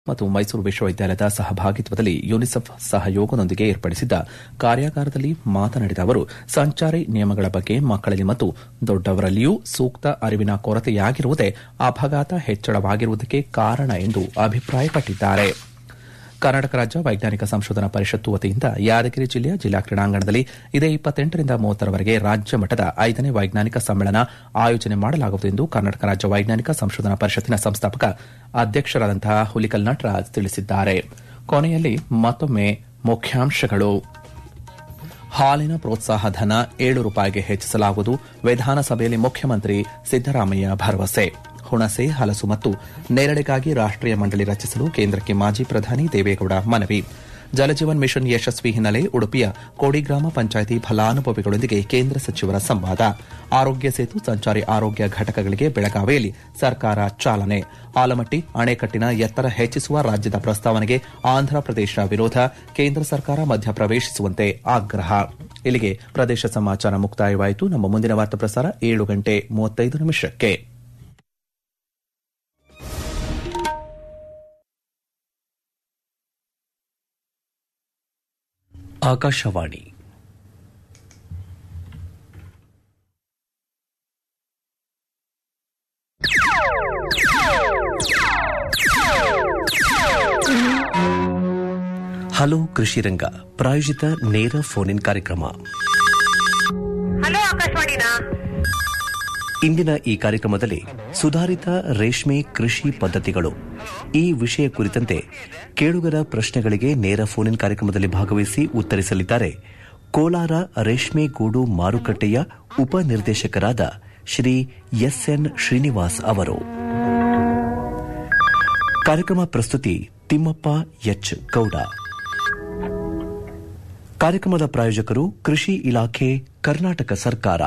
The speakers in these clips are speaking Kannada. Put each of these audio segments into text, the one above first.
ಮತ್ತು ಮೈಸೂರು ವಿಶ್ವವಿದ್ಯಾಲಯದ ಸಹಭಾಗಿತ್ವದಲ್ಲಿ ಯುನಿಸೆಫ್ ಸಹಯೋಗದೊಂದಿಗೆ ಏರ್ಪಡಿಸಿದ್ದ ಕಾರ್ಯಾಗಾರದಲ್ಲಿ ಮಾತನಾಡಿದ ಅವರು ಸಂಚಾರಿ ನಿಯಮಗಳ ಬಗ್ಗೆ ಮಕ್ಕಳಲ್ಲಿ ಮತ್ತು ದೊಡ್ಡವರಲ್ಲಿಯೂ ಸೂಕ್ತ ಅರಿವಿನ ಕೊರತೆಯಾಗಿರುವುದೇ ಅಪಘಾತ ಹೆಚ್ಚಳವಾಗಿರುವುದಕ್ಕೆ ಕಾರಣ ಎಂದು ಅಭಿಪ್ರಾಯಪಟ್ಟಿದ್ದಾರೆ ಕರ್ನಾಟಕ ರಾಜ್ಯ ವೈಜ್ಞಾನಿಕ ಸಂಶೋಧನಾ ಪರಿಷತ್ತು ವತಿಯಿಂದ ಯಾದಗಿರಿ ಜಿಲ್ಲೆಯ ಜಿಲ್ಲಾ ಕ್ರೀಡಾಂಗಣದಲ್ಲಿ ಇದೇ ಇಪ್ಪತ್ತೆಂಟರಿಂದ ಮೂವತ್ತರವರೆಗೆ ರಾಜ್ಯ ಮಟ್ಟದ ಐದನೇ ವೈಜ್ಞಾನಿಕ ಸಮ್ಮೇಳನ ಆಯೋಜನೆ ಮಾಡಲಾಗುವುದು ಎಂದು ಕರ್ನಾಟಕ ರಾಜ್ಯ ವೈಜ್ಞಾನಿಕ ಸಂಶೋಧನಾ ಪರಿಷತ್ತಿನ ಸಂಸ್ಥಾಪಕ ಅಧ್ಯಕ್ಷರಾದಂತಹ ಹುಲಿಕಲ್ ನಟರಾಜ್ ತಿಳಿಸಿದ್ದಾರೆ ಕೊನೆಯಲ್ಲಿ ಮತ್ತೊಮ್ಮೆ ಮುಖ್ಯಾಂಶಗಳು ಹಾಲಿನ ಪ್ರೋತ್ಸಾಹ ಧನ ಏಳು ರೂಪಾಯಿಗೆ ಹೆಚ್ಚಿಸಲಾಗುವುದು ವಿಧಾನಸಭೆಯಲ್ಲಿ ಮುಖ್ಯಮಂತ್ರಿ ಸಿದ್ದರಾಮಯ್ಯ ಭರವಸೆ ಹುಣಸೆ ಹಲಸು ಮತ್ತು ನೇರಳೆಗಾಗಿ ರಾಷ್ಟೀಯ ಮಂಡಳಿ ರಚಿಸಲು ಕೇಂದ್ರಕ್ಕೆ ಮಾಜಿ ಪ್ರಧಾನಿ ದೇವೇಗೌಡ ಮನವಿ ಜಲಜೀವನ್ ಮಿಷನ್ ಯಶಸ್ವಿ ಹಿನ್ನೆಲೆ ಉಡುಪಿಯ ಕೋಡಿ ಗ್ರಾಮ ಪಂಚಾಯಿತಿ ಫಲಾನುಭವಿಗಳೊಂದಿಗೆ ಕೇಂದ್ರ ಸಚಿವರ ಸಂವಾದ ಆರೋಗ್ಯ ಸೇತು ಸಂಚಾರಿ ಆರೋಗ್ಯ ಘಟಕಗಳಿಗೆ ಬೆಳಗಾವಿಯಲ್ಲಿ ಸರ್ಕಾರ ಚಾಲನೆ ಆಲಮಟ್ಟಿ ಅಣೆಕಟ್ಟಿನ ಎತ್ತರ ಹೆಚ್ಚಿಸುವ ರಾಜ್ಯದ ಪ್ರಸ್ತಾವನೆಗೆ ಆಂಧ್ರಪ್ರದೇಶ ವಿರೋಧ ಕೇಂದ್ರ ಸರ್ಕಾರ ಮಧ್ಯಪ್ರವೇಶಿಸುವಂತೆ ಆಗ್ರಹ ಇಲ್ಲಿಗೆ ಪ್ರದೇಶ ಸಮಾಚಾರ ಮುಕ್ತಾಯವಾಯಿತು ನಮ್ಮ ಮುಂದಿನ ವಾರ್ತಾ ಪ್ರಸಾರ ಏಳು ಗಂಟೆ ಮೂವತ್ತೈದು ನಿಮಿಷಕ್ಕೆ ಆಕಾಶವಾಣಿ ಹಲೋ ಕೃಷಿ ರಂಗ ಪ್ರಾಯೋಜಿತ ನೇರ ಫೋನ್ ಇನ್ ಕಾರ್ಯಕ್ರಮ ಹಲೋ ಆಕಾಶವಾಣಿನಾ ಇಂದಿನ ಈ ಕಾರ್ಯಕ್ರಮದಲ್ಲಿ ಸುಧಾರಿತ ರೇಷ್ಮೆ ಕೃಷಿ ಪದ್ಧತಿಗಳು ಈ ವಿಷಯ ಕುರಿತಂತೆ ಕೇಳುಗರ ಪ್ರಶ್ನೆಗಳಿಗೆ ನೇರ ಫೋನ್ ಇನ್ ಕಾರ್ಯಕ್ರಮದಲ್ಲಿ ಭಾಗವಹಿಸಿ ಉತ್ತರಿಸಲಿದ್ದಾರೆ ಕೋಲಾರ ರೇಷ್ಮೆ ಗೂಡು ಮಾರುಕಟ್ಟೆಯ ಉಪನಿರ್ದೇಶಕರಾದ ಶ್ರೀ ಎಸ್ಎನ್ ಶ್ರೀನಿವಾಸ್ ಅವರು ಕಾರ್ಯಕ್ರಮ ಪ್ರಸ್ತುತಿ ತಿಮ್ಮಪ್ಪ ಎಚ್ ಗೌಡ ಕಾರ್ಯಕ್ರಮದ ಪ್ರಾಯೋಜಕರು ಕೃಷಿ ಇಲಾಖೆ ಕರ್ನಾಟಕ ಸರ್ಕಾರ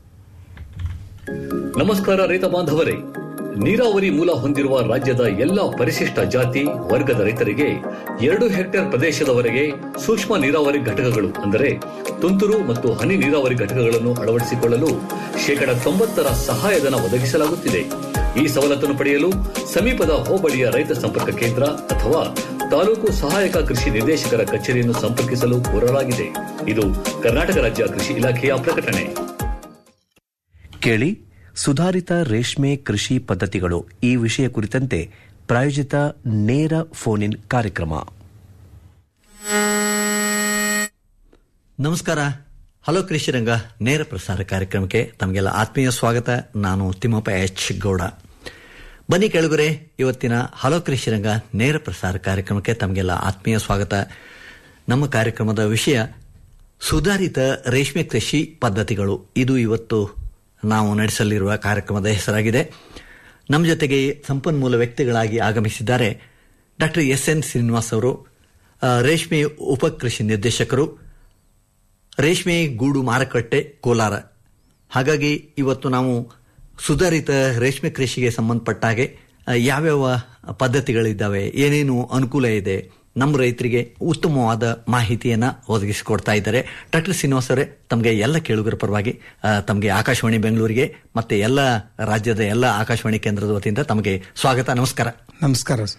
ನಮಸ್ಕಾರ ರೈತ ಬಾಂಧವರೇ ನೀರಾವರಿ ಮೂಲ ಹೊಂದಿರುವ ರಾಜ್ಯದ ಎಲ್ಲ ಪರಿಶಿಷ್ಟ ಜಾತಿ ವರ್ಗದ ರೈತರಿಗೆ ಎರಡು ಹೆಕ್ಟೇರ್ ಪ್ರದೇಶದವರೆಗೆ ಸೂಕ್ಷ್ಮ ನೀರಾವರಿ ಘಟಕಗಳು ಅಂದರೆ ತುಂತುರು ಮತ್ತು ಹನಿ ನೀರಾವರಿ ಘಟಕಗಳನ್ನು ಅಳವಡಿಸಿಕೊಳ್ಳಲು ಶೇಕಡ ತೊಂಬತ್ತರ ಸಹಾಯಧನ ಒದಗಿಸಲಾಗುತ್ತಿದೆ ಈ ಸವಲತ್ತನ್ನು ಪಡೆಯಲು ಸಮೀಪದ ಹೋಬಳಿಯ ರೈತ ಸಂಪರ್ಕ ಕೇಂದ್ರ ಅಥವಾ ತಾಲೂಕು ಸಹಾಯಕ ಕೃಷಿ ನಿರ್ದೇಶಕರ ಕಚೇರಿಯನ್ನು ಸಂಪರ್ಕಿಸಲು ಕೋರಲಾಗಿದೆ ಇದು ಕರ್ನಾಟಕ ರಾಜ್ಯ ಕೃಷಿ ಇಲಾಖೆಯ ಪ್ರಕಟಣೆ ಕೇಳಿ ಸುಧಾರಿತ ರೇಷ್ಮೆ ಕೃಷಿ ಪದ್ಧತಿಗಳು ಈ ವಿಷಯ ಕುರಿತಂತೆ ಪ್ರಾಯೋಜಿತ ನೇರ ಫೋನ್ ಇನ್ ಕಾರ್ಯಕ್ರಮ ನಮಸ್ಕಾರ ಹಲೋ ಕೃಷಿರಂಗ ನೇರ ಪ್ರಸಾರ ಕಾರ್ಯಕ್ರಮಕ್ಕೆ ತಮಗೆಲ್ಲ ಆತ್ಮೀಯ ಸ್ವಾಗತ ನಾನು ತಿಮ್ಮಪ್ಪ ಎಚ್ ಗೌಡ ಬನ್ನಿ ಕೆಳಗುರೆ ಇವತ್ತಿನ ಹಲೋ ಕೃಷಿರಂಗ ನೇರ ಪ್ರಸಾರ ಕಾರ್ಯಕ್ರಮಕ್ಕೆ ತಮಗೆಲ್ಲ ಆತ್ಮೀಯ ಸ್ವಾಗತ ನಮ್ಮ ಕಾರ್ಯಕ್ರಮದ ವಿಷಯ ಸುಧಾರಿತ ರೇಷ್ಮೆ ಕೃಷಿ ಪದ್ಧತಿಗಳು ಇದು ಇವತ್ತು ನಾವು ನಡೆಸಲಿರುವ ಕಾರ್ಯಕ್ರಮದ ಹೆಸರಾಗಿದೆ ನಮ್ಮ ಜೊತೆಗೆ ಸಂಪನ್ಮೂಲ ವ್ಯಕ್ತಿಗಳಾಗಿ ಆಗಮಿಸಿದ್ದಾರೆ ಡಾಕ್ಟರ್ ಎಸ್ ಎನ್ ಶ್ರೀನಿವಾಸ್ ಅವರು ಆ, ರೇಷ್ಮೆ ಉಪಕೃಷಿ ನಿರ್ದೇಶಕರು ರೇಷ್ಮೆ ಗೂಡು ಮಾರುಕಟ್ಟೆ ಕೋಲಾರ ಹಾಗಾಗಿ ಇವತ್ತು ನಾವು ಸುಧಾರಿತ ರೇಷ್ಮೆ ಕೃಷಿಗೆ ಸಂಬಂಧಪಟ್ಟ ಹಾಗೆ ಆ, ಯಾವ್ಯಾವ ಪದ್ಧತಿಗಳಿದ್ದಾವೆ ಏನೇನು ಅನುಕೂಲ ಇದೆ ನಮ್ಮ ರೈತರಿಗೆ ಉತ್ತಮವಾದ ಮಾಹಿತಿಯನ್ನ ಒದಗಿಸಿಕೊಡ್ತಾ ಇದ್ದಾರೆ ಡಾಕ್ಟರ್ ಶ್ರೀನಿವಾಸ್ ಅವರೇ ತಮಗೆ ಎಲ್ಲ ಕೇಳುಗರ ಪರವಾಗಿ ಆ, ತಮಗೆ ಆಕಾಶವಾಣಿ ಬೆಂಗಳೂರಿಗೆ ಮತ್ತೆ ಎಲ್ಲ ರಾಜ್ಯದ ಎಲ್ಲ ಆಕಾಶವಾಣಿ ಕೇಂದ್ರದ ವತಿಯಿಂದ ತಮಗೆ ಸ್ವಾಗತ ನಮಸ್ಕಾರ ನಮಸ್ಕಾರ ಸರ್.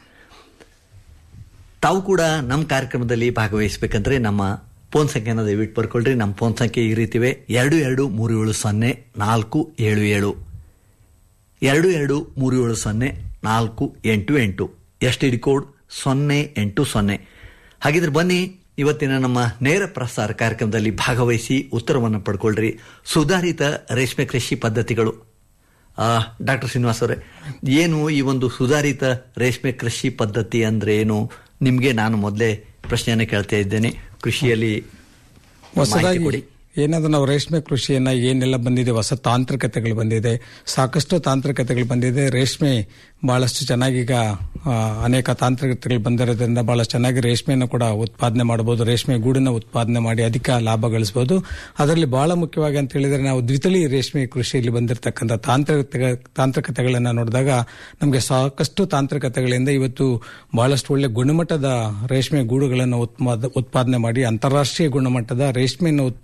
ತಾವು ಕೂಡ ನಮ್ಮ ಕಾರ್ಯಕ್ರಮದಲ್ಲಿ ಭಾಗವಹಿಸಬೇಕಂದ್ರೆ ನಮ್ಮ ಫೋನ್ ಸಂಖ್ಯೆನ ದಯವಿಟ್ಟು ಬರ್ಕೊಳ್ರಿ ನಮ್ಮ ಫೋನ್ ಸಂಖ್ಯೆ ಈ ರೀತಿವೆ ಎರಡು ಎರಡು ಮೂರು ಏಳು ಸೊನ್ನೆ ನಾಲ್ಕು ಏಳು ಏಳು ಎರಡು ಎರಡು ಮೂರು ಏಳು ಸೊನ್ನೆ ನಾಲ್ಕು ಎಂಟು ಎಂಟು ಎಸ್ ಟಿ ಡಿ ಕೋಡ್ ಸೊನ್ನೆ ಎಂಟು ಸೊನ್ನೆ ಹಾಗಿದ್ರೆ ಬನ್ನಿ ಇವತ್ತಿನ ನಮ್ಮ ನೇರ ಪ್ರಸಾರ ಕಾರ್ಯಕ್ರಮದಲ್ಲಿ ಭಾಗವಹಿಸಿ ಉತ್ತರವನ್ನು ಪಡ್ಕೊಳ್ರಿ ಸುಧಾರಿತ ರೇಷ್ಮೆ ಕೃಷಿ ಪದ್ಧತಿಗಳು ಡಾಕ್ಟರ್ ಶ್ರೀನಿವಾಸ್ ಅವರೇ ಏನು ಈ ಒಂದು ಸುಧಾರಿತ ರೇಷ್ಮೆ ಕೃಷಿ ಪದ್ಧತಿ ಅಂದ್ರೆ ಏನು ನಿಮಗೆ ನಾನು ಮೊದಲೇ ಪ್ರಶ್ನೆಯನ್ನು ಕೇಳ್ತಾ ಇದ್ದೇನೆ ಕೃಷಿಯಲ್ಲಿ ಮಾಹಿತಿ ಹೊಸದಾಗಿ ಕೊಡಿ ಏನಾದ್ರೂ ನಾವು ರೇಷ್ಮೆ ಕೃಷಿಯನ್ನ ಏನೆಲ್ಲ ಬಂದಿದೆ ಹೊಸ ತಾಂತ್ರಿಕತೆಗಳು ಬಂದಿದೆ ಸಾಕಷ್ಟು ತಾಂತ್ರಿಕತೆಗಳು ಬಂದಿದೆ ರೇಷ್ಮೆ ಬಹಳಷ್ಟು ಚೆನ್ನಾಗಿ ಈಗ ಆ, ಅನೇಕ ತಾಂತ್ರಿಕತೆಗಳು ಬಂದಿರೋದ್ರಿಂದ ಬಹಳ ಚೆನ್ನಾಗಿ ರೇಷ್ಮೆಯನ್ನು ಕೂಡ ಉತ್ಪಾದನೆ ಮಾಡಬಹುದು ರೇಷ್ಮೆ ಗೂಡನ್ನ ಉತ್ಪಾದನೆ ಮಾಡಿ ಅಧಿಕ ಲಾಭ ಗಳಿಸಬಹುದು ಅದರಲ್ಲಿ ಬಹಳ ಮುಖ್ಯವಾಗಿ ಅಂತ ಹೇಳಿದ್ರೆ ನಾವು ದ್ವಿತಳಿ ರೇಷ್ಮೆ ಕೃಷಿಯಲ್ಲಿ ಬಂದಿರತಕ್ಕಂಥ ತಾಂತ್ರಿಕ ತಾಂತ್ರಿಕತೆಗಳನ್ನ ನೋಡಿದಾಗ ನಮಗೆ ಸಾಕಷ್ಟು ತಾಂತ್ರಿಕತೆಗಳಿಂದ ಇವತ್ತು ಬಹಳಷ್ಟು ಒಳ್ಳೆ ಗುಣಮಟ್ಟದ ರೇಷ್ಮೆ ಗೂಡುಗಳನ್ನು ಉತ್ಪಾದ- ಉತ್ಪಾದನೆ ಮಾಡಿ ಅಂತಾರಾಷ್ಟ್ರೀಯ ಗುಣಮಟ್ಟದ ರೇಷ್ಮೆಯನ್ನು ಉತ್ಪಾದನೆ ಮಾಡ್ತಾ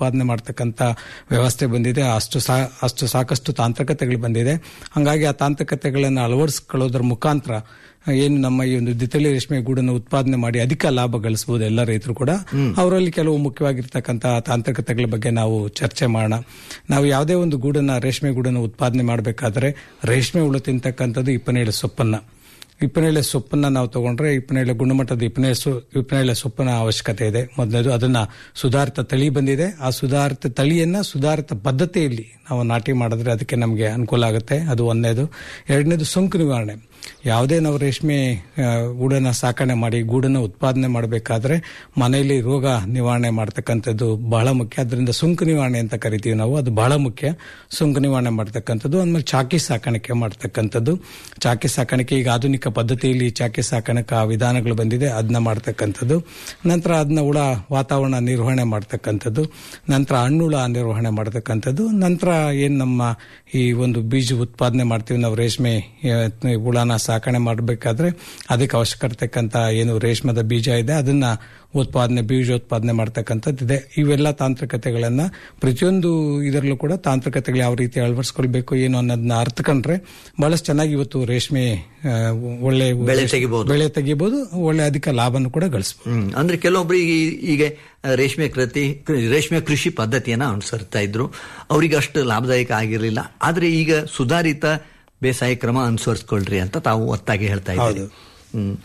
ಮಾಡ್ತಕ್ಕಂಥ ವ್ಯವಸ್ಥೆ ಬಂದಿದೆ ಅಷ್ಟು ಸಾ ಅಷ್ಟು ಸಾಕಷ್ಟು ತಾಂತ್ರಿಕತೆಗಳು ಬಂದಿದೆ ಹಂಗಾಗಿ ಆ ತಾಂತ್ರಿಕತೆಗಳನ್ನು ಅಳವಡಿಸ್ಕೊಳ್ಳೋದ್ರ ಮುಖಾಂತರ ಏನು ನಮ್ಮ ಈ ಒಂದು ದಿತಳಿ ರೇಷ್ಮೆ ಗೂಡನ್ನು ಉತ್ಪಾದನೆ ಮಾಡಿ ಅಧಿಕ ಲಾಭ ಗಳಿಸಬಹುದು ಎಲ್ಲ ರೈತರು ಕೂಡ ಅವರಲ್ಲಿ ಕೆಲವು ಮುಖ್ಯವಾಗಿರ್ತಕ್ಕಂಥ ತಾಂತ್ರಿಕತೆಗಳ ಬಗ್ಗೆ ನಾವು ಚರ್ಚೆ ಮಾಡೋಣ ನಾವು ಯಾವುದೇ ಒಂದು ಗೂಡನ್ನ ರೇಷ್ಮೆ ಗೂಡನ್ನು ಉತ್ಪಾದನೆ ಮಾಡಬೇಕಾದ್ರೆ ರೇಷ್ಮೆ ಹುಳು ತಿಂತಕ್ಕಂಥದ್ದು ಇಪ್ಪನೇಳು ಸೊಪ್ಪನ್ನ ಇಪ್ಪನೇಳೆ ಸೊಪ್ಪನ್ನ ನಾವು ತಗೊಂಡ್ರೆ ಇಪ್ಪನೇಳೆ ಗುಣಮಟ್ಟದ ಇಪ್ಪನೆ ಇಪ್ಪನೇಳೆ ಸೊಪ್ಪಿನ ಅವಶ್ಯಕತೆ ಇದೆ ಮೊದಲನೇದು ಅದನ್ನ ಸುಧಾರಿತ ತಳಿ ಬಂದಿದೆ ಆ ಸುಧಾರಿತ ತಳಿಯನ್ನ ಸುಧಾರಿತ ಪದ್ಧತಿಯಲ್ಲಿ ನಾವು ನಾಟಿ ಮಾಡಿದ್ರೆ ಅದಕ್ಕೆ ನಮಗೆ ಅನುಕೂಲ ಆಗುತ್ತೆ ಅದು ಒಂದನೇದು ಎರಡನೇದು ಸೋಂಕು ನಿವಾರಣೆ ಯಾವುದೇ ನಾವು ರೇಷ್ಮೆ ಆ, ಗೂಡನ್ನ ಸಾಕಣೆ ಮಾಡಿ ಗೂಡನ್ನ ಉತ್ಪಾದನೆ ಮಾಡಬೇಕಾದ್ರೆ ಮನೆಯಲ್ಲಿ ರೋಗ ನಿವಾರಣೆ ಮಾಡ್ತಕ್ಕಂಥದ್ದು ಬಹಳ ಮುಖ್ಯ ಅದರಿಂದ ಸೋಂಕು ನಿವಾರಣೆ ಅಂತ ಕರಿತೀವಿ ನಾವು ಅದು ಬಹಳ ಮುಖ್ಯ ಸೋಂಕು ನಿವಾರಣೆ ಮಾಡ್ತಕ್ಕಂಥದ್ದು ಆಮೇಲೆ ಚಾಕಿ ಸಾಕಾಣಿಕೆ ಮಾಡ್ತಕ್ಕಂಥದ್ದು ಚಾಕಿ ಸಾಕಾಣಿಕೆ ಈಗ ಆಧುನಿಕ ಪದ್ಧತಿಯಲ್ಲಿ ಚಾಕಿ ಸಾಕಾಣಿಕಾ ವಿಧಾನಗಳು ಬಂದಿದೆ ಅದನ್ನ ಮಾಡ್ತಕ್ಕಂಥದ್ದು ನಂತರ ಅದನ್ನ ಹುಳ ವಾತಾವರಣ ನಿರ್ವಹಣೆ ಮಾಡ್ತಕ್ಕಂಥದ್ದು ನಂತರ ಹಣ್ಣುಳ ನಿರ್ವಹಣೆ ಮಾಡ್ತಕ್ಕಂಥದ್ದು ನಂತರ ಏನ್ ನಮ್ಮ ಈ ಒಂದು ಬೀಜ ಉತ್ಪಾದನೆ ಮಾಡ್ತೀವಿ ನಾವು ರೇಷ್ಮೆ ಆ, ಹುಳನ ಸಾಕಣೆ ಮಾಡಬೇಕಾದ್ರೆ ಅದಕ್ಕೆ ಅವಶ್ಯಕರ್ತಕ್ಕಂಥ ಏನು ರೇಷ್ಮದ ಬೀಜ ಇದೆ ಅದನ್ನ ಉತ್ಪಾದನೆ ಬೀಜೋತ್ಪಾದನೆ ಮಾಡ್ತಕ್ಕಂಥದ್ದು ಇದೆ ಇವೆಲ್ಲ ತಾಂತ್ರಿಕತೆಗಳನ್ನ ಪ್ರತಿಯೊಂದು ಇದರಲ್ಲೂ ಕೂಡ ತಾಂತ್ರಿಕತೆಗಳು ಯಾವ ರೀತಿ ಅಳವಡಿಸ್ಕೊಳ್ಬೇಕು ಏನು ಅನ್ನೋದನ್ನ ಅರ್ಥಕೊಂಡ್ರೆ ಬಹಳಷ್ಟು ಚೆನ್ನಾಗಿ ಇವತ್ತು ರೇಷ್ಮೆ ಆ, ಒಳ್ಳೆ ಬೆಳೆ ತೆಗಿಬಹುದು. ಬೆಳೆ ತೆಗಿಬಹುದು ಒಳ್ಳೆ ಅಧಿಕ ಲಾಭನೂ ಕೂಡ ಗಳಿಸಬಹುದು ಹ್ಮ್. ಅಂದ್ರೆ ಕೆಲವೊಬ್ಬರಿಗೆ ಈಗ ರೇಷ್ಮೆ ಕೃತಿ ರೇಷ್ಮೆ ಕೃಷಿ ಪದ್ಧತಿಯನ್ನ ಅನುಸರಿಸ್ತಾ ಇದ್ರು ಅವರಿಗೆ ಅಷ್ಟು ಲಾಭದಾಯಕ ಆಗಿರಲಿಲ್ಲ ಆದ್ರೆ ಈಗ ಸುಧಾರಿತ ಬೇಸಾಯ ಕ್ರಮ ಅನುಸರಿಸ್ಕೊಳ್ರಿ ಅಂತ ತಾವು ಒತ್ತಾಗಿ ಹೇಳ್ತಾ ಇದ್ದೀರಿ ಹ್ಮ್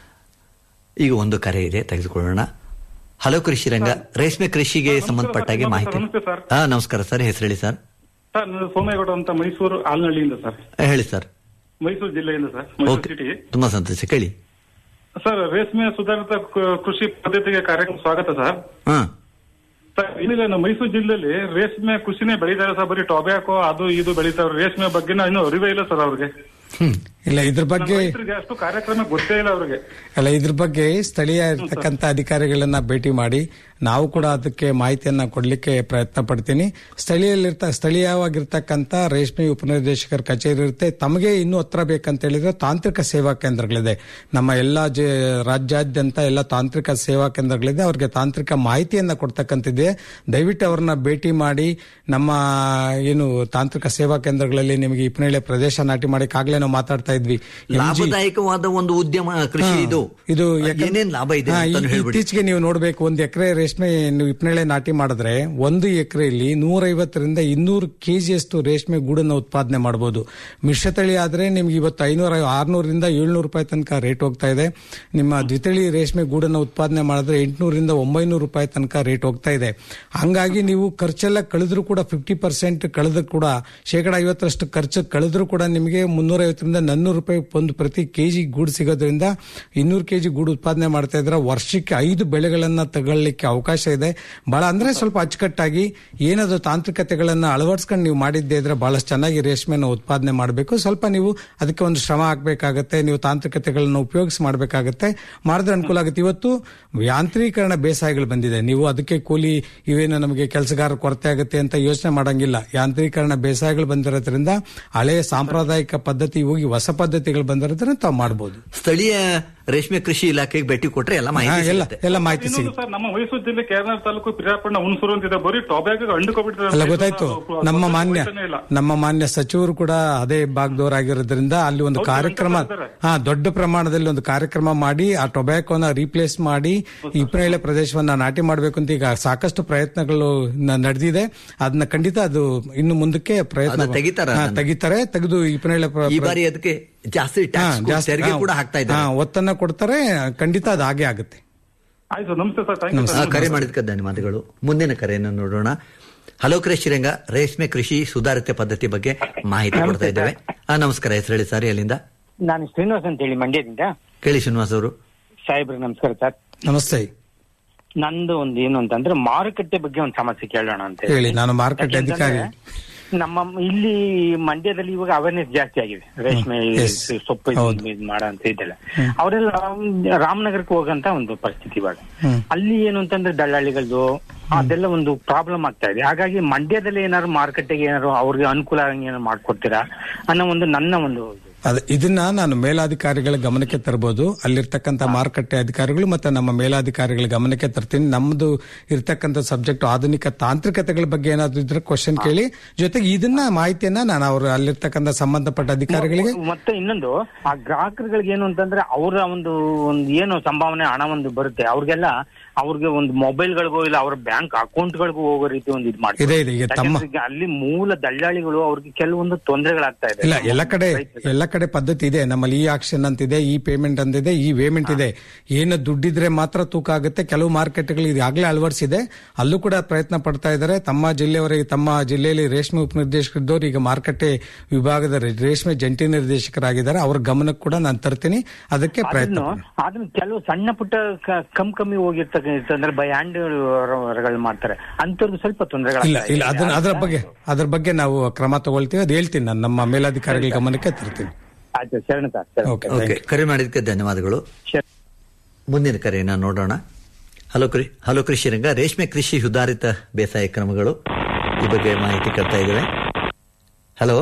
ಈಗ ಒಂದು ಕರೆ ಇದೆ ತೆಗೆದುಕೊಳ್ಳೋಣ ಹಲೋ ಕೃಷಿ ರಂಗ ರೇಷ್ಮೆ ಕೃಷಿಗೆ ಸಂಬಂಧಪಟ್ಟಾಗೆ ಮಾಹಿತಿ ನಮಸ್ತೆ ಸರ್. ಹಾ ನಮಸ್ಕಾರ ಸರ್ ಹೆಸರು ಹೇಳಿ ಸರ್ ಸರ್ ನಾನು ಸೋಮೇಗೌಡ ಅಂತ ಮೈಸೂರು ಆಲ್ನಹಳ್ಳಿಯಿಂದ ಸರ್ ಹೇಳಿ ಸರ್ ಮೈಸೂರು ಜಿಲ್ಲೆಯಿಂದ ಸರ್ ಮೈಸೂರು ಓಕೆ ಸಿಟಿ ತುಂಬಾ ಸಂತೋಷ ಕೇಳಿ ಸರ್ ರೇಷ್ಮೆ ಸುಧಾರಿತ ಕ- ಕೃಷಿ ಪದ್ಧತಿಗೆ ಕಾರ್ಯಕ್ರಮ ಸ್ವಾಗತ ಸರ್ ಹಾ ಸರ್ ಏನಿಲ್ಲ ನಮ್ಮ ಮೈಸೂರು ಜಿಲ್ಲೆಯಲ್ಲಿ ರೇಷ್ಮೆ ಕೃಷಿನೇ ಬೆಳೀತಾರೆ ಸರ್ ಬರೀ ಟೊಬ್ಯಾಕೋ ಅದು ಇದು ಬೆಳೀತಾರೆ ರೇಷ್ಮೆ ಬಗ್ಗೆ ಇನ್ನೂ ಅರಿವೇ ಇಲ್ಲ ಸರ್ ಅವ್ರಿಗೆ ಇಲ್ಲ ಇದ್ರ ನಮ್ಮ ಬಗ್ಗೆ ರೈತರಿಗೆ ಅಷ್ಟು ಕಾರ್ಯಕ್ರಮ ಗೊತ್ತೇ ಇಲ್ಲ ಅವ್ರಿಗೆ ಅಲ್ಲ ಇದ್ರ ಬಗ್ಗೆ ಸ್ಥಳೀಯ ಇರ್ತಕ್ಕಂಥ ಅಧಿಕಾರಿಗಳನ್ನ ಭೇಟಿ ಮಾಡಿ ನಾವು ಕೂಡ ಅದಕ್ಕೆ ಮಾಹಿತಿಯನ್ನ ಕೊಡ್ಲಿಕ್ಕೆ ಪ್ರಯತ್ನ ಪಡ್ತೀನಿ ಸ್ಥಳೀಯಲ್ಲಿರ್ತ ಸ್ಥಳೀಯವಾಗಿರ್ತಕ್ಕಂಥ ರೇಷ್ಮೆ ಉಪನಿರ್ದೇಶಕರ ಕಚೇರಿ ಇರುತ್ತೆ ತಮಗೆ ಇನ್ನೂ ಹತ್ರ ಬೇಕಂತ ಹೇಳಿದ್ರೆ ತಾಂತ್ರಿಕ ಸೇವಾ ಕೇಂದ್ರಗಳಿದೆ ನಮ್ಮ ಎಲ್ಲಾ ಜ- ರಾಜ್ಯಾದ್ಯಂತ ಎಲ್ಲ ತಾಂತ್ರಿಕ ಸೇವಾ ಕೇಂದ್ರಗಳಿದೆ ಅವ್ರಿಗೆ ತಾಂತ್ರಿಕ ಮಾಹಿತಿಯನ್ನ ಕೊಡ್ತಕ್ಕಂತಿದೆ ದಯವಿಟ್ಟು ಅವ್ರನ್ನ ಭೇಟಿ ಮಾಡಿ ನಮ್ಮ ಏನು ತಾಂತ್ರಿಕ ಸೇವಾ ಕೇಂದ್ರಗಳಲ್ಲಿ ನಿಮಗೆ ಇಪ್ಪನೇಳೆ ಪ್ರದೇಶ ನಾಟಿ ಮಾಡಕ್ಕೆ ಆಗ್ಲೇ ನಾವು ಮಾತಾಡ್ತಾ ಇದ್ವಿ MG ಲಾಭದಾಯಕವಾದ ಒಂದು ಉದ್ಯಮ ಕೃಷಿ ಹಾ, ಇದು ಇದು ಯಾಕ- ಏನೇನ್ ಲಾಭ ಇದೆ ಹಾ, ಅಂತ ಈ- ಹೇಳ್ಬಿಡಿ ಇತ್ತೀಚೆಗೆ ನೀವು ನೋಡ್ಬೇಕು ಒಂದ್ ಎಕರೆ ರೇಷ್ಮೆ ನೀವು ಇಪ್ಪನೇಳೆ ನಾಟಿ ಮಾಡಿದ್ರೆ ಒಂದು ಎಕರೆಯಲ್ಲಿ ನೂರೈವತ್ತರಿಂದ ಇನ್ನೂರು ಕೆಜಿಯಷ್ಟು ರೇಷ್ಮೆ ಗೂಡನ್ನು ಉತ್ಪಾದನೆ ಮಾಡಬಹುದು ಮಿಶ್ರತಳಿ ಆದ್ರೆ ನಿಮ್ಗೆ ಇವತ್ತು ಐನೂರ ಆರ್ನೂರಿಂದ ಏಳ್ನೂರು ರೂಪಾಯಿ ತನಕ ರೇಟ್ ಹೋಗ್ತಾ ಇದೆ ನಿಮ್ಮ ದ್ವಿತಳಿ ರೇಷ್ಮೆ ಗೂಡನ್ನು ಉತ್ಪಾದನೆ ಮಾಡಿದ್ರೆ ಎಂಟುನೂರಿಂದ ಒಂಬೈನೂರು ರೂಪಾಯಿ ತನಕ ರೇಟ್ ಹೋಗ್ತಾ ಇದೆ ಹಂಗಾಗಿ ನೀವು ಖರ್ಚೆಲ್ಲ ಕಳೆದ್ರು ಕೂಡ ಫಿಫ್ಟಿ ಪರ್ಸೆಂಟ್ ಕಳೆದ್ರು ಕೂಡ ಶೇಕಡ ಐವತ್ತರಷ್ಟು ಖರ್ಚು ಕಳೆದ್ರು ಕೂಡ ನಿಮಗೆ ಮುನ್ನೂರ ಐವತ್ತರಿಂದ ನಾನ್ನೂರು ರೂಪಾಯಿ ಒಂದು ಪ್ರತಿ ಕೆಜಿ ಗೂಡು ಸಿಗೋದ್ರಿಂದ ಇನ್ನೂರು ಕೆಜಿ ಗೂಡು ಉತ್ಪಾದನೆ ಮಾಡ್ತಾ ಇದ್ರೆ ವರ್ಷಕ್ಕೆ ಐದು ಬೆಳೆಗಳನ್ನ ತಗೊಳ್ಳಿಕ್ಕೆ ಅವಕಾಶ ಇದೆ ಬಹಳ ಅಂದ್ರೆ ಸ್ವಲ್ಪ ಅಚ್ಚುಕಟ್ಟಾಗಿ ಏನದು ತಾಂತ್ರಿಕತೆಗಳನ್ನ ಅಳವಡಿಸ್ಕೊಂಡು ನೀವು ಮಾಡಿದ್ದೆ ಇದ್ರೆ ಬಹಳಷ್ಟು ಚೆನ್ನಾಗಿ ರೇಷ್ಮೆನ ಉತ್ಪಾದನೆ ಮಾಡಬೇಕು ಸ್ವಲ್ಪ ನೀವು ಅದಕ್ಕೆ ಒಂದು ಶ್ರಮ ಹಾಕ್ಬೇಕಾಗತ್ತೆ ನೀವು ತಾಂತ್ರಿಕತೆಗಳನ್ನ ಉಪಯೋಗಿಸಿ ಮಾಡಬೇಕಾಗತ್ತೆ ಮಾಡಿದ್ರೆ ಅನುಕೂಲ ಆಗುತ್ತೆ ಇವತ್ತು ಯಾಂತ್ರೀಕರಣ ಬೇಸಾಯಗಳು ಬಂದಿದೆ ನೀವು ಅದಕ್ಕೆ ಕೂಲಿ ಇವೇನು ನಮಗೆ ಕೆಲಸಗಾರ ಕೊರತೆ ಆಗುತ್ತೆ ಅಂತ ಯೋಚನೆ ಮಾಡಂಗಿಲ್ಲ ಯಾಂತ್ರೀಕರಣ ಬೇಸಾಯಗಳು ಬಂದಿರೋದ್ರಿಂದ ಹಳೆಯ ಸಾಂಪ್ರದಾಯಿಕ ಪದ್ಧತಿ ಹೋಗಿ ಹೊಸ ಪದ್ಧತಿಗಳು ಬಂದಿರೋದ್ರಿಂದ ತಾವು ಮಾಡಬಹುದು ಸ್ಥಳೀಯ ರೇಷ್ಮೆ ಕೃಷಿ ಇಲಾಖೆಗೆ ಭೇಟಿ ಕೊಟ್ರೆ ಎಲ್ಲ ಮಾಹಿತಿ ಎಲ್ಲ ಸಿಗುತ್ತೆ. ಎಲ್ಲ ಮಾಹಿತಿ ಇನ್ನೊಂದು ಸಿಗುತ್ತೆ ಸರ್ ನಮ್ಮ ಮೈಸೂರು ಜಿಲ್ಲೆ ಕೇರಳ ತಾಲೂಕು ಪಿರಿಯಾಪಣ್ಣ ಹುಣಸೂರು ಅಂತಿದೆ ಬರೀ ಟೊಬ್ಯಾಕೋ ಅಂಡುಕೊಬಿಟ್ಟಿದ್ದಾರೆ ಅಲ್ಲ ಗೊತ್ತಾಯ್ತು ನಮ್ಮ ಮಾನ್ಯ ಇಲ್ಲ ನಮ್ಮ ಮಾನ್ಯ ಸಚಿವರು ಕೂಡ ಅದೇ ಭಾಗದವರಾಗಿರೋದ್ರಿಂದ ಅಲ್ಲಿ ಒಂದು ಹೌದು, ಕಾರ್ಯಕ್ರಮ ಮಾಡಿದ್ದಾರೆ. ಹಾ ದೊಡ್ಡ ಪ್ರಮಾಣದಲ್ಲಿ ಒಂದು ಕಾರ್ಯಕ್ರಮ ಮಾಡಿ ಆ ಟೊಬ್ಯಾಕೋನ ರೀಪ್ಲೇಸ್ ಮಾಡಿ ಇಪ್ರೇಳೆ ಪ್ರದೇಶವನ್ನ ನಾಟಿ ಮಾಡಬೇಕು ಅಂತ ಈಗ ಸಾಕಷ್ಟು ಪ್ರಯತ್ನಗಳು ನ- ನಡೆದಿದೆ ಅದನ್ನ ಖಂಡಿತ ಅದು ಇನ್ನು ಮುಂದಕ್ಕೆ ಪ್ರಯತ್ನ ಅದು ತೆಗಿತಾರಾ ಹಾ, ಅದನ್ನ? ತೆಗಿತಾರೆ ತೆಗೆದು ಇಪ್ರೇಳೆ ಪ್ರ- ಈ ಬಾರಿ ಅದಕ್ಕೆ ಜಾಸ್ತಿ ಹಾ, ಟ್ಯಾಕ್ಸ್ ಜಾಸ್ತಿ ತೆರಿಗೆ ಹಾ, ಕೂಡ ಹಾಕ್ತಾ ಹಾ, ಇದ್ದಾರೆ ಒತ್ತನ್ನ ಕೊಡ್ತಾರೆ ಖಂಡಿತ ಅದು ಹಾಗೆ ಆಗುತ್ತೆ ಆಯ್ತು ಸರ್ ನಮಸ್ತೆ ಸರ್ ಥ್ಯಾಂಕ್ ಯು ಆ, ಕರೆ ಮಾಡಿದ್ಕೆ ಧನ್ಯವಾದಗಳು ಮುಂದಿನ ಕರೆಯನ್ನು ನೋಡೋಣ ಹಲೋ ಕೃಷಿರಂಗ ರೇಷ್ಮೆ ಕೃಷಿ ಸುಧಾರಿತ ಪದ್ಧತಿ ಬಗ್ಗೆ ಮಾಹಿತಿ ಕೊಡ್ತಾ ಇದ್ದೇವೆ ಆ, ನಮಸ್ಕಾರ ಹೆಸರು ಹೇಳಿ ಸರ್ ಎಲ್ಲಿಂದ ನಾನು ಶ್ರೀನಿವಾಸ್ ಅಂತ ಹೇಳಿ ಮಂಡ್ಯದಿಂದ ಕೇಳಿ ಶ್ರೀನಿವಾಸ್ ಅವರು ಸಾಹೇಬ್ರಿಗೆ ನಮಸ್ಕಾರ ಸರ್ ನಮಸ್ತೆ ನಂದು ಒಂದು ಏನು ಅಂತಂದ್ರೆ ಮಾರುಕಟ್ಟೆ ಬಗ್ಗೆ ಒಂದು ಸಮಸ್ಯೆ ಕೇಳೋಣ ಅಂತ ಹೇಳಿ ನಾನು ಮಾರುಕಟ್ಟೆ ಯಾಕೆಂತಂದ್ರೆ ಅಧಿಕಾರಿ ನಮ್ಮ ಇಲ್ಲಿ ಮಂಡ್ಯದಲ್ಲಿ ಇವಾಗ ಅವೇರ್ನೆಸ್ ಜಾಸ್ತಿ ಆಗಿದೆ ರೇಷ್ಮೆ yes. ಸೊಪ್ಪು ಇದು- ಹೌದು. ಇದು ಮಾಡೋ ಅಂತ ಇದೆಲ್ಲ ಅವರೆಲ್ಲ ರಾಮನಗರಕ್ಕೆ ಹೋಗಂತ ಒಂದು ಪರಿಸ್ಥಿತಿ ಇವಾಗ ಹ್ಮ್. ಅಲ್ಲಿ ಏನು ಅಂತಂದ್ರೆ ದಳ್ಳಾಳಿಗಳದು ಅದೆಲ್ಲ ಒಂದು ಪ್ರಾಬ್ಲಮ್ ಆಗ್ತಾ ಇದೆ ಹಾಗಾಗಿ ಮಂಡ್ಯದಲ್ಲಿ ಏನಾದ್ರು ಮಾರುಕಟ್ಟೆಗೆ ಏನಾದ್ರು ಅವ್ರಿಗೆ ಅನುಕೂಲ ಆಗಂಗೆ ಏನಾದ್ರು ಮಾಡ್ಕೊಡ್ತೀರಾ ಅನ್ನೋ ಒಂದು ನನ್ನ ಒಂದು ಅದ ಇದನ್ನ ನಾನು ಮೇಲಾಧಿಕಾರಿಗಳ ಗಮನಕ್ಕೆ ತರಬಹುದು ಅಲ್ಲಿರ್ತಕ್ಕಂಥ ಮಾರುಕಟ್ಟೆ ಅಧಿಕಾರಿಗಳು ಮತ್ತೆ ನಮ್ಮ ಮೇಲಾಧಿಕಾರಿಗಳ ಗಮನಕ್ಕೆ ತರ್ತೀನಿ ನಮ್ದು ಇರ್ತಕ್ಕಂಥ ಸಬ್ಜೆಕ್ಟ್ ಆಧುನಿಕ ತಾಂತ್ರಿಕತೆಗಳ ಬಗ್ಗೆ ಏನಾದ್ರು ಇದ್ರೆ ಕ್ವಶನ್ ಕೇಳಿ ಜೊತೆಗೆ ಇದನ್ನ ಮಾಹಿತಿಯನ್ನ ನಾನು ಅವ್ರ ಅಲ್ಲಿರ್ತಕ್ಕಂಥ ಸಂಬಂಧಪಟ್ಟ ಅಧಿಕಾರಿಗಳಿಗೆ ಮತ್ತೆ ಇನ್ನೊಂದು ಆ ಗ್ರಾಹಕರುಗಳಿಗೆ ಏನು ಅಂತಂದ್ರೆ ಅವರ ಒಂದು ಒಂದು ಏನು ಸಂಭಾವನೆ ಹಣ ಒಂದು ಬರುತ್ತೆ ಅವ್ರಿಗೆಲ್ಲ ಅವ್ರಿಗೆ ಒಂದು ಮೊಬೈಲ್ಗಳಿಗೂ ಇಲ್ಲ ಅವ್ರ ಬ್ಯಾಂಕ್ ಅಕೌಂಟ್ಗಳಿಗೂ ಹೋಗೋ ರೀತಿ ಒಂದು ಇದು ಮಾಡಿ ಇದೆ ಇದೆ ಈಗ ತಮ್ಮ ಯಾಕಂದ್ರೆ ಈಗ ಅಲ್ಲಿ ಮೂಲ ದಳ್ಳಾಳಿಗಳು ಅವ್ರಿಗೆ ಕೆಲವೊಂದು ತೊಂದರೆಗಳಾಗ್ತಾ ಇದೆ ಇಲ್ಲ ಎಲ್ಲ ಕಡೆ ಎಲ್ಲ ಕಡೆ ಪದ್ಧತಿ ಇದೆ ನಮ್ಮಲ್ಲಿ ಈ ಆಕ್ಷನ್ ಅಂತಿದೆ ಈ ಪೇಮೆಂಟ್ ಅಂತಿದೆ ಈ ಪೇಮೆಂಟ್ ಇದೆ ಏನು ದುಡ್ಡಿದ್ರೆ ಮಾತ್ರ ತೂಕ ಆಗುತ್ತೆ ಕೆಲವು ಮಾರ್ಕೆಟ್ಗಳು ಈಗಾಗಲೇ ಅಳವಡಿಸಿದೆ ಅಲ್ಲೂ ಕೂಡ ಪ್ರಯತ್ನ ಪಡ್ತಾ ಇದ್ದಾರೆ ತಮ್ಮ ಜಿಲ್ಲೆಯವರಿಗೆ ತಮ್ಮ ಜಿಲ್ಲೆಯಲ್ಲಿ ರೇಷ್ಮೆ ಉಪನಿರ್ದೇಶಕರಿದ್ದವರು ಈಗ ಮಾರುಕಟ್ಟೆ ವಿಭಾಗದ ರೇ- ರೇಷ್ಮೆ ಜಂಟಿ ನಿರ್ದೇಶಕರಾಗಿದ್ದಾರೆ ಅವ್ರ ಗಮನಕ್ಕೆ ಕೂಡ ನಾನು ತರ್ತೀನಿ ಅದಕ್ಕೆ ಪ್ರಯತ್ನ ಅದನ್ನು ಅದನ್ನ ಕೆಲವು ಸಣ್ಣ ಪುಟ್ಟ ಕ- ಕಮ್ ಕಮ್ಮಿ ಹೋಗಿರ್ತಕ್ಕ ಅಂದ್ರೆ ಬೈ ಹ್ಯಾಂಡ್ ಮಾಡ್ತಾರೆ ಅಂತವ್ರಿಗೆ ಸ್ವಲ್ಪ ಇಲ್ಲ ತೊಂದರೆಗಳಾಗ್ತಾ ಇಲ್ಲ ಅದನ್ನ ಅದರ ಬಗ್ಗೆ ಅದ್ರ ಬಗ್ಗೆ ನಾವು ಕ್ರಮ ತಗೊಳ್ತೀವಿ ಅದು ಹೇಳ್ತೀನಿ ನಾನು ನಮ್ಮ ಮೇಲಾಧಿಕಾರಿಗಳ ಗಮನಕ್ಕೆ ತರ್ತೀನಿ ಆಯ್ತು ಶರಣ ಸರ್ ಶರಣ. ಓಕೆ ಓಕೆ ಕರೆ ಮಾಡಿದ್ದಕ್ಕೆ ಧನ್ಯವಾದಗಳು ಶರಣ. ಮುಂದಿನ ಕರೆಯನ್ನ ನೋಡೋಣ ಹಲೋ ಕೃ ಹಲೋ ಕೃಷಿ ರಂಗ ರೇಷ್ಮೆ ಕೃಷಿ ಸುಧಾರಿತ ಬೇಸಾಯ ಕ್ರಮಗಳು ಈ ಬಗ್ಗೆ ಮಾಹಿತಿ ಕೊಡ್ತಾ ಇದ್ದೇವೆ ಹಲೋ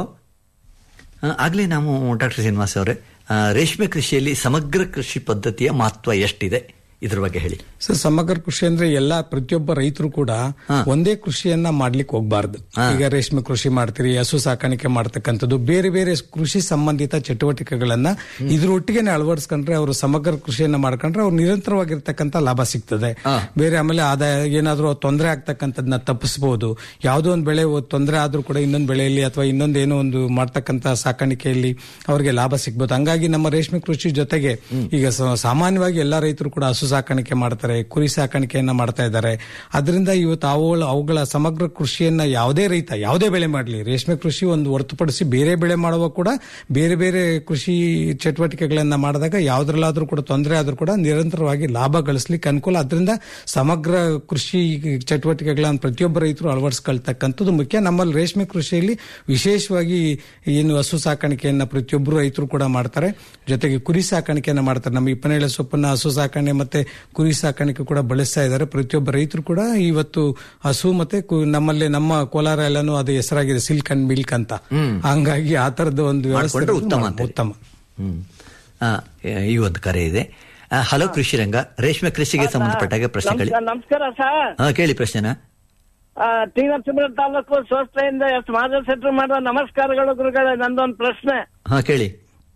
ಆ, ಆಗ್ಲೇ ನಾವು ಡಾಕ್ಟರ್ ಶ್ರೀನಿವಾಸ್ ಅವರೇ ಆ, ರೇಷ್ಮೆ ಕೃಷಿಯಲ್ಲಿ ಸಮಗ್ರ ಕೃಷಿ ಪದ್ಧತಿಯ ಮಹತ್ವ ಎಷ್ಟಿದೆ ಇದ್ರ ಬಗ್ಗೆ ಹೇಳಿ ಸರ್ ಸಮಗ್ರ ಕೃಷಿ ಅಂದ್ರೆ ಎಲ್ಲಾ ಪ್ರತಿಯೊಬ್ಬ ರೈತರು ಕೂಡ ಹಾ. ಒಂದೇ ಕೃಷಿಯನ್ನ ಮಾಡ್ಲಿಕ್ಕೆ ಹೋಗ್ಬಾರ್ದು ಹಾ. ಈಗ ರೇಷ್ಮೆ ಕೃಷಿ ಮಾಡ್ತೀರಿ ಹಸು ಸಾಕಾಣಿಕೆ ಮಾಡ್ತಕ್ಕಂಥದ್ದು ಬೇರೆ ಬೇರೆ ಕೃಷಿ ಸಂಬಂಧಿತ ಚಟುವಟಿಕೆಗಳನ್ನ ಇದ್ರೊಟ್ಟಿಗೆನೆ ಅಳವಡಿಸ್ಕೊಂಡ್ರೆ ಅವರು ಸಮಗ್ರ ಕೃಷಿಯನ್ನ ಮಾಡ್ಕೊಂಡ್ರೆ ಅವ್ರು ನಿರಂತರವಾಗಿರ್ತಕ್ಕಂಥ ಲಾಭ ಸಿಗ್ತದೆ ಹಾ. ಬೇರೆ ಆಮೇಲೆ ಆದಾಯ ಏನಾದ್ರೂ ತೊಂದರೆ ಆಗ್ತಕ್ಕಂಥದ್ದನ್ನ ತಪ್ಪಿಸಬಹುದು ಯಾವುದೋ ಒಂದು ಬೆಳೆ ತೊಂದರೆ ಆದ್ರೂ ಕೂಡ ಇನ್ನೊಂದು ಬೆಳೆಯಲ್ಲಿ ಅಥವಾ ಇನ್ನೊಂದು ಏನೋ ಒಂದು ಮಾಡ್ತಕ್ಕಂಥ ಸಾಕಾಣಿಕೆಯಲ್ಲಿ ಅವರಿಗೆ ಲಾಭ ಸಿಗ್ಬೋದು ಹಂಗಾಗಿ ನಮ್ಮ ರೇಷ್ಮೆ ಕೃಷಿ ಜೊತೆಗೆ ಈಗ ಸ- ಸಾಮಾನ್ಯವಾಗಿ ಎಲ್ಲಾ ರೈತರು ಕೂಡ ಹಸು ಸಾಕಾಣಿಕೆ ಮಾಡ್ತಾರೆ ಕುರಿ ಸಾಕಾಣಿಕೆಯನ್ನ ಮಾಡ್ತಾ ಇದ್ದಾರೆ ಅದರಿಂದ ಇವತ್ತು ಅವುಗಳ ಅವುಗಳ ಸಮಗ್ರ ಕೃಷಿಯನ್ನ ಯಾವುದೇ ರೈತ ಯಾವುದೇ ಬೆಳೆ ಮಾಡಲಿ ರೇಷ್ಮೆ ಕೃಷಿ ಒಂದು ಹೊರತುಪಡಿಸಿ ಬೇರೆ ಬೆಳೆ ಮಾಡುವ ಕೂಡ ಬೇರೆ ಬೇರೆ ಕೃಷಿ ಚಟುವಟಿಕೆಗಳನ್ನ ಮಾಡಿದಾಗ ಯಾವ್ದ್ರಲ್ಲಾದ್ರೂ ಕೂಡ ತೊಂದರೆ ಆದ್ರೂ ಕೂಡ ನಿರಂತರವಾಗಿ ಲಾಭ ಗಳಿಸ್ಲಿಕ್ಕೆ ಅನುಕೂಲ ಅದರಿಂದ ಸಮಗ್ರ ಕೃಷಿ ಚಟುವಟಿಕೆಗಳನ್ನ ಪ್ರತಿಯೊಬ್ಬ ರೈತರು ಅಳವಡಿಸ್ಕೊಳ್ತಕ್ಕಂಥದ್ದು ಮುಖ್ಯ ನಮ್ಮಲ್ಲಿ ರೇಷ್ಮೆ ಕೃಷಿಯಲ್ಲಿ ವಿಶೇಷವಾಗಿ ಏನು ಹಸು ಸಾಕಾಣಿಕೆಯನ್ನ ಪ್ರತಿಯೊಬ್ಬರು ರೈತರು ಕೂಡ ಮಾಡ್ತಾರೆ ಜೊತೆಗೆ ಕುರಿ ಸಾಕಾಣಿಕೆಯನ್ನ ಮಾಡ್ತಾರೆ ನಮ್ಮ ಇಪ್ಪನೇಳೆ ಸೊಪ್ಪನ್ನ ಹಸು ಸಾಕಣೆ ಮತ್ತೆ ಕುರಿ ಸಾಕಾಣಿಕೆ ಕೂಡ ಬಳಸ್ತಾ ಇದ್ದಾರೆ ಪ್ರತಿಯೊಬ್ಬ ರೈತರು ಕೂಡ ಇವತ್ತು ಹಸು ಮತ್ತೆ ಕು- ನಮ್ಮಲ್ಲಿ ನಮ್ಮ ಕೋಲಾರ ಎಲ್ಲಾನು ಅದು ಹೆಸರಾಗಿದೆ ಸಿಲ್ಕ್ ಅಂಡ್ ಮಿಲ್ಕ್ ಅಂತ ಹಂಗಾಗಿ ಆ ತರದ ಒಂದು ವ್ಯವಸ್ಥೆ ಮಾಡ್ಕೊಂಡ್ರೆ ಉತ್ತಮ ಅಂತೀರಿ. ಉತ್ತಮ ಹ್ಮ್ ಆ, ಈ ಒಂದು ಕರೆ ಇದೆ ಆ, ಹಲೋ ಕೃಷಿ ರಂಗ ರೇಷ್ಮೆ ಕೃಷಿಗೆ ಸಂಬಂಧಪಟ್ಟಾಗ ಪ್ರಶ್ನೆಗಳು ನಮಸ್ಕಾರ ನಮಸ್ಕಾರ ಸರ್ ಹಾ ಕೇಳಿ ಪ್ರಶ್ನೆನ ಆ, ಟಿ ನರಸೀಪುರ ತಾಲೂಕು ಸ್ವಸ್ಥೆಯಿಂದ ಎಷ್ಟು ಮಾರ್ಗಸೂಚನೆ ಮಾಡುವ ನಮಸ್ಕಾರಗಳು ಗುರುಗಳೇ ನಂದೊಂದು ಪ್ರಶ್ನೆ ಹಾ ಕೇಳಿ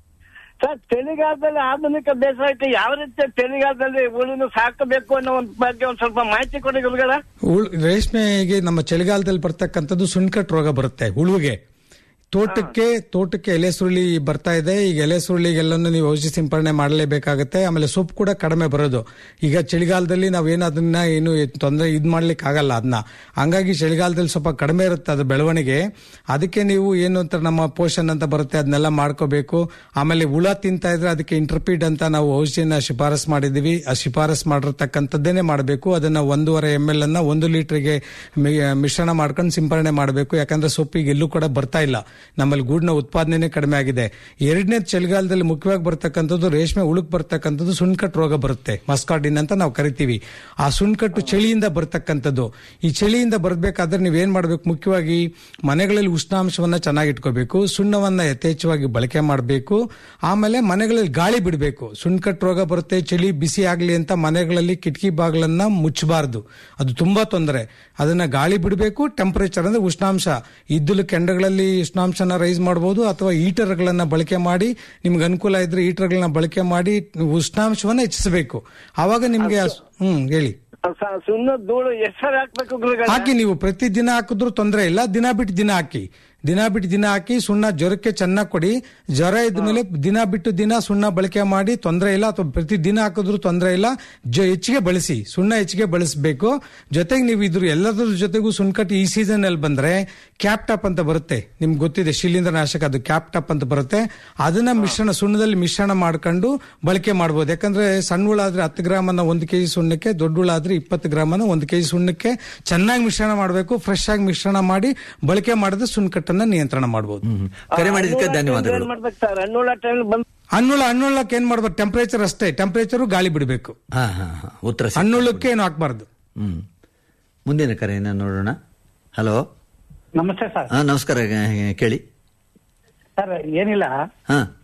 ಸರ್ ಚಳಿಗಾಲದಲ್ಲಿ ಆಧುನಿಕ ಬೇಸಾಯಕ್ಕೆ ಯಾವ ರೀತಿ ಚಳಿಗಾಲದಲ್ಲಿ ಉಳಿದು ಸಾಕಬೇಕು ಅನ್ನೋ ಒಂದು ಬಗ್ಗೆ ಒಂದು ಸ್ವಲ್ಪ ಮಾಹಿತಿ ಕೊಡಿ ಗುರುಗಳ ಉಳ್- ರೇಷ್ಮೆಗೆ ನಮ್ಮ ಚಳಿಗಾಲದಲ್ಲಿ ಬರ್ತಕ್ಕಂಥದ್ದು ಸುಣ್ಕಟ್ ರೋಗ ಬರುತ್ತೆ ಹುಳುವಿಗೆ ತೋಟಕ್ಕೆ ತೋಟಕ್ಕೆ ಎಲೆ ಸುರುಳಿ ಬರ್ತಾ ಇದೆ ಈಗ ಎಲೆ ಸುರುಳಿಗೆಲ್ಲನೂ ನೀವು ಔಷಧಿ ಸಿಂಪರಣೆ ಮಾಡಲೇಬೇಕಾಗುತ್ತೆ ಆಮೇಲೆ ಸೊಪ್ಪು ಕೂಡ ಕಡಿಮೆ ಬರೋದು ಈಗ ಚಳಿಗಾಲದಲ್ಲಿ ನಾವೇನು ಅದನ್ನ ಏನು ತೊಂದರೆ ಇದ್ ಮಾಡ್ಲಿಕ್ಕೆ ಆಗಲ್ಲ ಅದನ್ನ ಹಂಗಾಗಿ ಚಳಿಗಾಲದಲ್ಲಿ ಸ್ವಲ್ಪ ಕಡಿಮೆ ಇರುತ್ತೆ ಅದು ಬೆಳವಣಿಗೆ ಅದಕ್ಕೆ ನೀವು ಏನು ಅಂತ ನಮ್ಮ ಪೋಷನ್ ಅಂತ ಬರುತ್ತೆ ಅದನ್ನೆಲ್ಲ ಮಾಡ್ಕೋಬೇಕು ಆಮೇಲೆ ಹುಳ ತಿಂತಾ ಇದ್ರೆ ಅದಕ್ಕೆ ಇಂಟರ್ಪೀಡ್ ಅಂತ ನಾವು ಔಷಧಿನ ಶಿಫಾರಸ್ ಮಾಡಿದೀವಿ ಆ ಶಿಫಾರಸ್ ಮಾಡಿರ್ತಕ್ಕಂಥದ್ದೇನೆ ಮಾಡಬೇಕು ಅದನ್ನ ಒಂದೂವರೆ ಎಮ್ ಎಲ್ ಅನ್ನ ಒಂದು ಲೀಟರ್ಗೆ ಮಿಶ್ರಣ ಮಾಡ್ಕೊಂಡು ಸಿಂಪರಣೆ ಮಾಡಬೇಕು ಯಾಕಂದ್ರೆ ಸೊಪ್ಪಿಗೆ ಎಲ್ಲೂ ಕೂಡ ಬರ್ತಾ ಇಲ್ಲ ನಮ್ಮಲ್ಲಿ ಗೂಡಿನ ಉತ್ಪಾದನೆ ಕಡಿಮೆ ಆಗಿದೆ ಎರಡನೇ ಚಳಿಗಾಲದಲ್ಲಿ ಮುಖ್ಯವಾಗಿ ಬರ್ತಕ್ಕಂಥದ್ದು ರೇಷ್ಮೆ ಉಳುಕ್ ಬರ್ತಕ್ಕಂಥದ್ದು ಸುಣ್ಕಟ್ ರೋಗ ಬರುತ್ತೆ ಮಸ್ಕಾಡಿನ್ ಅಂತ ನಾವು ಕರಿತೀವಿ ಆ ಸುಣ್ಕಟ್ಟು ಚಳಿಯಿಂದ ಬರ್ತಕ್ಕಂಥದ್ದು ಈ ಚಳಿಯಿಂದ ಬರ್ಬೇಕಾದ್ರೆ ನೀವೇನ್ ಮಾಡ್ಬೇಕು ಮುಖ್ಯವಾಗಿ ಮನೆಗಳಲ್ಲಿ ಉಷ್ಣಾಂಶವನ್ನ ಚೆನ್ನಾಗಿ ಇಟ್ಕೋಬೇಕು ಸುಣ್ಣವನ್ನ ಯಥೇಚ್ಛವಾಗಿ ಬಳಕೆ ಮಾಡಬೇಕು ಆಮೇಲೆ ಮನೆಗಳಲ್ಲಿ ಗಾಳಿ ಬಿಡಬೇಕು ಸುಣ್ಕಟ್ ರೋಗ ಬರುತ್ತೆ ಚಳಿ ಬಿಸಿ ಆಗ್ಲಿ ಅಂತ ಮನೆಗಳಲ್ಲಿ ಕಿಟಕಿ ಬಾಗಿಲನ್ನ ಮುಚ್ಚಬಾರ್ದು ಅದು ತುಂಬಾ ತೊಂದರೆ ಅದನ್ನ ಗಾಳಿ ಬಿಡಬೇಕು ಟೆಂಪರೇಚರ್ ಅಂದ್ರೆ ಉಷ್ಣಾಂಶ ಇದ್ದುಲು ಕೆಂಡಗಳಲ್ಲಿ ಉಷ್ಣಾಂಶನ ರೈಸ್ ಮಾಡಬಹುದು ಅಥವಾ ಹೀಟರ್ಗಳನ್ನ ಬಳಕೆ ಮಾಡಿ ನಿಮ್ಗೆ ಅನುಕೂಲ ಇದ್ರೆ ಹೀಟರ್ಗಳನ್ನ ಬಳಕೆ ಮಾಡಿ ಉಷ್ಣಾಂಶವನ್ನ ಹೆಚ್ಚಿಸಬೇಕು ಆವಾಗ ನಿಮ್ಗೆ ಆ- ಹ್ಮ್ ಹೇಳಿ ಸ- ಸುಣ್ಣದ ಧೂಳು ಎಷ್ಟು ಸರಿ ಹಾಕ್ಬೇಕು ಗುರುಗಳ ಹಾಕಿ ನೀವು ಪ್ರತಿ ದಿನ ಹಾಕಿದ್ರು ತೊಂದರೆ ಇಲ್ಲ ದಿನ ಬಿಟ್ಟು ದಿನ ಹಾಕಿ ದಿನ ಬಿಟ್ಟು ದಿನ ಹಾಕಿ ಸುಣ್ಣ ಜ್ವರಕ್ಕೆ ಚೆನ್ನಾಗಿ ಕೊಡಿ ಜ್ವರ ಇದ್ಮೇಲೆ ದಿನ ಬಿಟ್ಟು ದಿನ ಸುಣ್ಣ ಬಳಕೆ ಮಾಡಿ ತೊಂದರೆ ಇಲ್ಲ ಅಥವಾ ಪ್ರತಿ ದಿನ ಹಾಕಿದ್ರು ತೊಂದರೆ ಇಲ್ಲ ಜೊ ಹೆಚ್ಚಿಗೆ ಬಳಸಿ ಸುಣ್ಣ ಹೆಚ್ಚಿಗೆ ಬಳಸಬೇಕು ಜೊತೆಗೆ ನೀವು ಇದ್ರ ಎಲ್ಲದ್ರ ಜೊತೆಗೂ ಸುಣ್ಕಟ್ಟು ಈ ಸೀಸನ್ ಅಲ್ಲಿ ಬಂದ್ರೆ ಕ್ಯಾಪ್ ಟಾಪ್ ಅಂತ ಬರುತ್ತೆ ನಿಮ್ಗೆ ಗೊತ್ತಿದೆ ಶಿಲೀಂಧ್ರ ನಾಶಕ ಅದು ಕ್ಯಾಪ್ ಟಾಪ್ ಅಂತ ಬರುತ್ತೆ ಅದನ್ನ ಮಿಶ್ರಣ ಸುಣ್ಣದಲ್ಲಿ ಮಿಶ್ರಣ ಮಾಡ್ಕೊಂಡು ಬಳಕೆ ಮಾಡ್ಬೋದು ಯಾಕಂದ್ರೆ ಸಣ್ಣ ಹುಳ ಆದ್ರೆ ಹತ್ತು ಗ್ರಾಮ್ ಅನ್ನ ಒಂದು ಕೆಜಿ ಸುಣ್ಣಕ್ಕೆ ದೊಡ್ಡ ಹುಳ ಆದ್ರೆ ಇಪ್ಪತ್ತು ಗ್ರಾಮ್ ಅನ್ನ ಒಂದು ಕೆಜಿ ಸುಣ್ಣಕ್ಕೆ ಚೆನ್ನಾಗಿ ಮಿಶ್ರಣ ಮಾಡಬೇಕು ಫ್ರೆಶ್ ಆಗಿ ಮಿಶ್ರಣ ಮಾಡಿ ಬಳಕೆ ಮಾಡಿದ್ರೆ ಸುಣ್ಕಟ್ಟನ್ನ ನಿಯಂತ್ರಣ ಮಾಡಬಹುದು ಕರೆ ಮಾಡಿದ್ದಕ್ಕೆ ಧನ್ಯವಾದಗಳು ಏನ್ ಮಾಡ್ಬೇಕು ಸರ್ ಹಣ್ಣುಳ ಟೈಮ್ ಬಂದ್ ಹಣ್ಣುಳ ಹಣ್ಣುಳ್ಳಕ್ಕೆ ಏನ್ ಮಾಡ್ಬೇಕು ಟೆಂಪರೇಚರ್ ಅಷ್ಟೇ ಟೆಂಪರೇಚರ್ ಗಾಳಿ ಬಿಡಬೇಕು ಹಾ ಹಾ ಹಾ ಉತ್ತರ ಸಿಕ್ತು. ಹಣ್ಣುಳ್ಳಕ್ಕೆ ಏನು ಹಾಕ್ಬಾರ್ದು ಹ್ಮ್ ಮುಂದಿನ ಕರೆಯನ್ನ ನೋಡೋಣ ಹಲೋ ನಮಸ್ತೆ ಸರ್ ಹಾ ನಮಸ್ಕಾರ ಆ, ಕೇಳಿ ಸರ್ ಏನಿಲ್ಲ ಹಾ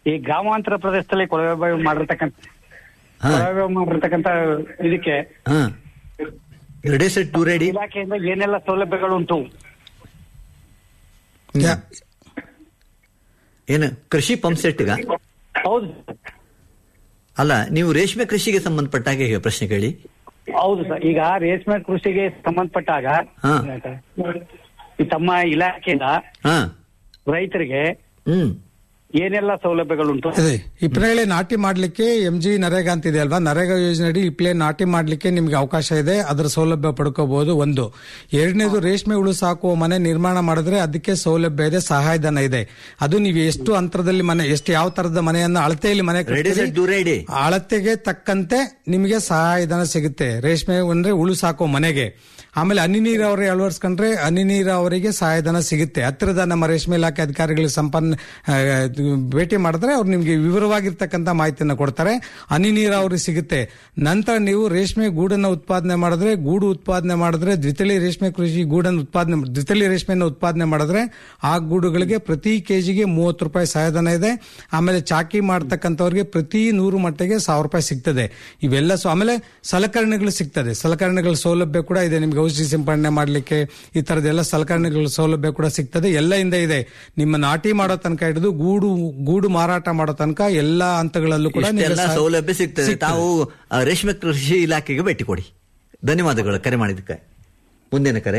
ಈ ಗ್ರಾಮಾಂತರ ಪ್ರದೇಶದಲ್ಲಿ ಕೊಳವೆ ಬಾವಿ ಮಾಡಿರ್ತಕ್ಕಂಥ ಹಾ. ಕೊಳವೆ ಬಾವಿ ಮಾಡಿರ್ತಕ್ಕಂಥ ಇದಕ್ಕೆ ಹಾ ರೆಡಿ ಸೆಟ್ ಟು ರೆಡಿ ಇಲಾಖೆಯಿಂದ ಏನೆಲ್ಲ ಸೌಲಭ್ಯಗಳುಂಟು ಏನು ಕೃಷಿ ಪಂಪ್ ಸೆಟ್ಗ ಹೌದು ಅಲ್ಲ ನೀವು ರೇಷ್ಮೆ ಕೃಷಿಗೆ ಸಂಬಂಧಪಟ್ಟ ಹಾಗೆ ಈಗ ಪ್ರಶ್ನೆ ಕೇಳಿ ಹೌದು ಸರ್ ಈಗ ರೇಷ್ಮೆ ಕೃಷಿಗೆ ಸಂಬಂಧಪಟ್ಟಾಗ ಹಾ. ಈ ತಮ್ಮ ಇಲಾಖೆಯಿಂದ ಹಾ ರೈತರಿಗೆ ಹ್ಮ್ ಏನೆಲ್ಲ ಸೌಲಭ್ಯಗಳುಂಟು ಅದೇ ಇಪ್ರೇಳೆ ನಾಟಿ ಮಾಡ್ಲಿಕ್ಕೆ ಎಂ ಜಿ ನರೇಗಾ ಅಂತ ಇದೆ ಅಲ್ವಾ ನರೇಗಾ ಯೋಜನೆಯಡಿ ಇಪ್ಲೆ ನಾಟಿ ಮಾಡ್ಲಿಕ್ಕೆ ನಿಮ್ಗೆ ಅವಕಾಶ ಇದೆ ಅದರ ಸೌಲಭ್ಯ ಪಡ್ಕೋಬಹುದು ಒಂದು ಎರಡನೇದು ರೇಷ್ಮೆ ಹುಳು ಸಾಕುವ ಮನೆ ನಿರ್ಮಾಣ ಮಾಡಿದ್ರೆ ಅದಕ್ಕೆ ಸೌಲಭ್ಯ ಇದೆ ಸಹಾಯಧನ ಇದೆ ಅದು ನೀವು ಎಷ್ಟು ಅಂತರದಲ್ಲಿ ಮನೆ ಎಷ್ಟು ಯಾವ ತರದ ಮನೆಯನ್ನ ಅಳತೆಯಲ್ಲಿ ಮನೆ ರೆಡಿ ಕಟ್ತೀರಿ, ಸೆಟ್ ಟು ರೆಡಿ ಅಳತೆಗೆ ತಕ್ಕಂತೆ ನಿಮಗೆ ಸಹಾಯಧನ ಸಿಗುತ್ತೆ ರೇಷ್ಮೆ ಅಂದ್ರೆ ಹುಳು ಸಾಕೋ ಮನೆಗೆ ಆಮೇಲೆ ಹನಿ ನೀರಾವರಿ ಅಳವಡಿಸ್ಕೊಂಡ್ರೆ ಹನಿ ನೀರಾವರಿಗೆ ಸಹಾಯಧನ ಸಿಗುತ್ತೆ ಹತ್ತಿರದ ನಮ್ಮ ರೇಷ್ಮೆ ಇಲಾಖೆ ಅಧಿಕಾರಿಗಳಿಗೆ ಸಂಪನ್ನ ಆ, ಭೇಟಿ ಮಾಡಿದ್ರೆ ಅವ್ರು ನಿಮ್ಗೆ ವಿವರವಾಗಿರ್ತಕ್ಕಂಥ ಮಾಹಿತಿಯನ್ನು ಕೊಡ್ತಾರೆ ಹನಿ ನೀರಾವರಿ ಸಿಗುತ್ತೆ ನಂತರ ನೀವು ರೇಷ್ಮೆ ಗೂಡನ್ನ ಉತ್ಪಾದನೆ ಮಾಡಿದ್ರೆ ಗೂಡು ಉತ್ಪಾದನೆ ಮಾಡಿದ್ರೆ ದ್ವಿತಳಿ ರೇಷ್ಮೆ ಕೃಷಿ ಗೂಡನ್ನು ಉತ್ಪಾದನೆ ದ್ವಿತಳಿ ರೇಷ್ಮೆಯನ್ನು ಉತ್ಪಾದನೆ ಮಾಡಿದ್ರೆ ಆ ಗೂಡುಗಳಿಗೆ ಪ್ರತಿ ಕೆಜಿಗೆ ಮೂವತ್ತು ರೂಪಾಯಿ ಸಹಾಯಧನ ಇದೆ ಆಮೇಲೆ ಚಾಕಿ ಮಾಡ್ತಕ್ಕಂಥವ್ರಿಗೆ ಪ್ರತಿ ನೂರು ಮಟ್ಟಿಗೆ ಸಾವಿರ ರೂಪಾಯಿ ಸಿಗ್ತದೆ ಇವೆಲ್ಲ ಸೊ ಆಮೇಲೆ ಸಲಕರಣೆಗಳು ಸಿಗ್ತದೆ ಸಲಕರಣೆಗಳ ಸೌಲಭ್ಯ ಕೂಡ ಇದೆ ನಿಮ್ಗೆ ಔಷಧಿ ಸಿಂಪಡಣೆ ಮಾಡ್ಲಿಕ್ಕೆ ಈ ತರದೆಲ್ಲ ಸಲಕರಣೆಗಳ ಸೌಲಭ್ಯ ಕೂಡ ಸಿಗ್ತದೆ ಎಲ್ಲ ಇಂದ ಇದೆ ನಿಮ್ಮ ನಾಟಿ ಮಾಡೋ ತನಕ ಹಿಡಿದು ಗೂಡು ಗೂಡು ಮಾರಾಟ ಮಾಡೋ ತನಕ ಎಲ್ಲಾ ಹಂತಗಳಲ್ಲೂ ಕೂಡ ನಿಮ್ಗೆ ಇಷ್ಟೆಲ್ಲ ಸಹ- ಸೌಲಭ್ಯ ಸಿಗ್ತದೆ ಸಿಗ್ತದೆ. ತಾವು ಆ, ರೇಷ್ಮೆ ಕೃಷಿ ಇಲಾಖೆಗೆ ಭೇಟಿ ಕೊಡಿ ಧನ್ಯವಾದಗಳು ಕರೆ ಮಾಡಿದ್ದಕ್ಕೆ ಮುಂದಿನ ಕರೆ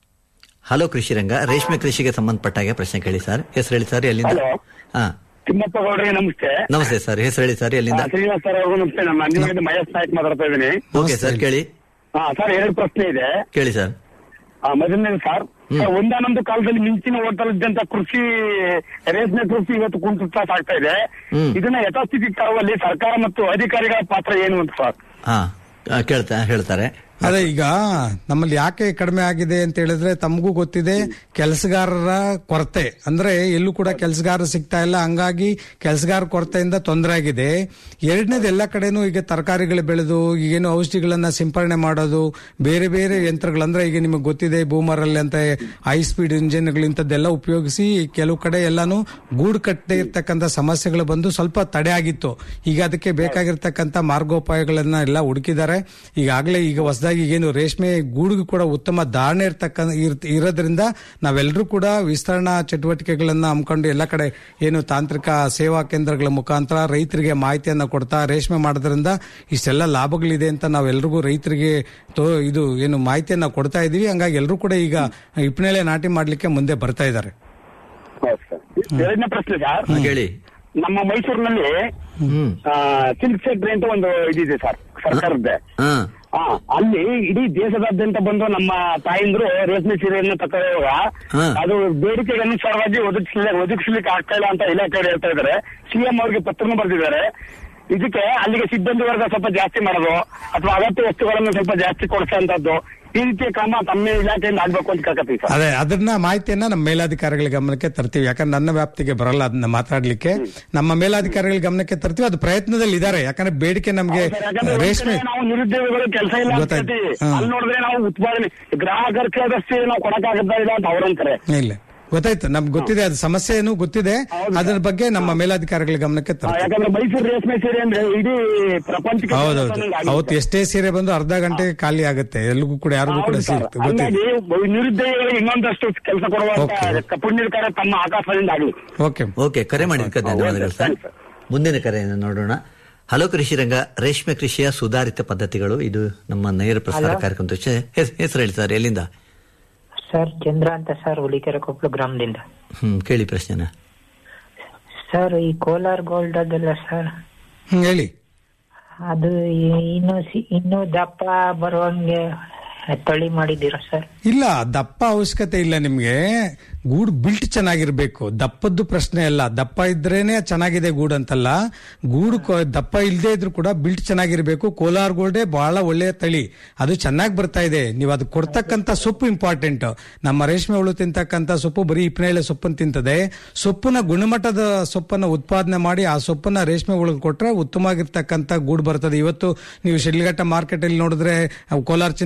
ಹಲೋ ಕೃಷಿ ರಂಗ ರೇಷ್ಮೆ ಕೃಷಿಗೆ ಸಂಬಂಧಪಟ್ಟಾಗೆ ಪ್ರಶ್ನೆ ಕೇಳಿ ಸರ್ ಹೆಸರು ಹೇಳಿ ಸರ್ ಎಲ್ಲಿಂದ Hello. ಹಾ ತಿಮ್ಮಪ್ಪ ಗೌಡ್ರಿಗೆ ನಮಸ್ತೆ ನಮಸ್ತೆ ಸರ್ ಹೆಸರು ಹೇಳಿ ಸರ್ ಎಲ್ಲಿಂದ ಆ, ಶ್ರೀನಿವಾಸ್ ಸರ್ ಅವ್ರಿಗೂ ನಮಸ್ತೆ ನಮ್ಮ ಅಂಜನಗಡ್ಡೆ ಮಹೇಶ್ ನಾಯ್ಕ್ ಮಾತಾಡ್ತಾ ಇದ್ದೀನಿ ಓಕೆ ಸರ್ ಕೇಳಿ ಹಾ ಸರ್ ಎರಡು ಪ್ರಶ್ನೆ ಇದೆ ಕೇಳಿ ಸರ್ ಆ, ಮೊದಲನೇದು ಸರ್ ಸರ್, ಒಂದಾನೊಂದು ಕಾಲದಲ್ಲಿ ಮಿಂಚಿನ ಓಟಲಿದ್ದಂತ ಕೃಷಿ ರೇಷ್ಮೆ ಕೃಷಿ ಇವತ್ತು ಕುಂಟುತ್ತಾ ಸಾಗ್ತಾ ಇದೆ ಹ್ಮ್. ಇದನ್ನ ಯಥಾಸ್ಥಿತಿ ತರುವಲ್ಲಿ ಸರ್ಕಾರ ಮತ್ತು ಅಧಿಕಾರಿಗಳ ಪಾತ್ರ ಏನು ಅಂತ ಸರ್ ಹಾ ಆ, ಕೇಳ್ತಾ ಹೇಳ್ತಾರೆ ಅದೇ ಈಗ ನಮ್ಮಲ್ಲಿ ಯಾಕೆ ಕಡಿಮೆ ಆಗಿದೆ ಅಂತ ಹೇಳಿದ್ರೆ ತಮಗೂ ಗೊತ್ತಿದೆ ಕೆಲಸಗಾರರ ಕೊರತೆ ಅಂದ್ರೆ ಎಲ್ಲೂ ಕೂಡ ಕೆಲಸಗಾರ ಸಿಗ್ತಾ ಇಲ್ಲ ಹಂಗಾಗಿ ಕೆಲಸಗಾರ ಕೊರತೆಯಿಂದ ತೊಂದರೆ ಆಗಿದೆ ಎರಡನೇದು ಎಲ್ಲ ಕಡೆನೂ ಈಗ ತರಕಾರಿಗಳು ಬೆಳೆದು ಈಗೇನು ಔಷಧಿಗಳನ್ನ ಸಿಂಪರಣೆ ಮಾಡೋದು ಬೇರೆ ಬೇರೆ ಯಂತ್ರಗಳು ಅಂದ್ರೆ ಈಗ ನಿಮಗೆ ಗೊತ್ತಿದೆ ಬೂಮರಲ್ಲಿ ಅಂತ ಹೈ ಸ್ಪೀಡ್ ಇಂಜಿನ್ಗಳು ಇಂಥದ್ದೆಲ್ಲ ಉಪಯೋಗಿಸಿ ಕೆಲವು ಕಡೆ ಎಲ್ಲಾನು ಗೂಡು ಕಟ್ಟದೆ ಇರ್ತಕ್ಕಂಥ ಸಮಸ್ಯೆಗಳು ಬಂದು ಸ್ವಲ್ಪ ತಡೆ ಆಗಿತ್ತು ಈಗ ಅದಕ್ಕೆ ಬೇಕಾಗಿರ್ತಕ್ಕಂಥ ಮಾರ್ಗೋಪಾಯಗಳನ್ನ ಎಲ್ಲ ಹುಡುಕಿದ್ದಾರೆ ಈಗಾಗಲೇ ಈಗ ಹೊಸದಾಗಿ ಏನು ರೇಷ್ಮೆ ಗೂಡಿಗೂ ಕೂಡ ಉತ್ತಮ ಧಾರಣೆ ಇರ್ತಕ್ಕಂಥ ಇರ್- ಇರೋದ್ರಿಂದ ನಾವೆಲ್ಲರೂ ಕೂಡ ವಿಸ್ತರಣಾ ಚಟುವಟಿಕೆಗಳನ್ನ ಹಮ್ಮಿಕೊಂಡು ಎಲ್ಲ ಕಡೆ ಏನು ತಾಂತ್ರಿಕ ಸೇವಾ ಕೇಂದ್ರಗಳ ಮುಖಾಂತರ ರೈತರಿಗೆ ಮಾಹಿತಿಯನ್ನ ಕೊಡ್ತಾ ರೇಷ್ಮೆ ಮಾಡೋದ್ರಿಂದ ಇಷ್ಟೆಲ್ಲ ಲಾಭಗಳಿದೆ ಅಂತ ನಾವೆಲ್ಲರಿಗೂ ರೈತರಿಗೆ ತೋ ಇದು ಏನು ಮಾಹಿತಿಯನ್ನ ಕೊಡ್ತಾ ಇದೀವಿ ಹಂಗಾಗಿ ಎಲ್ಲರೂ ಕೂಡ ಈಗ ಇಪ್ಪನೇಳೆ ನಾಟಿ ಮಾಡ್ಲಿಕ್ಕೆ ಮುಂದೆ ಬರ್ತಾ ಇದ್ದಾರೆ ಎರಡನೇ ಪ್ರಶ್ನೆ ಸರ್ ಕೇಳಿ ನಮ್ಮ ಮೈಸೂರಿನಲ್ಲಿ ಹ್ಮ್ ಸಿಲ್ಕ್ ಫ್ಯಾಕ್ಟ್ರಿ ಅಂತ ಒಂದು ಇದಿದೆ ಸರ್ ಸರ್ಕಾರದ್ದೇ ಹಾ ಆ, ಅಲ್ಲಿ ಇಡೀ ದೇಶದಾದ್ಯಂತ ಬಂದು ನಮ್ಮ ತಾಯಿಂದ್ರು ರೇಷ್ಮೆ ಸೀರೆಯನ್ನು ತಕೊಳ್ಳುವಾಗ ಹಾ. ಅದು ಬೇಡಿಕೆಗೆ ಅನುಸಾರವಾಗಿ ಒದಗಿಸ್ಲಿ ಒದಗಿಸ್ಲಿಕ್ಕೆ ಆಗ್ತಾ ಇಲ್ಲ ಅಂತ ಇಲಾಖೆಯವರು ಹೇಳ್ತಾ ಇದ್ದಾರೆ ಸಿಎಂ ಅವರಿಗೆ ಪತ್ರನೂ ಬರೆದಿದ್ದಾರೆ ಇದಕ್ಕೆ ಅಲ್ಲಿಗೆ ಸಿಬ್ಬಂದಿ ವರ್ಗ ಸ್ವಲ್ಪ ಜಾಸ್ತಿ ಮಾಡೋದು ಅಥವಾ ಅಗತ್ಯ ವಸ್ತುಗಳನ್ನು ಸ್ವಲ್ಪ ಜಾಸ್ತಿ ಕೊಡಿಸೋಂಥದ್ದು ಈ ರೀತಿಯ ಕ್ರಮ ತಮ್ಮ ಇಲಾಖೆಯಿಂದ ಆಗ್ಬೇಕು ಅಂತ ಕೇಳ್ಕತ್ತೀವಿ ಸರ್ ಅದೇ ಅದನ್ನ ಮಾಹಿತಿಯನ್ನ ನಮ್ಮ ಮೇಲಾಧಿಕಾರಿಗಳ ಗಮನಕ್ಕೆ ತರ್ತೀವಿ ಯಾಕಂದ್ರೆ ನನ್ನ ವ್ಯಾಪ್ತಿಗೆ ಬರಲ್ಲ ಅದನ್ನ ಮಾತಾಡ್ಲಿಕ್ಕೆ ನಮ್ಮ ಮೇಲಾಧಿಕಾರಿಗಳ ಗಮನಕ್ಕೆ ತರ್ತೀವಿ ಅದು ಪ್ರಯತ್ನದಲ್ಲಿ ಇದ್ದಾರೆ ಯಾಕಂದ್ರೆ ಬೇಡಿಕೆ ನಮ್ಗೆ ಸರ್, ಯಾಕಂದ್ರೆ ಒಂದ್ ರೇಷ್ಮೆ ಕಡೆ ನಾವು ನಿರುದ್ಯೋಗಿಗಳು ಕೆಲಸ ಇಲ್ಲ ಅಂತ ಗೊತ್ತಾಯ್ತು. ಹೇಳ್ತೀವಿ. ಹಾ. ಅಲ್ಲಿ ನೋಡಿದ್ರೆ ನಾವು ಉತ್ಪಾದನೆ ಗ್ರಾಹಕರ ಕೇಳಿದಷ್ಟೇ ನಾವು ಕೊಡಕ್ಕಾಗತ್ತಾ ಇಲ್ಲ ಅಂತ ಅವ್ರಂತಾರೆ ಇಲ್ಲ ಗೊತ್ತಾಯ್ತು ನಮ್ಗೆ ಗೊತ್ತಿದೆ ಅದು ಸಮಸ್ಯೆ ಏನು ಗೊತ್ತಿದೆ ಅದ್ರ ಬಗ್ಗೆ ನಮ್ಮ ಮೇಲಾಧಿಕಾರಿಗಳ ಗಮನಕ್ಕೆ ಆ, ತರ್ತೀವಿ ಯಾಕಂದ್ರೆ ಮೈಸೂರು ರೇಷ್ಮೆ ಸೀರೆ ಅಂದ್ರೆ ಇಡೀ ಪ್ರಪಂಚಕ್ಕೆ ಹೌದೌದು ಆಗುತ್ತೆ. ಅವತ್ತು ಎಷ್ಟೇ ಸೀರೆ ಬಂದು ಅರ್ಧ ಗಂಟೆಗೆ ಖಾಲಿ ಆಗುತ್ತೆ ಎಲ್ರಿಗೂ ಕೂಡ ಯಾರಿಗೂ ಕೂಡ ಹೌದು ಸರ್. ಸಿಗುತ್ತೆ ಗೊತ್ತಿದೆ ಹಂಗಾಗಿ ನಿರುದ್ಯೋಗಿಗಳಿಗೆ ಇನ್ನೊಂದಷ್ಟು ಕೆಲಸ ಕೊಡುವಂತ ಪುಣ್ಯದ ಕಾರ್ಯ ತಮ್ಮ ಆಕಾಶದಿಂದ ಆಗಲಿ ಓಕೆ ಓಕೆ ಕರೆ ಮಾಡಿದ್ದಕ್ಕೆ ಧನ್ಯವಾದಗಳು ಸರ್ ಮುಂದಿನ ಕರೆಯನ್ನು ನೋಡೋಣ ಹಲೋ ಕೃಷಿ ರಂಗ ರೇಷ್ಮೆ ಕೃಷಿಯ ಸುಧಾರಿತ ಪದ್ಧತಿಗಳು ಇದು ನಮ್ಮ ನೇರ ಪ್ರಸಾರ Hello. ಕಾರ್ಯಕ್ರಮದ ವಿಷಯ. ಹೆಸ್- ಹೆಸರು ಹೇಳಿ ಸರ್ ಎಲ್ಲಿಂದ ಸರ್ ಚಂದ್ರ ಅಂತ ಸರ್ ಹುಲಿಕೆರೆ ಕೊಪ್ಪಳ ಗ್ರಾಮದಿಂದ ಹ್ಮ್ ಕೇಳಿ ಪ್ರಶ್ನೆನ ಸರ್ ಈ ಕೋಲಾರ್ ಗೋಲ್ಡ್ ಅದಲ್ಲ ಸರ್ ಹ್ಮ್ ಹೇಳಿ ಅದು ಈ- ಇನ್ನು ಸಿ- ಇನ್ನು ದಪ್ಪ ಬರುವಂಗೆ ತಳಿ ಮಾಡಿದ್ದೀರಾ ಸರ್ ಇಲ್ಲ ದಪ್ಪ ಅವಶ್ಯಕತೆ ಇಲ್ಲ ನಿಮ್ಗೆ ಗೂಡು ಬಿಲ್ಟ್ ಚೆನ್ನಾಗಿರ್ಬೇಕು ದಪ್ಪದ್ದು ಪ್ರಶ್ನೆ ಅಲ್ಲ ದಪ್ಪ ಇದ್ರೇನೆ ಚೆನ್ನಾಗಿದೆ ಗೂಡು ಅಂತಲ್ಲ ಗೂಡು ಕೊ- ದಪ್ಪ ಇಲ್ಲದೆ ಇದ್ರು ಕೂಡ ಬಿಲ್ಟ್ ಚೆನ್ನಾಗಿರ್ಬೇಕು ಕೋಲಾರ್ ಗೋಲ್ಡೇ ಬಹಳ ಒಳ್ಳೆಯ ತಳಿ ಅದು ಚೆನ್ನಾಗಿ ಬರ್ತಾ ಇದೆ ನೀವು ಅದು ಕೊಡ್ತಕ್ಕಂತ ಸೊಪ್ಪು ಇಂಪಾರ್ಟೆಂಟ್ ನಮ್ಮ ರೇಷ್ಮೆ ಹುಳು ತಿಂತಕ್ಕಂತ ಸೊಪ್ಪು ಬರೀ ಇಪ್ಪನೇಳೆ ಸೊಪ್ಪನ್ನು ತಿಂತದೆ ಸೊಪ್ಪಿನ ಗುಣಮಟ್ಟದ ಸೊಪ್ಪನ್ನ ಉತ್ಪಾದನೆ ಮಾಡಿ ಆ ಸೊಪ್ಪನ್ನ ರೇಷ್ಮೆ ಹುಳು ಕೊಟ್ರೆ ಉತ್ತಮವಾಗಿರ್ತಕ್ಕಂತ ಗೂಡು ಬರ್ತದೆ ಇವತ್ತು ನೀವು ಶಿಡ್ಲಘಟ್ಟ ಮಾರ್ಕೆಟ್ ಅಲ್ಲಿ ನೋಡಿದ್ರೆ ಅವು ಕೋಲಾರ ಚಿನ್ನಕ್ಕೆ ಶಿಡ್ಲಘಟ್ಟ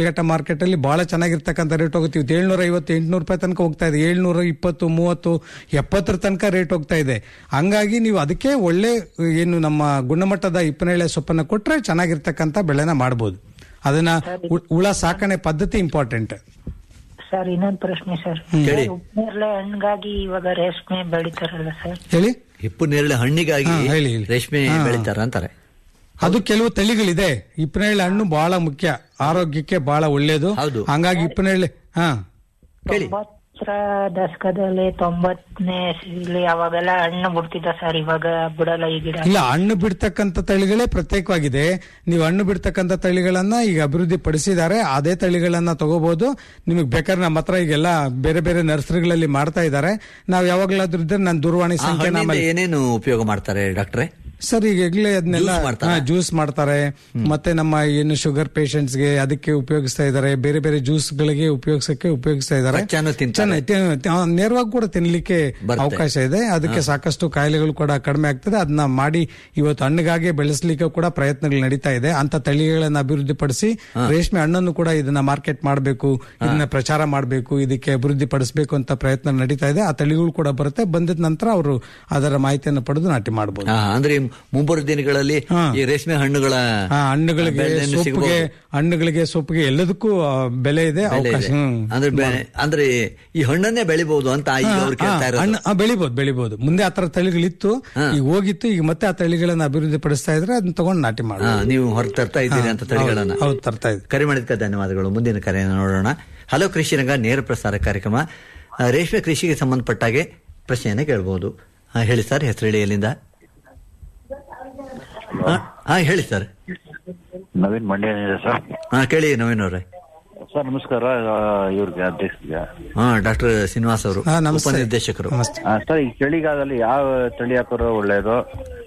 ಶಿಡ್ಲಘಟ್ಟ ಮಾರ್ಕೆಟ್ ಅಲ್ಲಿ ಬಹಳ ಚೆನ್ನಾಗಿರ್ತಕ್ಕಂಥ ರೇಟ್ ಹೋಗುತ್ತೆ ಇವತ್ತು ಏಳ್ನೂರ ಐವತ್ತು ಎಂಟ್ನೂರು ರೂಪಾಯಿ ತನಕ ಹೋಗ್ತಾ ಇದೆ ಏಳ್ನೂರ ಇಪ್ಪತ್ತು ಮೂವತ್ತು ಎಪ್ಪತ್ತರ ತನಕ ರೇಟ್ ಹೋಗ್ತಾ ಇದೆ ಹಂಗಾಗಿ ನೀವು ಅದಕ್ಕೆ ಒಳ್ಳೆ ಏನು ನಮ್ಮ ಗುಣಮಟ್ಟದ ಇಪ್ಪನೇಳೆ ಸೊಪ್ಪನ್ನ ಕೊಟ್ರೆ ಚೆನ್ನಾಗಿರ್ತಕ್ಕಂಥ ಬೆಳೆನ ಮಾಡಬಹುದು ಅದನ್ನ ಉ- ಹುಳ ಸಾಕಣೆ ಪದ್ಧತಿ ಇಂಪಾರ್ಟೆಂಟ್ ಸರ್ ಇನ್ನೊಂದು ಪ್ರಶ್ನೆ ಸರ್ ಹೇಳಿ. ಉಪ್ಪನೇರಳೆ ಹಣ್ಗಾಗಿ ಇವಾಗ ರೇಷ್ಮೆ ಬೆಳಿತಾರಲ್ಲ ಸರ್ ಹೇಳಿ ಹಿಪ್ಪು ನೇರಳೆ ಹಣ್ಣಿಗಾಗಿ ಹಾ, ಹೇಳಿ, ಹೇಳಿ. ರೇಷ್ಮೆ ಹಾ. ಬೆಳಿತಾರ ಅಂತಾರೆ ಅದು ಕೆಲವು ತಳಿಗಳಿದೆ ಇಪ್ಪನೇಳೆ ಹಣ್ಣು ಬಹಳ ಮುಖ್ಯ ಆರೋಗ್ಯಕ್ಕೆ ಬಹಳ ಒಳ್ಳೇದು ಹೌದು. ಹಂಗಾಗಿ ಇಪ್ಪನೇಳೆ ಹಾ ಹೇಳಿ ತೊಂಬತ್ತರ ದಶಕದಲ್ಲಿ ತೊಂಬತ್ತನೇ ಇಲ್ಲಿ ಅವಾಗೆಲ್ಲ ಹಣ್ಣು ಬಿಡ್ತಿದ್ದ ಸರ್ ಇವಾಗ ಬಿಡಲ್ಲ ಈ ಗಿಡ ಇಲ್ಲ ಹಣ್ಣು ಬಿಡ್ತಕ್ಕಂಥ ತಳಿಗಳೇ ಪ್ರತ್ಯೇಕವಾಗಿದೆ ನೀವು ಹಣ್ಣು ಬಿಡ್ತಕ್ಕಂಥ ತಳಿಗಳನ್ನ ಈಗ ಅಭಿವೃದ್ಧಿ ಪಡಿಸಿದ್ದಾರೆ ಅದೇ ತಳಿಗಳನ್ನ ತಗೋಬಹುದು ನಿಮಗೆ ಬೇಕಾದ್ರೆ ನಮ್ಮ ಹತ್ರ ಈಗೆಲ್ಲ ಬೇರೆ ಬೇರೆ ನರ್ಸರಿಗಳಲ್ಲಿ ಮಾಡ್ತಾ ಇದ್ದಾರೆ ನಾವು ಯಾವಾಗ್ಲಾದ್ರೂ ಇದ್ರೆ ನನ್ನ ದೂರವಾಣಿ ಆ ಸಂಖ್ಯೆ ಹಣ್ಣಿಂದ ಏನೇನು ಉಪಯೋಗ ಮಾಡ್ತಾರೆ ಡಾಕ್ಟ್ರೆ ಸರ್ ಈಗಾಗಲೇ ಅದನ್ನೆಲ್ಲ Juice ಮಾಡ್ತಾರಾ? ಜ್ಯೂಸ್ ಮಾಡ್ತಾರೆ ಮತ್ತೆ ನಮ್ಮ ಏನು ಶುಗರ್ ಗೆ ಅದಕ್ಕೆ ಉಪಯೋಗಿಸ್ತಾ ಇದ್ದಾರೆ ಬೇರೆ ಬೇರೆ ಜ್ಯೂಸ್ ಗಳಿಗೆ ಉಪಯೋಗಿಸಕ್ಕೆ ಉಪಯೋಗಿಸ್ತಾ ಇದ್ದಾರೆ ಕಚ್ಚಾನು ತಿಂತಾರೆ. ಚೆನ್ನಾಗಿ ತಿ- ತಿ- ನೇರವಾಗಿ ಕೂಡ ತಿನ್ಲಿಕ್ಕೆ ಬರುತ್ತೆ. ಅವಕಾಶ ಇದೆ ಅದಕ್ಕೆ ಸಾಕಷ್ಟು ಕಾಯಿಲೆಗಳು ಕೂಡ ಕಡಿಮೆ ಆಗ್ತದೆ ಅದನ್ನ ಮಾಡಿ ಇವತ್ತು ಹಣ್ಣಿಗಾಗಿ ಬೆಳೆಸಲಿಕ್ಕೆ ಕೂಡ ಪ್ರಯತ್ನಗಳು ನಡೀತಾ ಇದೆ ಅಂತ ತಳಿಗಳನ್ನ ಅಭಿವೃದ್ಧಿಪಡಿಸಿ ರೇಷ್ಮೆ ಹಣ್ಣನ್ನು ಕೂಡ ಇದನ್ನ ಮಾರ್ಕೆಟ್ ಮಾಡಬೇಕು ಇದನ್ನ ಪ್ರಚಾರ ಮಾಡಬೇಕು ಇದಕ್ಕೆ ಅಭಿವೃದ್ಧಿ ಪಡಿಸಬೇಕು ಅಂತ ಪ್ರಯತ್ನ ನಡೀತಾ ಇದೆ ಆ ತಳಿಗಳು ಕೂಡ ಬರುತ್ತೆ ಬಂದಿದ ನಂತರ ಅವರು ಅದರ ಮಾಹಿತಿಯನ್ನು ಪಡೆದು ನಾಟಿ ಮಾಡಬಹುದು ಹಾ, ಅಂದ್ರೆ ಈ ಮುಂಬರುವ ದಿನಗಳಲ್ಲಿ ಹಾ. ಈ ರೇಷ್ಮೆ ಹಣ್ಣುಗಳ ಆ, ಹಣ್ಣುಗಳಿಗೆ ಬೆಲೆಯನ್ನು ಸೊಪ್ಪಿಗೆ ಸಿಗಬಹುದು. ಹಣ್ಣುಗಳಿಗೆ ಸೊಪ್ಪಿಗೆ ಎಲ್ಲದಕ್ಕೂ ಆ, ಬೆಲೆ ಇದೆ ಬೆಲೆ ಅವಕಾಶ ಇದೆ. ಹ್ಮ್. ಅಂದ್ರೆ ಬೆ- ಅಂದ್ರೆ ಈ ಹಣ್ಣನ್ನೇ ಬೆಳಿಬಹುದು ಅಂತ ಈಗ ಅವ್ರು ಹಾ, ಕೇಳ್ತಾ ಇರೋದು ಹಣ್ಣು- ಹಾ, ಬೆಳಿಬಹುದು ಬೆಳಿಬಹುದು ಮುಂದೆ ಆ ತರ ತಳಿಗಳಿತ್ತು ಈಗ ಹೋಗಿತ್ತು ಈಗ ಮತ್ತೆ ಆ ತಳಿಗಳನ್ನ ಅಭಿವೃದ್ಧಿ ಪಡಿಸ್ತಾ ಇದ್ರೆ ಅದನ್ನ ತಗೊಂಡು ನಾಟಿ ಹಾ, ಮಾಡಿ ನೀವು ಹೊರ ತರ್ತಾ ಇದ್ದೀರಿ ಅಂತ ತಳಿಗಳನ್ನ ಹೌದು ತರ್ತಾ ಇದ್ವಿ ಕರೆ ಮಾಡಿದ್ದಕ್ಕೆ ಧನ್ಯವಾದಗಳು ಮುಂದಿನ ಕರೆಯನ್ನು ನೋಡೋಣ ಹಲೋ ಕೃಷಿ ರಂಗ ನೇರ ಪ್ರಸಾರ ಕಾರ್ಯಕ್ರಮ ಆ, ರೇಷ್ಮೆ ಕೃಷಿಗೆ ಸಂಬಂಧಪಟ್ಟಾಗೆ ಪ್ರಶ್ನೆಯನ್ನ ಕೇಳಬಹುದು ಆ, ಹೇಳಿ ಸರ್ ಹೆಸರು ಹೇಳಿ ಎಲ್ಲಿಂದ ಹಾ, ಹಾ ಹೇಳಿ ಸರ್ ನವೀನ್ ಮಂಡ್ಯನಿದೆ ಸರ್ ಹಾ ಕೇಳಿ ನವೀನ್ ಅವ್ರೆ ಸರ್ ನಮಸ್ಕಾರ ಆ, ಇವ್ರಿಗೆ ಅಧ್ಯಕ್ಷರಿಗೆ ಹಾ ಡಾಕ್ಟರ್ ಶ್ರೀನಿವಾಸ್ ಅವರು ಹಾ, ನಮಸ್ತೆ. ಉಪನಿರ್ದೇಶಕರು ನಮಸ್ತೆ ಆ, ಸರ್ ಈ ಚಳಿಗಾಲದಲ್ಲಿ ಯಾವ ತಳಿ ಹಾಕೋರು ಒಳ್ಳೇದು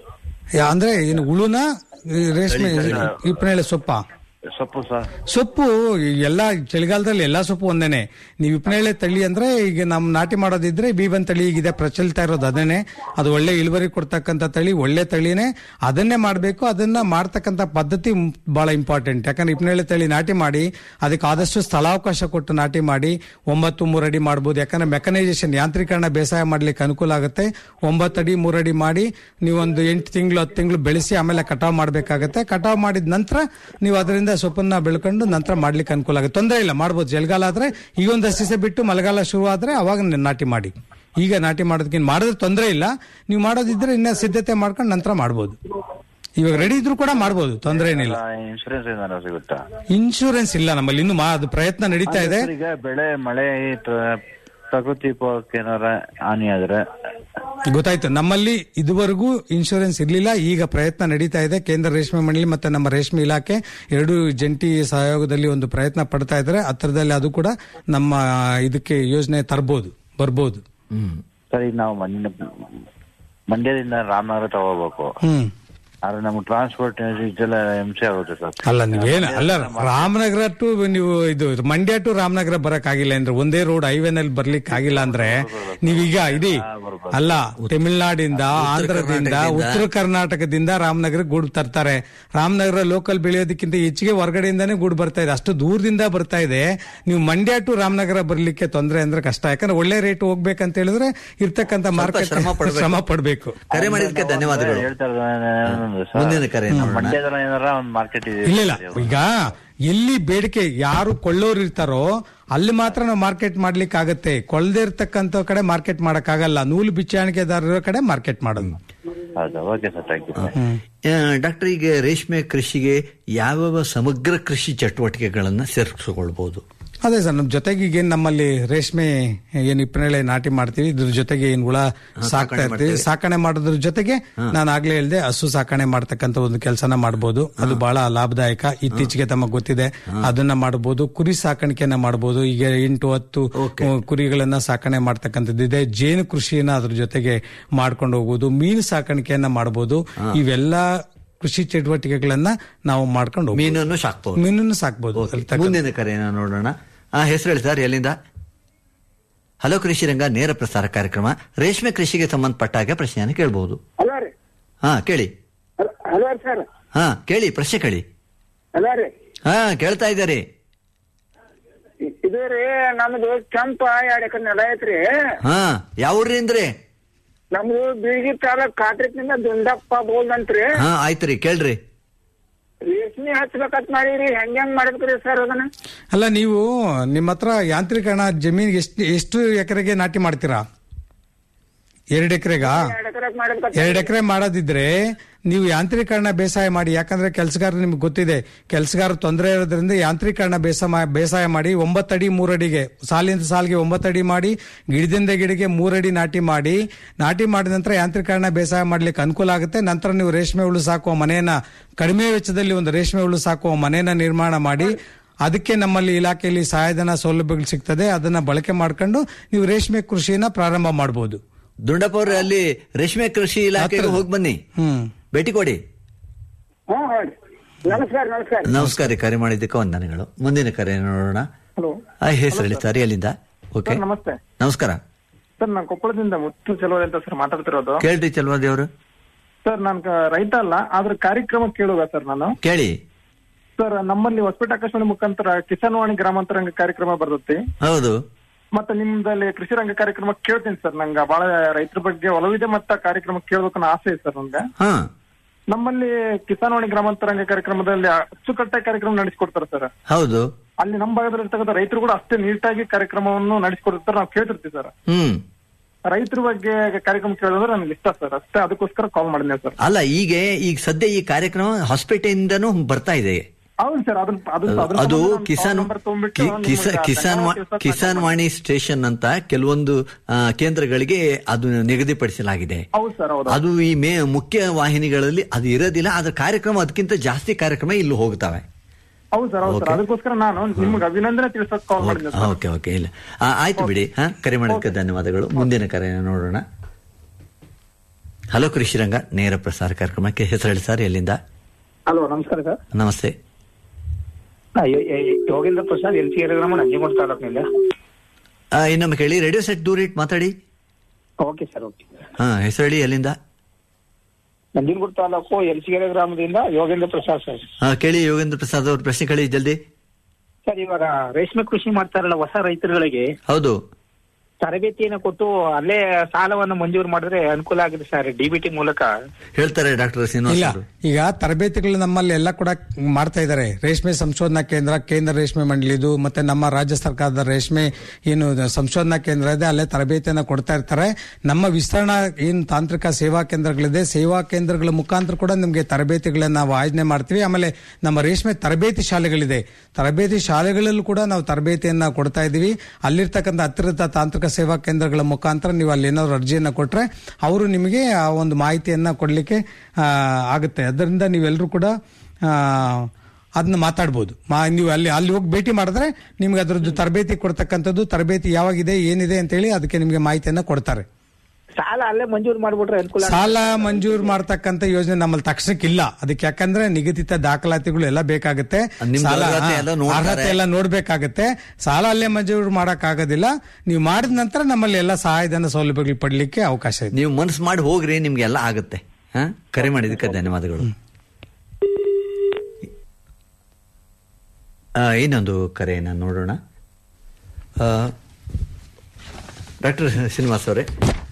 ಯಾ- ಅಂದ್ರೆ ಏನು ಹುಳುನ ಈ ರೇಷ್ಮೆ ಇಪ್ಪನೇಳೆ ಸೊಪ್ಪ ಸೊಪ್ಪು ಸರ್ ಸೊಪ್ಪು ಎಲ್ಲಾ ಚಳಿಗಾಲದಲ್ಲಿ ಎಲ್ಲಾ ಸೊಪ್ಪು ಒಂದೇನೆ ನೀವು ಇಪ್ಪನೇಳೆ ತಳಿ ಅಂದ್ರೆ ಈಗ ನಮ್ ನಾಟಿ ಮಾಡೋದಿದ್ರೆ ಬೀಬನ್ ತಳಿ ಈಗಿದೆ ಪ್ರಚಲಿತ ಇರೋದು ಅದನ್ನೇ ಅದು ಒಳ್ಳೆ ಇಳುವರಿ ಕೊಡ್ತಕ್ಕಂಥ ತಳಿ ಒಳ್ಳೆ ತಳಿನೇ ಅದನ್ನೇ ಮಾಡಬೇಕು ಅದನ್ನ ಮಾಡ್ತಕ್ಕಂಥ ಪದ್ಧತಿ ಮ್- ಬಹಳ ಇಂಪಾರ್ಟೆಂಟ್ ಯಾಕಂದ್ರೆ ಇಪ್ಪನೇಳೆ ತಳಿ ನಾಟಿ ಮಾಡಿ ಅದಕ್ಕೆ ಆದಷ್ಟು ಸ್ಥಳಾವಕಾಶ ಕೊಟ್ಟು ನಾಟಿ ಮಾಡಿ ಒಂಬತ್ತು ಮೂರಡಿ ಮಾಡ್ಬೋದು ಯಾಕಂದ್ರೆ ಮೆಕನೈಸೇಷನ್ ಯಾಂತ್ರೀಕರಣ ಬೇಸಾಯ ಮಾಡ್ಲಿಕ್ಕೆ ಅನುಕೂಲ ಆಗುತ್ತೆ ಒಂಬತ್ತು ಅಡಿ ಮೂರಡಿ ಮಾಡಿ ನೀವೊಂದು ಎಂಟು ತಿಂಗಳು ಹತ್ತು ತಿಂಗಳು ಬೆಳೆಸಿ ಆಮೇಲೆ ಕಟಾವ್ ಮಾಡಬೇಕಾಗತ್ತೆ ಕಟಾವ್ ಮಾಡಿದ ನಂತರ ನೀವು ಅದರಿಂದ ಸೊಪ್ಪನ್ನ ಬೆಳ್ಕೊಂಡು ನಂತರ ಮಾಡ್ಲಿಕ್ಕೆ ಅನುಕೂಲ ಆಗುತ್ತೆ ತೊಂದರೆ ಇಲ್ಲ ಮಾಡ್ಬೋದು ಚಳಿಗಾಲ ಆದ್ರೆ ಈಗ ಒಂದಷ್ಟು ದಿವಸ ಬಿಟ್ಟು ಮಳೆಗಾಲ ಶುರು ಆದ್ರೆ ಅವಾಗ ನೀವು ನಾಟಿ ಮಾಡಿ ಈಗ ನಾಟಿ ಮಾಡೋದಕ್ಕೆ ಮಾಡಿದ್ರೆ ತೊಂದರೆ ಇಲ್ಲ ನೀವು ಮಾಡೋದಿದ್ರೆ ಇನ್ನ ಸಿದ್ಧತೆ ಮಾಡ್ಕೊಂಡು ನಂತರ ಮಾಡ್ಬೋದು ಇವಾಗ ರೆಡಿ ಇದ್ರು ಕೂಡ ಮಾಡ್ಬೋದು ತೊಂದರೆ ಏನಿಲ್ಲ ಇನ್ಶೂರೆನ್ಸ್ ಏನಾರ ಸಿಗುತ್ತಾ ಇನ್ಶೂರೆನ್ಸ್ ಇಲ್ಲ ನಮ್ಮಲ್ಲಿ ಇನ್ನು ಮಾ- ಅದು ಪ್ರಯತ್ನ ನಡೀತಾ ಇದೆ ಸರ್, ಈಗ ಬೆಳೆ ಮಳೆ ತ- ಪ್ರಕೃತಿ ವಿಕೋಪಕ್ಕೆ ಏನಾರ ಹಾನಿ ಆದ್ರೆ ಗೊತ್ತಾಯ್ತು ನಮ್ಮಲ್ಲಿ ಇದುವರೆಗೂ ಇನ್ಶೂರೆನ್ಸ್ ಇರಲಿಲ್ಲ ಈಗ ಪ್ರಯತ್ನ ನಡೀತಾ ಇದೆ ಕೇಂದ್ರ ರೇಷ್ಮೆ ಮಂಡಳಿ ಮತ್ತೆ ನಮ್ಮ ರೇಷ್ಮೆ ಇಲಾಖೆ ಎರಡು ಜಂಟಿ ಸಹಯೋಗದಲ್ಲಿ ಒಂದು ಪ್ರಯತ್ನ ಪಡ್ತಾ ಇದ್ದಾರೆ ಹತ್ತಿರದಲ್ಲಿ ಅದು ಕೂಡ ನಮ್ಮ ಇದಕ್ಕೆ ಯೋಜನೆ ತರಬಹುದು ಬರ್ಬೋದು ಸರ್ ಈಗ ನಾವು ಮಂಡ್ಯ ಮಂಡ್ಯದಿಂದ ರಾಮನಗರ ತಗೋಬೇಕು ಹ್ಮ್ ಆದ್ರೆ ನಮ್ಗೆ ಟ್ರಾನ್ಸ್ಪೋರ್ಟ್ ಇದೆಲ್ಲ ಹಿಂಸೆ ಆಗುತ್ತೆ ಸರ್ ಅಲ್ಲ ನೀವೇನು ಅಲ್ಲ ರಾಮನಗರ ಟು ನೀವು ಇದು ಮಂಡ್ಯ ಟು ರಾಮನಗರ ಬರಕ್ ಆಗಿಲ್ಲ ಅಂದ್ರೆ ಒಂದೇ ರೋಡ್ ಹೈವೇನಲ್ಲಿ ಬರ್ಲಿಕ್ಕೆ ಆಗಿಲ್ಲ ಅಂದ್ರೆ ನೀವೀಗ ಇಡೀ ಅಲ್ಲ ತಮಿಳ್ನಾಡಿಂದ ಆಂಧ್ರದಿಂದ ಉತ್ತರ ಕರ್ನಾಟಕದಿಂದ ರಾಮನಗರ ಗೂಡು ತರ್ತಾರೆ ರಾಮನಗರ ಲೋಕಲ್ ಬೆಳೆಯೋದಕ್ಕಿಂತ ಹೆಚ್ಚಿಗೆ ಹೊರಗಡೆಯಿಂದಾನೇ ಗೂಡು ಬರ್ತಾ ಇದೆ ಅಷ್ಟು ದೂರದಿಂದ ಬರ್ತಾ ಇದೆ ನೀವು ಮಂಡ್ಯ ಟು ರಾಮನಗರ ಬರ್ಲಿಕ್ಕೆ ತೊಂದರೆ ಅಂದ್ರೆ ಕಷ್ಟ ಯಾಕಂದ್ರೆ ಒಳ್ಳೆ ರೇಟ್ ಹೋಗ್ಬೇಕಂತ ಹೇಳಿದ್ರೆ ಇರ್ತಕ್ಕಂಥ ಮಾರ್ಕೆಟ್ ಶ್ರಮ ಪಡ್ಬೇಕು. ಶ್ರಮ ಪಡ್ಬೇಕು ಕರೆ ಮಾಡಿದ್ದಕ್ಕೆ ಧನ್ಯವಾದಗಳು ಹೇಳ್ತಾ ಇರೋದು ಸರ್, ಮುಂದಿನ ಕರೆ ನೋಡೋಣ. ಮಂಡ್ಯದಲ್ಲಿ ಏನಾರ ಒಂದು ಮಾರ್ಕೆಟ್ ಇದೆ ಇಲ್ಲ ಇಲ್ಲ ಈಗ ಎಲ್ಲಿ ಬೇಡಿಕೆ ಯಾರು ಕೊಳ್ಳೋರು ಇರ್ತಾರೋ ಅಲ್ಲಿ ಮಾತ್ರ ನಾವು ಮಾರ್ಕೆಟ್ ಮಾಡ್ಲಿಕ್ಕೆ ಆಗತ್ತೆ ಕೊಳ್ಳದೆ ಇರ್ತಕ್ಕಂಥ ಕಡೆ ಮಾರ್ಕೆಟ್ ಮಾಡಕ್ ಆಗಲ್ಲ ನೂಲು ಬಿಚ್ಚಾಣಿಕೆದಾರರ ಕಡೆ ಮಾರ್ಕೆಟ್ ಮಾಡೋದು ಹೌದಾ ಓಕೆ ಸರ್ ಥ್ಯಾಂಕ್ ಯು ಆ, ಡಾಕ್ಟರ್ ಈಗ ರೇಷ್ಮೆ ಕೃಷಿಗೆ ಯಾವ್ಯಾವ ಸಮಗ್ರ ಕೃಷಿ ಚಟುವಟಿಕೆಗಳನ್ನ ಸೇರಿಸಿಕೊಳ್ಬಹುದು ಅದೇ ಸರ್ ನಮ್ ಜೊತೆಗೆ ಈಗ ಏನ್ ನಮ್ಮಲ್ಲಿ ರೇಷ್ಮೆ ಏನ್ ಇಪ್ಪನೇಳೆ ನಾಟಿ ಮಾಡ್ತೀವಿ ಇದ್ರ ಜೊತೆಗೆ ಏನ್ ಹುಳ ಸಾಕ್ತಾ ಇರ್ತೀವಿ ಸಾಕಣೆ ಮಾಡೋದ್ರ ಜೊತೆಗೆ ನಾನು ಆಗ್ಲೇ ಹೇಳ್ದೆ ಹಸು ಸಾಕಣೆ ಮಾಡ್ತಕ್ಕಂಥ ಒಂದು ಕೆಲಸನ ಮಾಡಬಹುದು ಅದು ಬಹಳ ಲಾಭದಾಯಕ ಇತ್ತೀಚೆಗೆ ತಮಗೆ ಗೊತ್ತಿದೆ ಅದನ್ನ ಮಾಡಬಹುದು ಕುರಿ ಸಾಕಾಣಿಕೆಯನ್ನ ಮಾಡಬಹುದು ಈಗ ಎಂಟು ಹತ್ತು ಅಹ್, ಕುರಿಗಳನ್ನ ಸಾಕಣೆ ಮಾಡ್ತಕ್ಕಂಥದ್ದಿದೆ ಜೇನು ಕೃಷಿಯನ್ನ ಅದ್ರ ಜೊತೆಗೆ ಮಾಡ್ಕೊಂಡು ಹೋಗ್ಬೋದು ಮೀನು ಸಾಕಾಣಿಕೆಯನ್ನ ಮಾಡಬಹುದು ಇವೆಲ್ಲ ಕೃಷಿ ಚಟುವಟಿಕೆಗಳನ್ನ ನಾವು ಮಾಡ್ಕೊಂಡು ಹೋಗ್ಬೋದು. ಮೀನನ್ನು ಸಾಕ್ಬಹುದು ಮೀನನ್ನು ಸಾಕ್ಬೋದು ಅದ್ರಲ್ಲಿ ತಕ್ಕ- ಮುಂದಿನ ಕರೆಯನ್ನು ನೋಡೋಣ ಆ ಹೆಸರು ಹೇಳಿ ಸರ್ ಎಲ್ಲಿಂದ ಹಲೋ ಕೃಷಿ ರಂಗ ನೇರ ಪ್ರಸಾರ ಕಾರ್ಯಕ್ರಮ ರೇಷ್ಮೆ ಕೃಷಿಗೆ ಸಂಬಂಧಪಟ್ಟ ಹಾಗೆ ಪ್ರಶ್ನೆಯನ್ನು ಕೇಳಬಹುದು ಹಲೋ ರೀ ಹಾ ಕೇಳಿ ಹಲೋ ಸರ್ ಹಾ ಕೇಳಿ ಪ್ರಶ್ನೆ ಕೇಳಿ ಹಲೋ ರೀ ಹಾ ಕೇಳ್ತಾ ಇದ್ದಾರೆ ಇದು ರೀ ನಮ್ದು ಕೆಂಪ ಎರಡ್ ಎಕರೆ ನೆಲ ಐತ್ರಿ ಹಾ ಯಾವ್ರಿ ಅಂದ್ರಿ ನಮ್ದು ಬೀಳ್ಗಿ ತಾಲೂಕ್ ಕಾತ್ರಿಕ್ನಿಂದ ದುಂಡಪ್ಪ ಬೋಲ್ಡ್ ಅಂತ್ರಿ ಹಾ ಆಯ್ತ್ರಿ ಕೇಳ್ರಿ ರೇಷ್ಮೆ ಹಚ್ಬೇಕಂತ ಮಾಡೀರಿ ಹೆಂಗ್ ಹೆಂಗ್ ಮಾಡ್ಬೇಕ್ರಿ ಸರ್ ಅದನ್ನ ಅಲ್ಲ ನೀವು ನಿಮ್ಮ ಹತ್ರ ಯಾಂತ್ರೀಕರಣ ಜಮೀನಿಗೆ ಎಷ್ಟು ಎಷ್ಟು ಎಕರೆಗೆ ನಾಟಿ ಮಾಡ್ತೀರಾ ಎರಡು ಎಕರೆಗಾ ಎರಡ್ ಎಕರೆ ಮಾಡ್ಬೇಕಂತ ಎರಡು ಎಕರೆ ಮಾಡೋದಿದ್ರೆ ನೀವು ಯಾಂತ್ರೀಕರಣ ಬೇಸಾಯ ಮಾಡಿ ಯಾಕಂದ್ರೆ ಕೆಲಸಗಾರ ನಿಮ್ಗೆ ಗೊತ್ತಿದೆ ಕೆಲಸಗಾರ ತೊಂದರೆ ಇರೋದ್ರಿಂದ ಯಾಂತ್ರೀಕರಣ ಬೇಸಾಯ ಬೇಸಾಯ ಮಾಡಿ ಒಂಬತ್ತಡಿ ಮೂರಡಿಗೆ ಸಾಲಿಂದ ಸಾಲಿಗೆ ಒಂಬತ್ತಡಿ ಮಾಡಿ ಗಿಡದಿಂದ ಗಿಡಕ್ಕೆ ಮೂರಡಿ ನಾಟಿ ಮಾಡಿ ನಾಟಿ ಮಾಡಿದ ನಂತರ ಯಾಂತ್ರೀಕರಣ ಬೇಸಾಯ ಮಾಡ್ಲಿಕ್ಕೆ ಅನುಕೂಲ ಆಗುತ್ತೆ ನಂತರ ನೀವು ರೇಷ್ಮೆ ಹುಳು ಸಾಕುವ ಮನೆಯನ್ನ ಕಡಿಮೆ ವೆಚ್ಚದಲ್ಲಿ ಒಂದು ರೇಷ್ಮೆ ಹುಳು ಸಾಕುವ ಮನೆಯನ್ನ ನಿರ್ಮಾಣ ಮಾಡಿ ಅದಕ್ಕೆ ನಮ್ಮಲ್ಲಿ ಇಲಾಖೆಯಲ್ಲಿ ಸಹಾಯಧನ ಸೌಲಭ್ಯಗಳು ಸಿಗ್ತದೆ ಅದನ್ನ ಬಳಕೆ ಮಾಡ್ಕೊಂಡು ನೀವು ರೇಷ್ಮೆ ಕೃಷಿಯನ್ನ ಪ್ರಾರಂಭ ಮಾಡಬಹುದು ದುಂಡಪ್ಪ ಅವ್ರೆ ಅಲ್ಲಿ ರೇಷ್ಮೆ ಕೃಷಿ ಇಲಾಖೆಗೆ ಹೋಗಿ ಬನ್ನಿ ಹ್ಮ್ ಭೇಟಿ ಕೊಡಿ ಹ್ಮ್ ಹೌದು ನಮಸ್ಕಾರ ನಮಸ್ಕಾರ ನಮಸ್ಕಾರ ರೀ, ಕರೆ ಮಾಡಿದ್ದಕ್ಕೆ ವಂದನೆಗಳು ಮುಂದಿನ ಕರೆ ನೋಡೋಣ ಹಲೋ ಆ ಹೆಸರು ಹೇಳಿ ಸರ್ ಎಲ್ಲಿಂದ ಓಕೆ ಸರ್ ನಮಸ್ತೆ ನಮಸ್ಕಾರ ಸರ್ ನಾನು ಕೊಪ್ಪಳದಿಂದ ಮುತ್ತು ಚಲೋದೆ ಅಂತ ಸರ್ ಮಾತಾಡ್ತಿರೋದು ಕೇಳ್ರಿ ಚಲ್ವಾದಿ ಅವರು ಸರ್ ನಾನು ಕ- ರೈತ ಅಲ್ಲ ಆದ್ರೆ ಕಾರ್ಯಕ್ರಮ ಕೇಳುವ ಸರ್ ನಾನು ಕೇಳಿ ಸರ್ ನಮ್ಮಲ್ಲಿ ಹೊಸಪೇಟೆ ಆಕಾಶವಾಣಿ ಮುಖಾಂತರ ಕಿಸಾನ್ ವಾಣಿ ಗ್ರಾಮಾಂತರಂಗ ಕಾರ್ಯಕ್ರಮ ಬರ್ತೈತಿ ಹೌದು ಮತ್ತೆ ನಿಮ್ದಲ್ಲಿ ಕೃಷಿ ರಂಗ ಕಾರ್ಯಕ್ರಮ ಕೇಳ್ತೀನಿ ಸರ್ ನಂಗೆ ಬಹಳ ರೈತರ ಬಗ್ಗೆ ಒಲವಿದೆ ಮತ್ತೆ ಆ ಕಾರ್ಯಕ್ರಮ ಕೇಳ್ಬೇಕನ್ನೋ ಆಸೆ ಇದೆ ಸರ್ ನನ್ಗೆ ಹಾ ನಮ್ಮಲ್ಲಿ ಕಿಸಾನ್ ವಾಣಿ ಗ್ರಾಮಾಂತರಂಗ ಕಾರ್ಯಕ್ರಮದಲ್ಲಿ ಅಚ್ಚುಕಟ್ಟಾಗಿ ಕಾರ್ಯಕ್ರಮ ನಡೆಸಿಕೊಡ್ತಾರೆ ಸರ್ ಹೌದು ಅಲ್ಲಿ ನಮ್ಮ ಭಾಗದಲ್ಲಿ ಇರ್ತಕ್ಕಂಥ ರೈತರು ಕೂಡ ಅಷ್ಟೇ ನೀಟಾಗಿ ಕಾರ್ಯಕ್ರಮವನ್ನು ನಡೆಸಿಕೊಡ್ತಾರೆ ನಾವು ಕೇಳ್ತಿರ್ತೀವಿ ಸರ್ ಹ್ಮ್ ರೈತರ ಬಗ್ಗೆ ಕಾರ್ಯಕ್ರಮ ಕೇಳೋದ್ರೆ ನನಗೆ ಇಷ್ಟ ಸರ್ ಅಷ್ಟೇ ಅದಕ್ಕೋಸ್ಕರ ಕಾಲ್ ಮಾಡಿದ್ದೆ ಸರ್ ಅಲ್ಲ ಈಗ ಈಗ ಸದ್ಯ ಈ ಕಾರ್ಯಕ್ರಮ ಹೊಸಪೇಟೆಯಿಂದನೂ ಬರ್ತಾ ಇದೆ ಹೌದು ಸರ್ ಅದನ್ನ ಅದನ್ನ ಅದ್ರ ಅದು ಸಂಬಂಧ ನಾನು ಕಿಸಾನ್ phone number ತಗೊಂಡ್ಬಿಟ್ಟು ಕಿ- ನಿಮ್ಗೆ ಕಿಸ- ಕಿಸಾನ್ ವಾ- ಧನ್ಯವಾದ ಕಿಸಾನ್ ವಾಣಿ ಸ್ಟೇಷನ್ ಅಂತ ಕೆಲವೊಂದು ಆ, ಕೇಂದ್ರಗಳಿಗೆ ಅದು ನಿಗದಿಪಡಿಸಲಾಗಿದೆ ಹೌದು ಸರ್ ಹೌದು ಅದು ಈ ಮೇ ಮುಖ್ಯ ವಾಹಿನಿಗಳಲ್ಲಿ ಅದು ಇರೋದಿಲ್ಲ ಅದ್ರ ಕಾರ್ಯಕ್ರಮ ಅದಕ್ಕಿಂತ ಜಾಸ್ತಿ ಕಾರ್ಯಕ್ರಮ ಇಲ್ಲಿ ಹೋಗ್ತವೆ ಹೌದು ಸರ್ ಹೌದು ಸರ್ Okay. ಅದಕ್ಕೋಸ್ಕರ ನಾನು ನಿಮ್ಗೆ ಅಭಿನಂದನೆ ತಿಳಿಸಕ್ ಕಾಲ್ ಮಾಡಿದ್ದೆ ಸರ್ ಓಕೆ ಓಕೆ ಇಲ್ಲ ಆ, ಆಯ್ತು ಬಿಡಿ ಹಾ ಕರೆ ಮಾಡೋದಕ್ಕೆ ಧನ್ಯವಾದಗಳು ಮುಂದಿನ ಕರೆ ನೋಡೋಣ ಹಲೋ ಕೃಷಿರಂಗ ನೇರ ಪ್ರಸಾರ ಕಾರ್ಯಕ್ರಮಕ್ಕೆ ಹೆಸರು ಹೇಳಿ ಸರ್ ಎಲ್ಲಿಂದ ಹಲೋ ನಮಸ್ಕಾರ ಸರ್ ನಮಸ್ತೆ ಆ, ಯೋ- ಯೋ- ಯೋಗೇಂದ್ರ ಪ್ರಸಾದ್ ಎಲ್ ಸಿ ಗ್ರಾಮ ನಂಜನಗೂಡು ತಾಲೂಕಿನಿಂದ ಆ, ಇನ್ನೊಮ್ಮೆ ಕೇಳಿ ರೇಡಿಯೋ ಸೆಟ್ ದೂರ ಇಟ್ಟು ಮಾತಾಡಿ ಓಕೆ ಸರ್ ಓಕೆ ಹಾ ಹೆಸರು ಹೇಳಿ ಎಲ್ಲಿಂದ ನಂಜನಗೂಡು ತಾಲೂಕು ಎಲ್ಸಿಗೆರೆ ಗ್ರಾಮದಿಂದ ಯೋಗೇಂದ್ರ ಪ್ರಸಾದ್ ಸರ್ ಹಾ ಕೇಳಿ ಯೋಗೇಂದ್ರ ಪ್ರಸಾದ್ ಅವ್ರ ಪ್ರಶ್ನೆ ಕೇಳಿ ಜಲ್ದಿ ಸರ್ ಇವಾಗ ರೇಷ್ಮೆ ಕೃಷಿ ಮಾಡ್ತಾರಲ್ಲ ಹೊಸ ರೈತರುಗಳಿಗೆ ಹೌದು ತರಬೇತಿಯನ್ನು ಕೊಟ್ಟು ಅಲ್ಲೇ ಸಾಲವನ್ನು ಮಂಜೂರು ಮಾಡಿದ್ರೆ ಅನುಕೂಲ ಆಗಿದೆ ಸರ್ ಡಿಬಿಟಿ ಮೂಲಕ ಹೇಳ್ತಾರೆ ಡಾಕ್ಟರ್ ಶ್ರೀನಿವಾಸ್ ಇಲ್ಲ ಅವರು ಈಗ ತರಬೇತಿಗಳು ನಮ್ಮಲ್ಲಿ ಎಲ್ಲ ಕೂಡ ಮಾಡ್ತಾ ಇದ್ದಾರೆ ರೇಷ್ಮೆ ಸಂಶೋಧನಾ ಕೇಂದ್ರ ಕೇಂದ್ರ ರೇಷ್ಮೆ ಮಂಡಳಿದು ಮತ್ತೆ ನಮ್ಮ ರಾಜ್ಯ ಸರ್ಕಾರದ ರೇಷ್ಮೆ ಏನು ಸಂಶೋಧನಾ ಕೇಂದ್ರ ಇದೆ ಅಲ್ಲೇ ತರಬೇತಿಯನ್ನ ಕೊಡ್ತಾ ಇರ್ತಾರೆ ನಮ್ಮ ವಿಸ್ತರಣಾ ಏನು ತಾಂತ್ರಿಕ ಸೇವಾ ಕೇಂದ್ರಗಳಿದೆ ಸೇವಾ ಕೇಂದ್ರಗಳ ಮುಖಾಂತರ ಕೂಡ ನಿಮಗೆ ತರಬೇತಿಗಳನ್ನ ನಾವು ಆಯೋಜನೆ ಮಾಡ್ತೀವಿ ಆಮೇಲೆ ನಮ್ಮ ರೇಷ್ಮೆ ತರಬೇತಿ ಶಾಲೆಗಳಿದೆ ತರಬೇತಿ ಶಾಲೆಗಳಲ್ಲೂ ಕೂಡ ನಾವು ತರಬೇತಿಯನ್ನ ಕೊಡ್ತಾ ಇದ್ದೀವಿ ಅಲ್ಲಿರ್ತಕ್ಕಂಥ ಹತ್ತಿರದ ತಾಂತ್ರಿಕ ಸೇವಾ ಕೇಂದ್ರಗಳ ಮುಖಾಂತರ ನೀವು ಅಲ್ಲಿ ಏನಾದ್ರು ಅರ್ಜಿಯನ್ನ ಕೊಟ್ರೆ ಅವರು ನಿಮಗೆ ಆ ಒಂದು ಮಾಹಿತಿಯನ್ನ ಕೊಡ್ಲಿಕ್ಕೆ ಆ, ಆಗುತ್ತೆ ಅದರಿಂದ ನೀವೆಲ್ಲರೂ ಕೂಡ ಆ, ಅದನ್ನ ಮಾತಾಡ್ಬೋದು ಮಾ ನೀವು ಅಲ್ಲಿ ಅಲ್ಲಿ ಹೋಗಿ ಭೇಟಿ ಮಾಡಿದ್ರೆ ನಿಮ್ಗೆ ಅದರದ್ದು ತರಬೇತಿ ಕೊಡ್ತಕ್ಕಂಥದ್ದು ತರಬೇತಿ ಯಾವಾಗಿದೆ ಏನಿದೆ ಅಂತೇಳಿ ಅದಕ್ಕೆ ನಿಮಗೆ ಮಾಹಿತಿಯನ್ನ ಕೊಡ್ತಾರೆ ಸಾಲ ಅಲ್ಲೇ ಮಂಜೂರು ಮಾಡ್ಬಿಟ್ರೆ ಅನುಕೂಲ ಆಗುತ್ತೆ. ಸಾಲ ಮಂಜೂರು ಮಾಡ್ತಕ್ಕಂಥ ಯೋಜನೆ ನಮ್ಮಲ್ಲಿ ತಕ್ಷಣಕ್ಕೆ ಇಲ್ಲ ಅದಕ್ಕೆ ಯಾಕಂದ್ರೆ ನಿಗದಿತ ದಾಖಲಾತಿಗಳು ಎಲ್ಲ ಬೇಕಾಗುತ್ತೆ ನಿಮ್ದು ಸಾಲ ಅರ್ಹತೆ ಎಲ್ಲ ನೋಡ್ತಾರೆ. ಅರ್ಹತೆ ಎಲ್ಲ ನೋಡ್ಬೇಕಾಗತ್ತೆ ಸಾಲ ಅಲ್ಲೇ ಮಂಜೂರು ಮಾಡಕ್ ಆಗೋದಿಲ್ಲ ನೀವು ಮಾಡಿದ ನಂತರ ನಮ್ಮಲ್ಲಿ ಎಲ್ಲ ಸಹಾಯಧನ ಸೌಲಭ್ಯಗಳು ಪಡ್ಲಿಕ್ಕೆ ಅವಕಾಶ ಇದೆ ನೀವು ಮನಸ್ಸು ಮಾಡಿ ಹೋಗ್ರಿ ನಿಮ್ಗೆ ಎಲ್ಲ ಆಗುತ್ತೆ ಹಾ ಕರೆ ಮಾಡಿದ್ದಕ್ಕೆ ಧನ್ಯವಾದಗಳು ಆ, ಇನ್ನೊಂದು ಕರೆಯನ್ನು ನೋಡೋಣ ಡಾಕ್ಟರ್ ಶ್ರೀನಿವಾಸ್ ಅವರೇ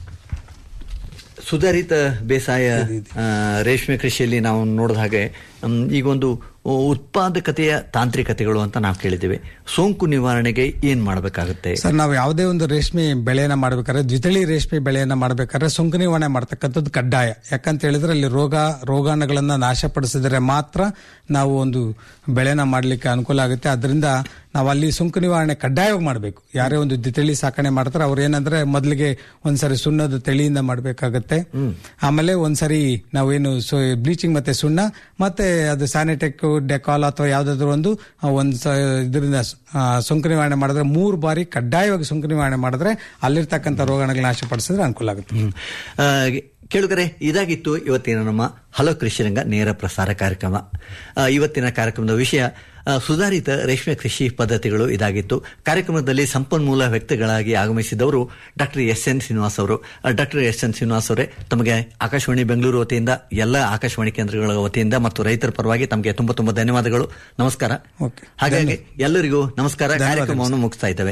ಸುಧಾರಿತ ಬೇಸಾಯ ಆ, ರೇಷ್ಮೆ ಕೃಷಿಯಲ್ಲಿ ನಾವು ನೋಡಿದ ಹಾಗೆ ಮ್, ಈಗ ಒಂದು ಉತ್ಪಾದಕತೆಯ ತಾಂತ್ರಿಕತೆಗಳು ಅಂತ ನಾವು ಕೇಳಿದ್ದೇವೆ ಸೋಂಕು ನಿವಾರಣೆಗೆ ಏನ್ ಮಾಡಬೇಕಾಗುತ್ತೆ ಸರ್ ನಾವು ಯಾವುದೇ ಒಂದು ರೇಷ್ಮೆ ಬೆಳೆಯನ್ನ ಮಾಡ್ಬೇಕಾದ್ರೆ ದ್ವಿತಳಿ ರೇಷ್ಮೆ ಬೆಳೆಯನ್ನ ಮಾಡ್ಬೇಕಾದ್ರೆ ಸೋಂಕು ನಿವಾರಣೆ ಮಾಡ್ತಕ್ಕಂಥದ್ದು ಕಡ್ಡಾಯ ಯಾಕಂತ ಹೇಳಿದ್ರೆ ಅಲ್ಲಿ ರೋಗ ರೋಗಾಣುಗಳನ್ನ ನಾಶಪಡಿಸಿದರೆ ಮಾತ್ರ ನಾವು ಒಂದು ಬೆಳೆನ ಮಾಡ್ಲಿಕ್ಕೆ ಅನುಕೂಲ ಆಗುತ್ತೆ ಅದರಿಂದ ನಾವು ಅಲ್ಲಿ ಸೋಂಕು ನಿವಾರಣೆ ಕಡ್ಡಾಯವಾಗಿ ಮಾಡಬೇಕು ಯಾರೇ ಒಂದು ದ್ವಿತಳಿ ಸಾಕಣೆ ಮಾಡ್ತಾರೆ ಅವ್ರು ಏನಂದ್ರೆ ಮೊದಲಿಗೆ ಒಂದ್ಸರಿ ಸುಣ್ಣದ ತಳಿಯಿಂದ ಮಾಡಬೇಕಾಗತ್ತೆ ಆಮೇಲೆ ಒಂದ್ಸರಿ ನಾವೇನು ಬ್ಲೀಚಿಂಗ್ ಮತ್ತೆ ಸುಣ್ಣ ಮತ್ತೆ ಅದು ಸ್ಯಾನಿಟೆಕ್ ಡೆಕಾಲ್ ಅಥವಾ ಯಾವ್ದಾದ್ರು ಒಂದು ಆ, ಒಂದ್ ಸ- ಇದರಿಂದ ಆ, ಸೋಂಕು ನಿವಾರಣೆ ಮಾಡಿದ್ರೆ ಮೂರು ಬಾರಿ ಕಡ್ಡಾಯವಾಗಿ ಸೋಂಕು ನಿವಾರಣೆ ಮಾಡಿದ್ರೆ ಅಲ್ಲಿರ್ತಕ್ಕಂಥ ರೋಗಾಣುಗಳು ನಾಶಪಡಿಸಿದ್ರೆ ಅನುಕೂಲ ಆಗುತ್ತೆ ಆ, ಕೇಳುಗರೆ ಇದಾಗಿತ್ತು ಇವತ್ತಿನ ನಮ್ಮ ಹಲೋ ಕೃಷಿರಂಗ ನೇರ ಪ್ರಸಾರ ಕಾರ್ಯಕ್ರಮ ಆ, ಇವತ್ತಿನ ಕಾರ್ಯಕ್ರಮದ ವಿಷಯ ಆ, ಸುಧಾರಿತ ರೇಷ್ಮೆ ಕೃಷಿ ಪದ್ಧತಿಗಳು ಇದಾಗಿತ್ತು ಕಾರ್ಯಕ್ರಮದಲ್ಲಿ ಸಂಪನ್ಮೂಲ ವ್ಯಕ್ತಿಗಳಾಗಿ ಆಗಮಿಸಿದವರು ಡಾಕ್ಟರ್ ಎಸ್ ಎನ್ ಶ್ರೀನಿವಾಸ್ ಅವರು ಡಾಕ್ಟರ್ ಎಸ್ ಎನ್ ಶ್ರೀನಿವಾಸ್ ಅವರೇ ತಮಗೆ ಆಕಾಶವಾಣಿ ಬೆಂಗಳೂರು ವತಿಯಿಂದ ಎಲ್ಲ ಆಕಾಶವಾಣಿ ಕೇಂದ್ರಗಳ ವತಿಯಿಂದ ಮತ್ತು ರೈತರ ಪರವಾಗಿ ತಮಗೆ ತುಂಬಾ ತುಂಬಾ ಧನ್ಯವಾದಗಳು ನಮಸ್ಕಾರ ಹಾಗಾಗಿ ಎಲ್ಲರಿಗೂ ನಮಸ್ಕಾರ ಕಾರ್ಯಕ್ರಮವನ್ನು ಮುಗಿಸ್ತಾ ಇದ್ದೇವೆ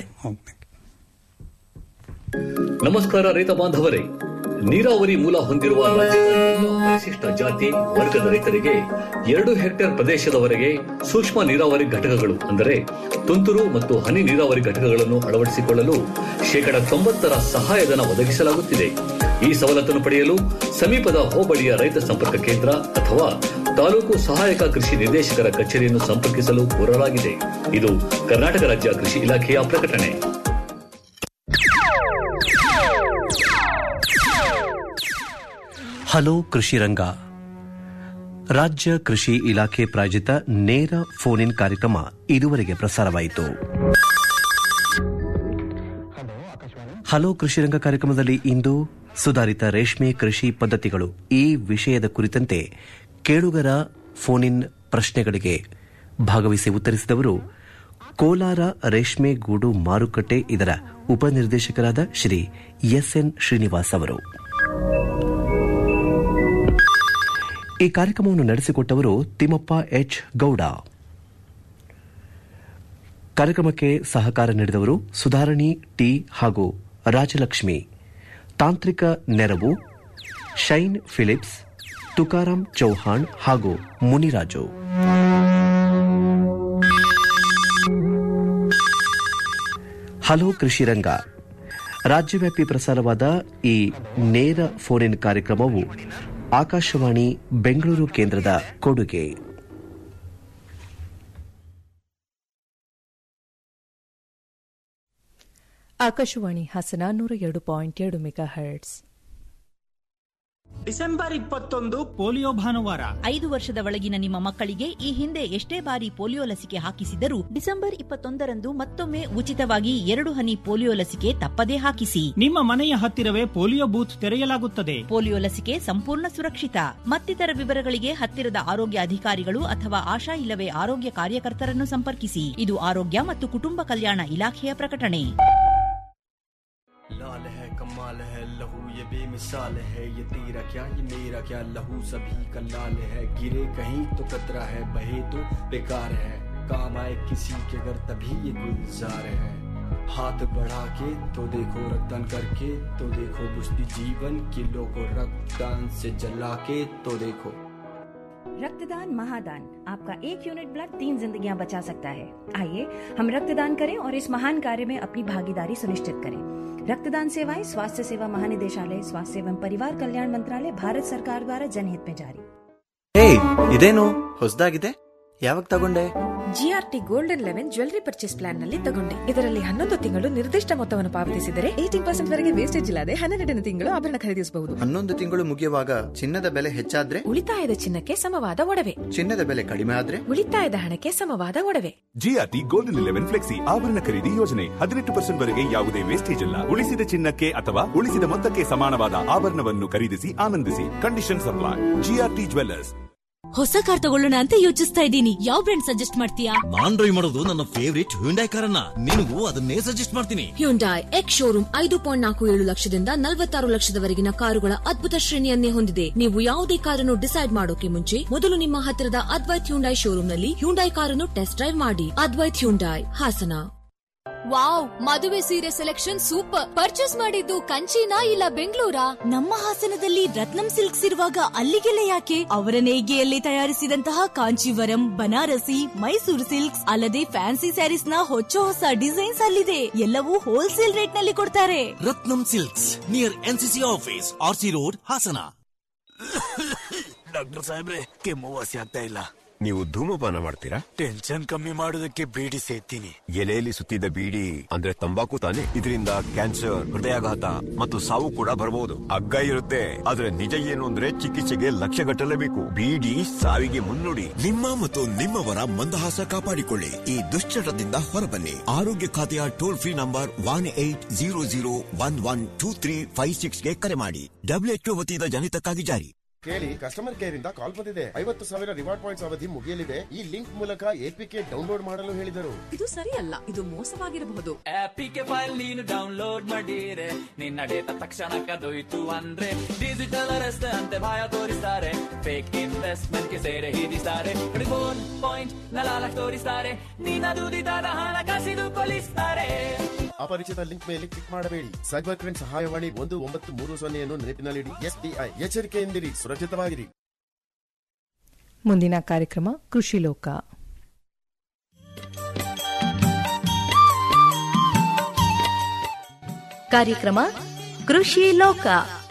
ನಮಸ್ಕಾರ ರೈತ ಬಾಂಧವರೇ ನೀರಾವರಿ ಮೂಲ ಹೊಂದಿರುವ ರಾಜ್ಯದ ಎಲ್ಲ ಪರಿಶಿಷ್ಟ ಜಾತಿ ವರ್ಗದ ರೈತರಿಗೆ ಎರಡು ಹೆಕ್ಟೇರ್ ಪ್ರದೇಶದವರೆಗೆ ಸೂಕ್ಷ್ಮ ನೀರಾವರಿ ಘಟಕಗಳು ಅಂದರೆ ತುಂತುರು ಮತ್ತು ಹನಿ ನೀರಾವರಿ ಘಟಕಗಳನ್ನು ಅಳವಡಿಸಿಕೊಳ್ಳಲು ಶೇಕಡ ತೊಂಬತ್ತರ ಸಹಾಯಧನ ಒದಗಿಸಲಾಗುತ್ತಿದೆ ಈ ಸವಲತ್ತನ್ನು ಪಡೆಯಲು ಸಮೀಪದ ಹೋಬಳಿಯ ರೈತ ಸಂಪರ್ಕ ಕೇಂದ್ರ ಅಥವಾ ತಾಲೂಕು ಸಹಾಯಕ ಕೃಷಿ ನಿರ್ದೇಶಕರ ಕಚೇರಿಯನ್ನು ಸಂಪರ್ಕಿಸಲು ಕೋರಲಾಗಿದೆ ಇದು ಕರ್ನಾಟಕ ರಾಜ್ಯ ಕೃಷಿ ಇಲಾಖೆಯ ಪ್ರಕಟಣೆ ಹಲೋ ಕೃಷಿ ರಂಗ ರಾಜ್ಯ ಕೃಷಿ ಇಲಾಖೆ ಪ್ರಾಯೋಜಿತ ನೇರ ಫೋನ್ ಇನ್ ಕಾರ್ಯಕ್ರಮ ಇದುವರೆಗೆ ಪ್ರಸಾರವಾಯಿತು ಹಲೋ ಕೃಷಿ ರಂಗ ಕಾರ್ಯಕ್ರಮದಲ್ಲಿ ಇಂದು ಸುಧಾರಿತ ರೇಷ್ಮೆ ಕೃಷಿ ಪದ್ಧತಿಗಳು ಈ ವಿಷಯದ ಕುರಿತಂತೆ ಕೇಳುಗರ ಫೋನ್ ಇನ್ ಪ್ರಶ್ನೆಗಳಿಗೆ ಭಾಗವಹಿಸಿ ಉತ್ತರಿಸಿದವರು ಕೋಲಾರ ರೇಷ್ಮೆ ಗೂಡು ಮಾರುಕಟ್ಟೆ ಇದರ ಉಪನಿರ್ದೇಶಕರಾದ ಶ್ರೀ ಎಸ್ಎನ್ ಶ್ರೀನಿವಾಸ್ ಅವರು ಈ ಕಾರ್ಯಕ್ರಮವನ್ನು ನಡೆಸಿಕೊಟ್ಟವರು ತಿಮ್ಮಪ್ಪ ಎಚ್ ಗೌಡ ಕಾರ್ಯಕ್ರಮಕ್ಕೆ ಸಹಕಾರ ನೀಡಿದವರು ಸುಧಾರಣಿ ಟಿ ಹಾಗೂ ರಾಜಲಕ್ಷ್ಮಿ ತಾಂತ್ರಿಕ ನೆರವು ಶೈನ್ ಫಿಲಿಪ್ಸ್ ತುಕಾರಾಂ ಚೌಹಾಣ್ ಹಾಗೂ ಮುನಿರಾಜು ಹಲೋ ಕೃಷಿ ರಂಗ ರಾಜ್ಯವ್ಯಾಪಿ ಪ್ರಸಾರವಾದ ಈ ನೇರ ಫೋನ್ ಇನ್ ಕಾರ್ಯಕ್ರಮವು ಆಕಾಶವಾಣಿ ಬೆಂಗಳೂರು ಕೇಂದ್ರದ ಕೊಡುಗೆ ಆಕಾಶವಾಣಿ ಹಾಸನ ನೂರ ಎರಡು ಪಾಯಿಂಟ್ ಎರಡು ಮೆಗಾ ಹರ್ಟ್ಸ್ ಡಿಸೆಂಬರ್ ಇಪ್ಪತ್ತೊಂದು ಪೋಲಿಯೋ ಭಾನುವಾರ ಐದು ವರ್ಷದ ಒಳಗಿನ ನಿಮ್ಮ ಮಕ್ಕಳಿಗೆ ಈ ಹಿಂದೆ ಎಷ್ಟೇ ಬಾರಿ ಪೋಲಿಯೋ ಲಸಿಕೆ ಹಾಕಿಸಿದರೂ ಡಿಸೆಂಬರ್ ಇಪ್ಪತ್ತೊಂದರಂದು ಮತ್ತೊಮ್ಮೆ ಉಚಿತವಾಗಿ ಎರಡು ಹನಿ ಪೋಲಿಯೋ ಲಸಿಕೆ ತಪ್ಪದೇ ಹಾಕಿಸಿ ನಿಮ್ಮ ಮನೆಯ ಹತ್ತಿರವೇ ಪೋಲಿಯೋ ಬೂತ್ ತೆರೆಯಲಾಗುತ್ತದೆ ಪೋಲಿಯೋ ಲಸಿಕೆ ಸಂಪೂರ್ಣ ಸುರಕ್ಷಿತ ಮತ್ತಿತರ ವಿವರಗಳಿಗೆ ಹತ್ತಿರದ ಆರೋಗ್ಯ ಅಧಿಕಾರಿಗಳು ಅಥವಾ ಆಶಾ ಇಲ್ಲವೇ ಆರೋಗ್ಯ ಕಾರ್ಯಕರ್ತರನ್ನು ಸಂಪರ್ಕಿಸಿ ಇದು ಆರೋಗ್ಯ ಮತ್ತು ಕುಟುಂಬ ಕಲ್ಯಾಣ ಇಲಾಖೆಯ ಪ್ರಕಟಣೆ लाल है कमाल है लहू ये बेमिसाल है ये तेरा क्या ये मेरा क्या लहू सभी का लाल है गिरे कहीं तो कतरा है बहे तो बेकार है काम आए किसी के घर तभी ये गुलजार है हाथ बढ़ा के तो देखो रक्तदान करके तो देखो बुझती जीवन किलो को रक्तदान से जला के तो देखो रक्तदान महादान आपका एक यूनिट ब्लड तीन जिंदगियां बचा सकता है आइए हम रक्तदान करें और इस महान कार्य में अपनी भागीदारी सुनिश्चित करें रक्तदान सेवाएं स्वास्थ्य सेवा महानिदेशालय स्वास्थ्य एवं परिवार कल्याण मंत्रालय भारत सरकार द्वारा जनहित में जारी ಏಯ್ ಇದೇನು ಹೊಸದಾಗಿದೆ ಯಾವಾಗ ತಗೊಂಡೆ GRT golden eleven jewellery purchase plan ನಲ್ಲಿ ತಗೊಂಡೆ ಇದರಲ್ಲಿ ಹನ್ನೊಂದು ತಿಂಗಳು ನಿರ್ದಿಷ್ಟ ಮೊತ್ತವನ್ನು ಪಾವತಿಸಿದರೆ ಏಯ್ಟೀನ್ ಪರ್ಸೆಂಟ್ ವರೆಗೆ ವೇಸ್ಟೇಜ್ ಇಲ್ಲದೆ ಹನ್ನೆರಡನೇ ತಿಂಗಳು ಆಭರಣ ಖರೀದಿಸಬಹುದು ಹನ್ನೊಂದು ತಿಂಗಳು ಮುಗಿಯುವಾಗ ಚಿನ್ನದ ಬೆಲೆ ಹೆಚ್ಚಾದ್ರೆ ಉಳಿತಾಯದ ಚಿನ್ನಕ್ಕೆ ಸಮವಾದ ಒಡವೆ ಚಿನ್ನದ ಬೆಲೆ ಕಡಿಮೆ ಆದ್ರೆ ಉಳಿತಾಯದ ಹಣಕ್ಕೆ ಸಮವಾದ ಒಡವೆ ಜಿಆರ್ಟಿ ಗೋಲ್ಡನ್ ಇಲೆವೆನ್ ಫ್ಲೆಕ್ಸಿ ಆಭರಣ ಖರೀದಿ ಯೋಜನೆ ಹದಿನೆಂಟು ಪರ್ಸೆಂಟ್ ವರೆಗೆ ಯಾವುದೇ ವೇಸ್ಟೇಜ್ ಇಲ್ಲ ಉಳಿಸಿದ ಚಿನ್ನಕ್ಕೆ ಅಥವಾ ಉಳಿಸಿದ ಮೊತ್ತಕ್ಕೆ ಸಮಾನವಾದ ಆಭರಣವನ್ನು ಖರೀದಿಸಿ ಆನಂದಿಸಿ ಕಂಡೀಷನ್ ಸಪ್ಲೈ ಜಿಆರ್ಟಿ ಜ್ವೆಲ್ಲರ್ಸ್ ಹೊಸ ಕಾರ್ ತಗೊಳ್ಳೋಣ ಅಂತ ಯೋಚಿಸ್ತಾ ಇದ್ದೀನಿ ಯಾವ ಬ್ರ್ಯಾಂಡ್ ಸಜೆಸ್ಟ್ ಮಾಡ್ತೀಯಾ ನಾನ್ ಡ್ರೈವ್ ಮಾಡೋದು ನನ್ನ ಫೇವರಿಟ್ ಹ್ಯುಂಡೈ ಕಾರನ್ನ ನಿನಗೂ ಅದನ್ನೇ ಸಜೆಸ್ಟ್ ಮಾಡ್ತೀನಿ ಹ್ಯುಂಡಾಯ್ ಎಕ್ಸ್ ಶೋರೂಮ್ ಐದು ಪಾಯಿಂಟ್ ನಾಲ್ಕು ಏಳು ಲಕ್ಷದಿಂದ ನಲವತ್ತಾರು ಲಕ್ಷದವರೆಗಿನ ಕಾರುಗಳ ಅದ್ಭುತ ಶ್ರೇಣಿಯನ್ನೇ ಹೊಂದಿದೆ ನೀವು ಯಾವುದೇ ಕಾರನ್ನು ಡಿಸೈಡ್ ಮಾಡೋಕೆ ಮುಂಚೆ ಮೊದಲು ನಿಮ್ಮ ಹತ್ತಿರದ ಅದ್ವೈತ್ ಹ್ಯುಂಡಾಯ್ ಶೋರೂಮ್ನಲ್ಲಿ ಹ್ಯುಂಡಾಯ್ ಕಾರನ್ನು ಟೆಸ್ಟ್ ಡ್ರೈವ್ ಮಾಡಿ ಅದ್ವೈತ್ ಹ್ಯುಂಡಾಯ್ ಹಾಸನ ವಾವ್ ಮದುವೆ ಸೀರೆ ಸೆಲೆಕ್ಷನ್ ಸೂಪರ್ ಪರ್ಚೇಸ್ ಮಾಡಿದ್ದು ಕಂಚಿನಾ ಇಲ್ಲ ಬೆಂಗಳೂರಾ ನಮ್ಮ ಹಾಸನದಲ್ಲಿ ರತ್ನಂ ಸಿಲ್ಕ್ಸ್ ಇರುವಾಗ ಅಲ್ಲಿಗೆಲ್ಲ ಯಾಕೆ ಅವರ ನೇಯ್ಗೆಯಲ್ಲಿ ತಯಾರಿಸಿದಂತಹ ಕಾಂಚೀವರಂ ಬನಾರಸಿ ಮೈಸೂರು ಸಿಲ್ಕ್ಸ್ ಅಲ್ಲದೆ ಫ್ಯಾನ್ಸಿ ಸ್ಯಾರೀಸ್ ನ ಹೊಚ್ಚ ಹೊಸ ಡಿಸೈನ್ಸ್ ಅಲ್ಲಿದೆ ಎಲ್ಲವೂ ಹೋಲ್ಸೇಲ್ ರೇಟ್ ನಲ್ಲಿ ಕೊಡ್ತಾರೆ Ratnam silks near NCC office RC road Hassan doctor ಸಾಹೇಬ್ರೆ ಕೆಮ್ಮು ವಾಸಿ ಆಗ್ತಾ ಇಲ್ಲ ನೀವು ಧೂಮಪಾನ ಮಾಡ್ತೀರಾ ಟೆನ್ಷನ್ ಕಮ್ಮಿ ಮಾಡೋದಕ್ಕೆ ಬೀಡಿ ಸೇತೀನಿ ಎಲೆಯಲ್ಲಿ ಸುತ್ತಿದ ಬೀಡಿ ಅಂದ್ರೆ ತಂಬಾಕು ತಾನೆ ಇದರಿಂದ ಕ್ಯಾನ್ಸರ್ ಹೃದಯಾಘಾತ ಮತ್ತು ಸಾವು ಕೂಡ ಬರಬಹುದು ಹಗ್ಗ ಇರುತ್ತೆ ಆದ್ರೆ ನಿಜ ಏನು ಅಂದ್ರೆ ಚಿಕಿತ್ಸೆಗೆ ಲಕ್ಷ ಗಟ್ಟಲೇಬೇಕು ಬೀಡಿ ಸಾವಿಗೆ ಮುನ್ನುಡಿ ನಿಮ್ಮ ಮತ್ತು ನಿಮ್ಮವರ ಮಂದಹಾಸ ಕಾಪಾಡಿಕೊಳ್ಳಿ ಈ ದುಶ್ಚಟದಿಂದ ಹೊರಬನ್ನಿ ಆರೋಗ್ಯ ಖಾತೆಯ toll free number one eight zero zero one one two three five ಸಿಕ್ಸ್ಗೆ ಕರೆ ಮಾಡಿ ಡಬ್ಲ್ಯೂಎಚ್ಒ ವತಿಯಿಂದ ಜನಿತಕ್ಕಾಗಿ ಜಾರಿ ಕೇಳಿ ಕಸ್ಟಮರ್ ಕೇರ್ ಇಂದ ಕಾಲ್ ಬಂದಿದೆ ಐವತ್ತು ಸಾವಿರ ರಿವಾರ್ಡ್ ಪಾಯಿಂಟ್ಸ್ ಅವಧಿ ಮುಗಿಯಲಿದೆ ಈ ಲಿಂಕ್ ಮೂಲಕ ಎಪಿಕೆ ಡೌನ್ಲೋಡ್ ಮಾಡಲು ಹೇಳಿದರು ಇದು ಸರಿಯಲ್ಲ ಇದು ಮೋಸವಾಗಿರಬಹುದು ಆಪಿಗೆ ಫೈಲ್ ನೀನು ಡೌನ್ಲೋಡ್ ಮಾಡಿರೆ ನಿನ್ನ ಡೇಟಾ ತಕ್ಷಣ ಕದೊಯ್ತು ಅಂದ್ರೆ ಡಿಜಿಟಲ್ ಅರೆಸ್ಟ್ ಅಂತೆ ಭಯ ತೋರಿಸ್ತಾರೆ ಫೇಕ್ ಇನ್ವೆಸ್ಟ್ಮೆಂಟ್ ಗೆ ಸೇರೆ ಹಿಡಿಸ್ತಾರೆ ಫೋನ್ ಪಾಯಿಂಟ್ ನಲಾಲ ತೋರಿಸ್ತಾರೆ ನಿನ್ನ ದುಡಿದಾದ ಹಣ ಕಸಿದುಕೊಳ್ಳಿಸ್ತಾರೆ ಅಪರಿಚಿತ ಲಿಂಕ್ ಮೇಲೆ ಕ್ಲಿಕ್ ಮಾಡಬೇಡಿ ಸೈಬರ್ ಕ್ರೈಮ್ ಸಹಾಯವಾಣಿ ಒಂದು ಒಂಬತ್ತು ಮೂರು ಸೊನ್ನೆಯನ್ನು ನೆನಪಿನಲ್ಲಿಡಿ ಎಸ್ಬಿಐ ಎಚ್ಚರಿಕೆಯಿಂದಿರಿ ಸುರಕ್ಷಿತವಾಗಿರಿ ಮುಂದಿನ ಕಾರ್ಯಕ್ರಮ ಕೃಷಿ ಲೋಕ ಕಾರ್ಯಕ್ರಮ ಕೃಷಿ ಲೋಕ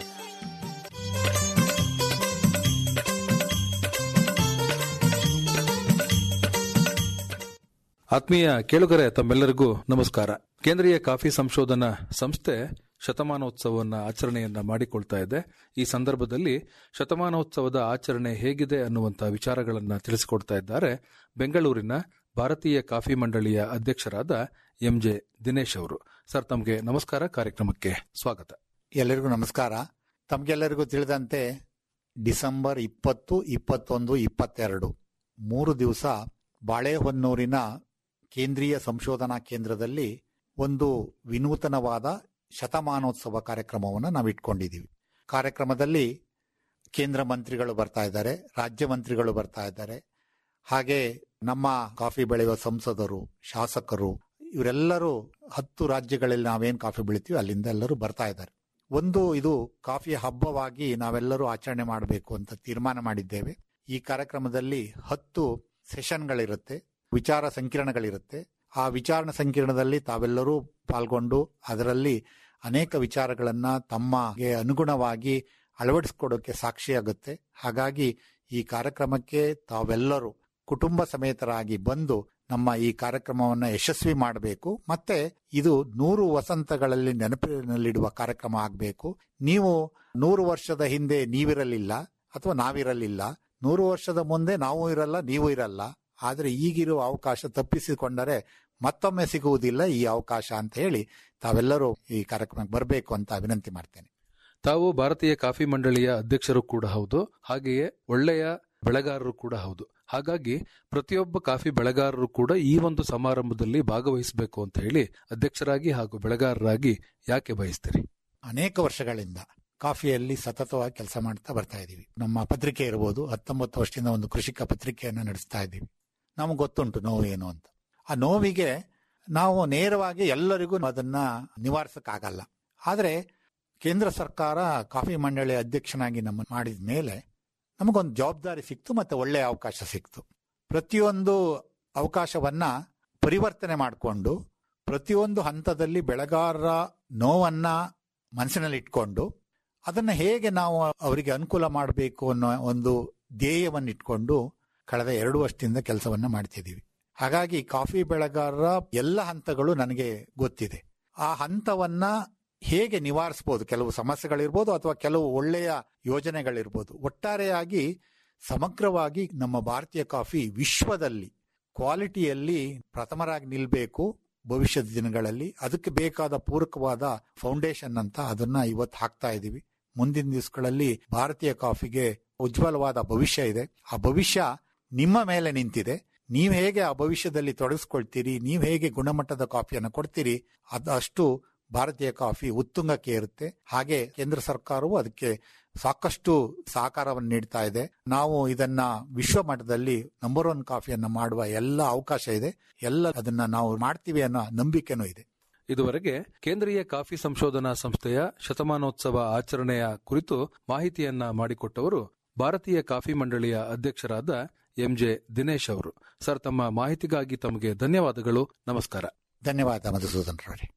ಆತ್ಮೀಯ ಕೇಳುಗರೆ ತಮ್ಮೆಲ್ಲರಿಗೂ ನಮಸ್ಕಾರ ಕೇಂದ್ರೀಯ ಕಾಫಿ ಸಂಶೋಧನಾ ಸಂಸ್ಥೆ ಶತಮಾನೋತ್ಸವವನ್ನು ಆಚರಣೆಯನ್ನ ಮಾಡಿಕೊಳ್ತಾ ಇದೆ ಈ ಸಂದರ್ಭದಲ್ಲಿ ಶತಮಾನೋತ್ಸವದ ಆಚರಣೆ ಹೇಗಿದೆ ಅನ್ನುವಂಥ ವಿಚಾರಗಳನ್ನು ತಿಳಿಸಿಕೊಡ್ತಾ ಇದ್ದಾರೆ ಬೆಂಗಳೂರಿನ ಭಾರತೀಯ ಕಾಫಿ ಮಂಡಳಿಯ ಅಧ್ಯಕ್ಷರಾದ ಎಂ ಜೆ ದಿನೇಶ್ ಅವರು ಸರ್ ತಮಗೆ ನಮಸ್ಕಾರ ಕಾರ್ಯಕ್ರಮಕ್ಕೆ ಸ್ವಾಗತ ಎಲ್ಲರಿಗೂ ನಮಸ್ಕಾರ ತಮಗೆಲ್ಲರಿಗೂ ತಿಳಿದಂತೆ ಡಿಸೆಂಬರ್ ಇಪ್ಪತ್ತು ಇಪ್ಪತ್ತೊಂದು ಇಪ್ಪತ್ತೆರಡು ಮೂರು ದಿವಸ ಬಾಳೆಹೊನ್ನೂರಿನ ಕೇಂದ್ರೀಯ ಸಂಶೋಧನಾ ಕೇಂದ್ರದಲ್ಲಿ ಒಂದು ವಿನೂತನವಾದ ಶತಮಾನೋತ್ಸವ ಕಾರ್ಯಕ್ರಮವನ್ನು ನಾವು ಇಟ್ಕೊಂಡಿದ್ದೀವಿ ಕಾರ್ಯಕ್ರಮದಲ್ಲಿ ಕೇಂದ್ರ ಮಂತ್ರಿಗಳು ಬರ್ತಾ ಇದ್ದಾರೆ ರಾಜ್ಯ ಮಂತ್ರಿಗಳು ಬರ್ತಾ ಇದ್ದಾರೆ ಹಾಗೆ ನಮ್ಮ ಕಾಫಿ ಬೆಳೆಯುವ ಸಂಸದರು ಶಾಸಕರು ಇವರೆಲ್ಲರೂ ಹತ್ತು ರಾಜ್ಯಗಳಲ್ಲಿ ನಾವೇನು ಕಾಫಿ ಬೆಳಿತೀವಿ ಅಲ್ಲಿಂದ ಎಲ್ಲರೂ ಬರ್ತಾ ಇದ್ದಾರೆ ಒಂದು ಇದು ಕಾಫಿ ಹಬ್ಬವಾಗಿ ನಾವೆಲ್ಲರೂ ಆಚರಣೆ ಮಾಡಬೇಕು ಅಂತ ತೀರ್ಮಾನ ಮಾಡಿದ್ದೇವೆ ಈ ಕಾರ್ಯಕ್ರಮದಲ್ಲಿ ಹತ್ತು ಸೆಷನ್ಗಳಿರುತ್ತೆ ವಿಚಾರ ಸಂಕಿರಣಗಳಿರುತ್ತೆ ಆ ವಿಚಾರ ಸಂಕಿರಣದಲ್ಲಿ ತಾವೆಲ್ಲರೂ ಪಾಲ್ಗೊಂಡು ಅದರಲ್ಲಿ ಅನೇಕ ವಿಚಾರಗಳನ್ನ ತಮಗೆ ಅನುಗುಣವಾಗಿ ಅಳವಡಿಸ್ಕೊಡೋಕೆ ಸಾಕ್ಷಿಯಾಗುತ್ತೆ ಹಾಗಾಗಿ ಈ ಕಾರ್ಯಕ್ರಮಕ್ಕೆ ತಾವೆಲ್ಲರೂ ಕುಟುಂಬ ಸಮೇತರಾಗಿ ಬಂದು ನಮ್ಮ ಈ ಕಾರ್ಯಕ್ರಮವನ್ನು ಯಶಸ್ವಿ ಮಾಡಬೇಕು ಮತ್ತೆ ಇದು ನೂರು ವಸಂತಗಳಲ್ಲಿ ನೆನಪಿನಲ್ಲಿಡುವ ಕಾರ್ಯಕ್ರಮ ಆಗಬೇಕು ನೀವು ನೂರು ವರ್ಷದ ಹಿಂದೆ ನೀವಿರಲಿಲ್ಲ ಅಥವಾ ನಾವಿರಲಿಲ್ಲ ನೂರು ವರ್ಷದ ಮುಂದೆ ನಾವು ಇರಲ್ಲ ನೀವು ಇರಲ್ಲ ಆದರೆ ಈಗಿರುವ ಅವಕಾಶ ತಪ್ಪಿಸಿಕೊಂಡರೆ ಮತ್ತೊಮ್ಮೆ ಸಿಗುವುದಿಲ್ಲ ಈ ಅವಕಾಶ ಅಂತ ಹೇಳಿ ತಾವೆಲ್ಲರೂ ಈ ಕಾರ್ಯಕ್ರಮಕ್ಕೆ ಬರಬೇಕು ಅಂತ ವಿನಂತಿ ಮಾಡ್ತೇನೆ ತಾವು ಭಾರತೀಯ ಕಾಫಿ ಮಂಡಳಿಯ ಅಧ್ಯಕ್ಷರು ಕೂಡ ಹೌದು ಹಾಗೆಯೇ ಒಳ್ಳೆಯ ಬೆಳೆಗಾರರು ಕೂಡ ಹೌದು ಹಾಗಾಗಿ ಪ್ರತಿಯೊಬ್ಬ ಕಾಫಿ ಬೆಳೆಗಾರರು ಕೂಡ ಈ ಒಂದು ಸಮಾರಂಭದಲ್ಲಿ ಭಾಗವಹಿಸಬೇಕು ಅಂತ ಹೇಳಿ ಅಧ್ಯಕ್ಷರಾಗಿ ಹಾಗೂ ಬೆಳೆಗಾರರಾಗಿ ಯಾಕೆ ಬಯಸ್ತೀರಿ ಅನೇಕ ವರ್ಷಗಳಿಂದ ಕಾಫಿಯಲ್ಲಿ ಸತತವಾಗಿ ಕೆಲಸ ಮಾಡ್ತಾ ಬರ್ತಾ ಇದ್ದೀವಿ ನಮ್ಮ ಪತ್ರಿಕೆ ಇರಬಹುದು ಹತ್ತೊಂಬತ್ತು ವರ್ಷದಿಂದ ಒಂದು ಕೃಷಿಕ ಪತ್ರಿಕೆಯನ್ನು ನಡೆಸ್ತಾ ಇದ್ದೀವಿ ನಮಗೆ ಗೊತ್ತುಂಟು ನೋವು ಏನು ಅಂತ ಆ ನೋವಿಗೆ ನಾವು ನೇರವಾಗಿ ಎಲ್ಲರಿಗೂ ಅದನ್ನ ನಿವಾರಿಸಕ್ಕಾಗಲ್ಲ ಆದರೆ ಕೇಂದ್ರ ಸರ್ಕಾರ ಕಾಫಿ ಮಂಡಳಿ ಅಧ್ಯಕ್ಷನಾಗಿ ನಮ್ಮ ಮಾಡಿದ ಮೇಲೆ ನಮಗೊಂದು ಜವಾಬ್ದಾರಿ ಸಿಕ್ತು ಮತ್ತೆ ಒಳ್ಳೆಯ ಅವಕಾಶ ಸಿಕ್ತು ಪ್ರತಿಯೊಂದು ಅವಕಾಶವನ್ನ ಪರಿವರ್ತನೆ ಮಾಡಿಕೊಂಡು ಪ್ರತಿಯೊಂದು ಹಂತದಲ್ಲಿ ಬೆಳೆಗಾರರ ನೋವನ್ನ ಮನಸ್ಸಿನಲ್ಲಿ ಇಟ್ಕೊಂಡು ಅದನ್ನ ಹೇಗೆ ನಾವು ಅವರಿಗೆ ಅನುಕೂಲ ಮಾಡಬೇಕು ಅನ್ನೋ ಒಂದು ಧ್ಯೇಯವನ್ನು ಇಟ್ಕೊಂಡು ಕಳೆದ ಎರಡು ವರ್ಷದಿಂದ ಕೆಲಸವನ್ನ ಮಾಡ್ತಿದ್ದೀವಿ ಹಾಗಾಗಿ ಕಾಫಿ ಬೆಳೆಗಾರರ ಎಲ್ಲ ಹಂತಗಳು ನನಗೆ ಗೊತ್ತಿದೆ ಆ ಹಂತವನ್ನ ಹೇಗೆ ನಿವಾರಿಸಬಹುದು ಕೆಲವು ಸಮಸ್ಯೆಗಳಿರ್ಬೋದು ಅಥವಾ ಕೆಲವು ಒಳ್ಳೆಯ ಯೋಜನೆಗಳಿರ್ಬೋದು ಒಟ್ಟಾರೆಯಾಗಿ ಸಮಗ್ರವಾಗಿ ನಮ್ಮ ಭಾರತೀಯ ಕಾಫಿ ವಿಶ್ವದಲ್ಲಿ ಕ್ವಾಲಿಟಿಯಲ್ಲಿ ಪ್ರಥಮರಾಗಿ ನಿಲ್ಬೇಕು ಭವಿಷ್ಯದ ದಿನಗಳಲ್ಲಿ ಅದಕ್ಕೆ ಬೇಕಾದ ಪೂರಕವಾದ ಫೌಂಡೇಶನ್ ಅಂತ ಅದನ್ನ ಇವತ್ತು ಹಾಕ್ತಾ ಇದ್ದೀವಿ ಮುಂದಿನ ದಿವಸಗಳಲ್ಲಿ ಭಾರತೀಯ ಕಾಫಿಗೆ ಉಜ್ವಲವಾದ ಭವಿಷ್ಯ ಇದೆ ಆ ಭವಿಷ್ಯ ನಿಮ್ಮ ಮೇಲೆ ನಿಂತಿದೆ ನೀವು ಹೇಗೆ ಆ ಭವಿಷ್ಯದಲ್ಲಿ ತೊಡಗಿಸ್ಕೊಳ್ತೀರಿ ನೀವು ಹೇಗೆ ಗುಣಮಟ್ಟದ ಕಾಫಿಯನ್ನು ಕೊಡ್ತೀರಿ ಅದಷ್ಟು ಭಾರತೀಯ ಕಾಫಿ ಉತ್ತುಂಗಕ್ಕೆ ಇರುತ್ತೆ ಹಾಗೆ ಕೇಂದ್ರ ಸರ್ಕಾರವು ಅದಕ್ಕೆ ಸಾಕಷ್ಟು ಸಹಕಾರವನ್ನು ನೀಡ್ತಾ ಇದೆ ನಾವು ಇದನ್ನ ವಿಶ್ವ ಮಟ್ಟದಲ್ಲಿ ನಂಬರ್ ಒನ್ ಕಾಫಿಯನ್ನ ಮಾಡುವ ಎಲ್ಲ ಅವಕಾಶ ಇದೆ ಎಲ್ಲ ಅದನ್ನ ನಾವು ಮಾಡ್ತೀವಿ ಅನ್ನೋ ನಂಬಿಕೆನೂ ಇದೆ ಇದುವರೆಗೆ ಕೇಂದ್ರೀಯ ಕಾಫಿ ಸಂಶೋಧನಾ ಸಂಸ್ಥೆಯ ಶತಮಾನೋತ್ಸವ ಆಚರಣೆಯ ಕುರಿತು ಮಾಹಿತಿಯನ್ನ ಮಾಡಿಕೊಟ್ಟವರು ಭಾರತೀಯ ಕಾಫಿ ಮಂಡಳಿಯ ಅಧ್ಯಕ್ಷರಾದ ಎಂಜೆ ದಿನೇಶ್ ಅವರು ಸರ್ ತಮ್ಮ ಮಾಹಿತಿಗಾಗಿ ತಮಗೆ ಧನ್ಯವಾದಗಳು ನಮಸ್ಕಾರ ಧನ್ಯವಾದ ಮಧುಸೂದನ್ ರವರೇ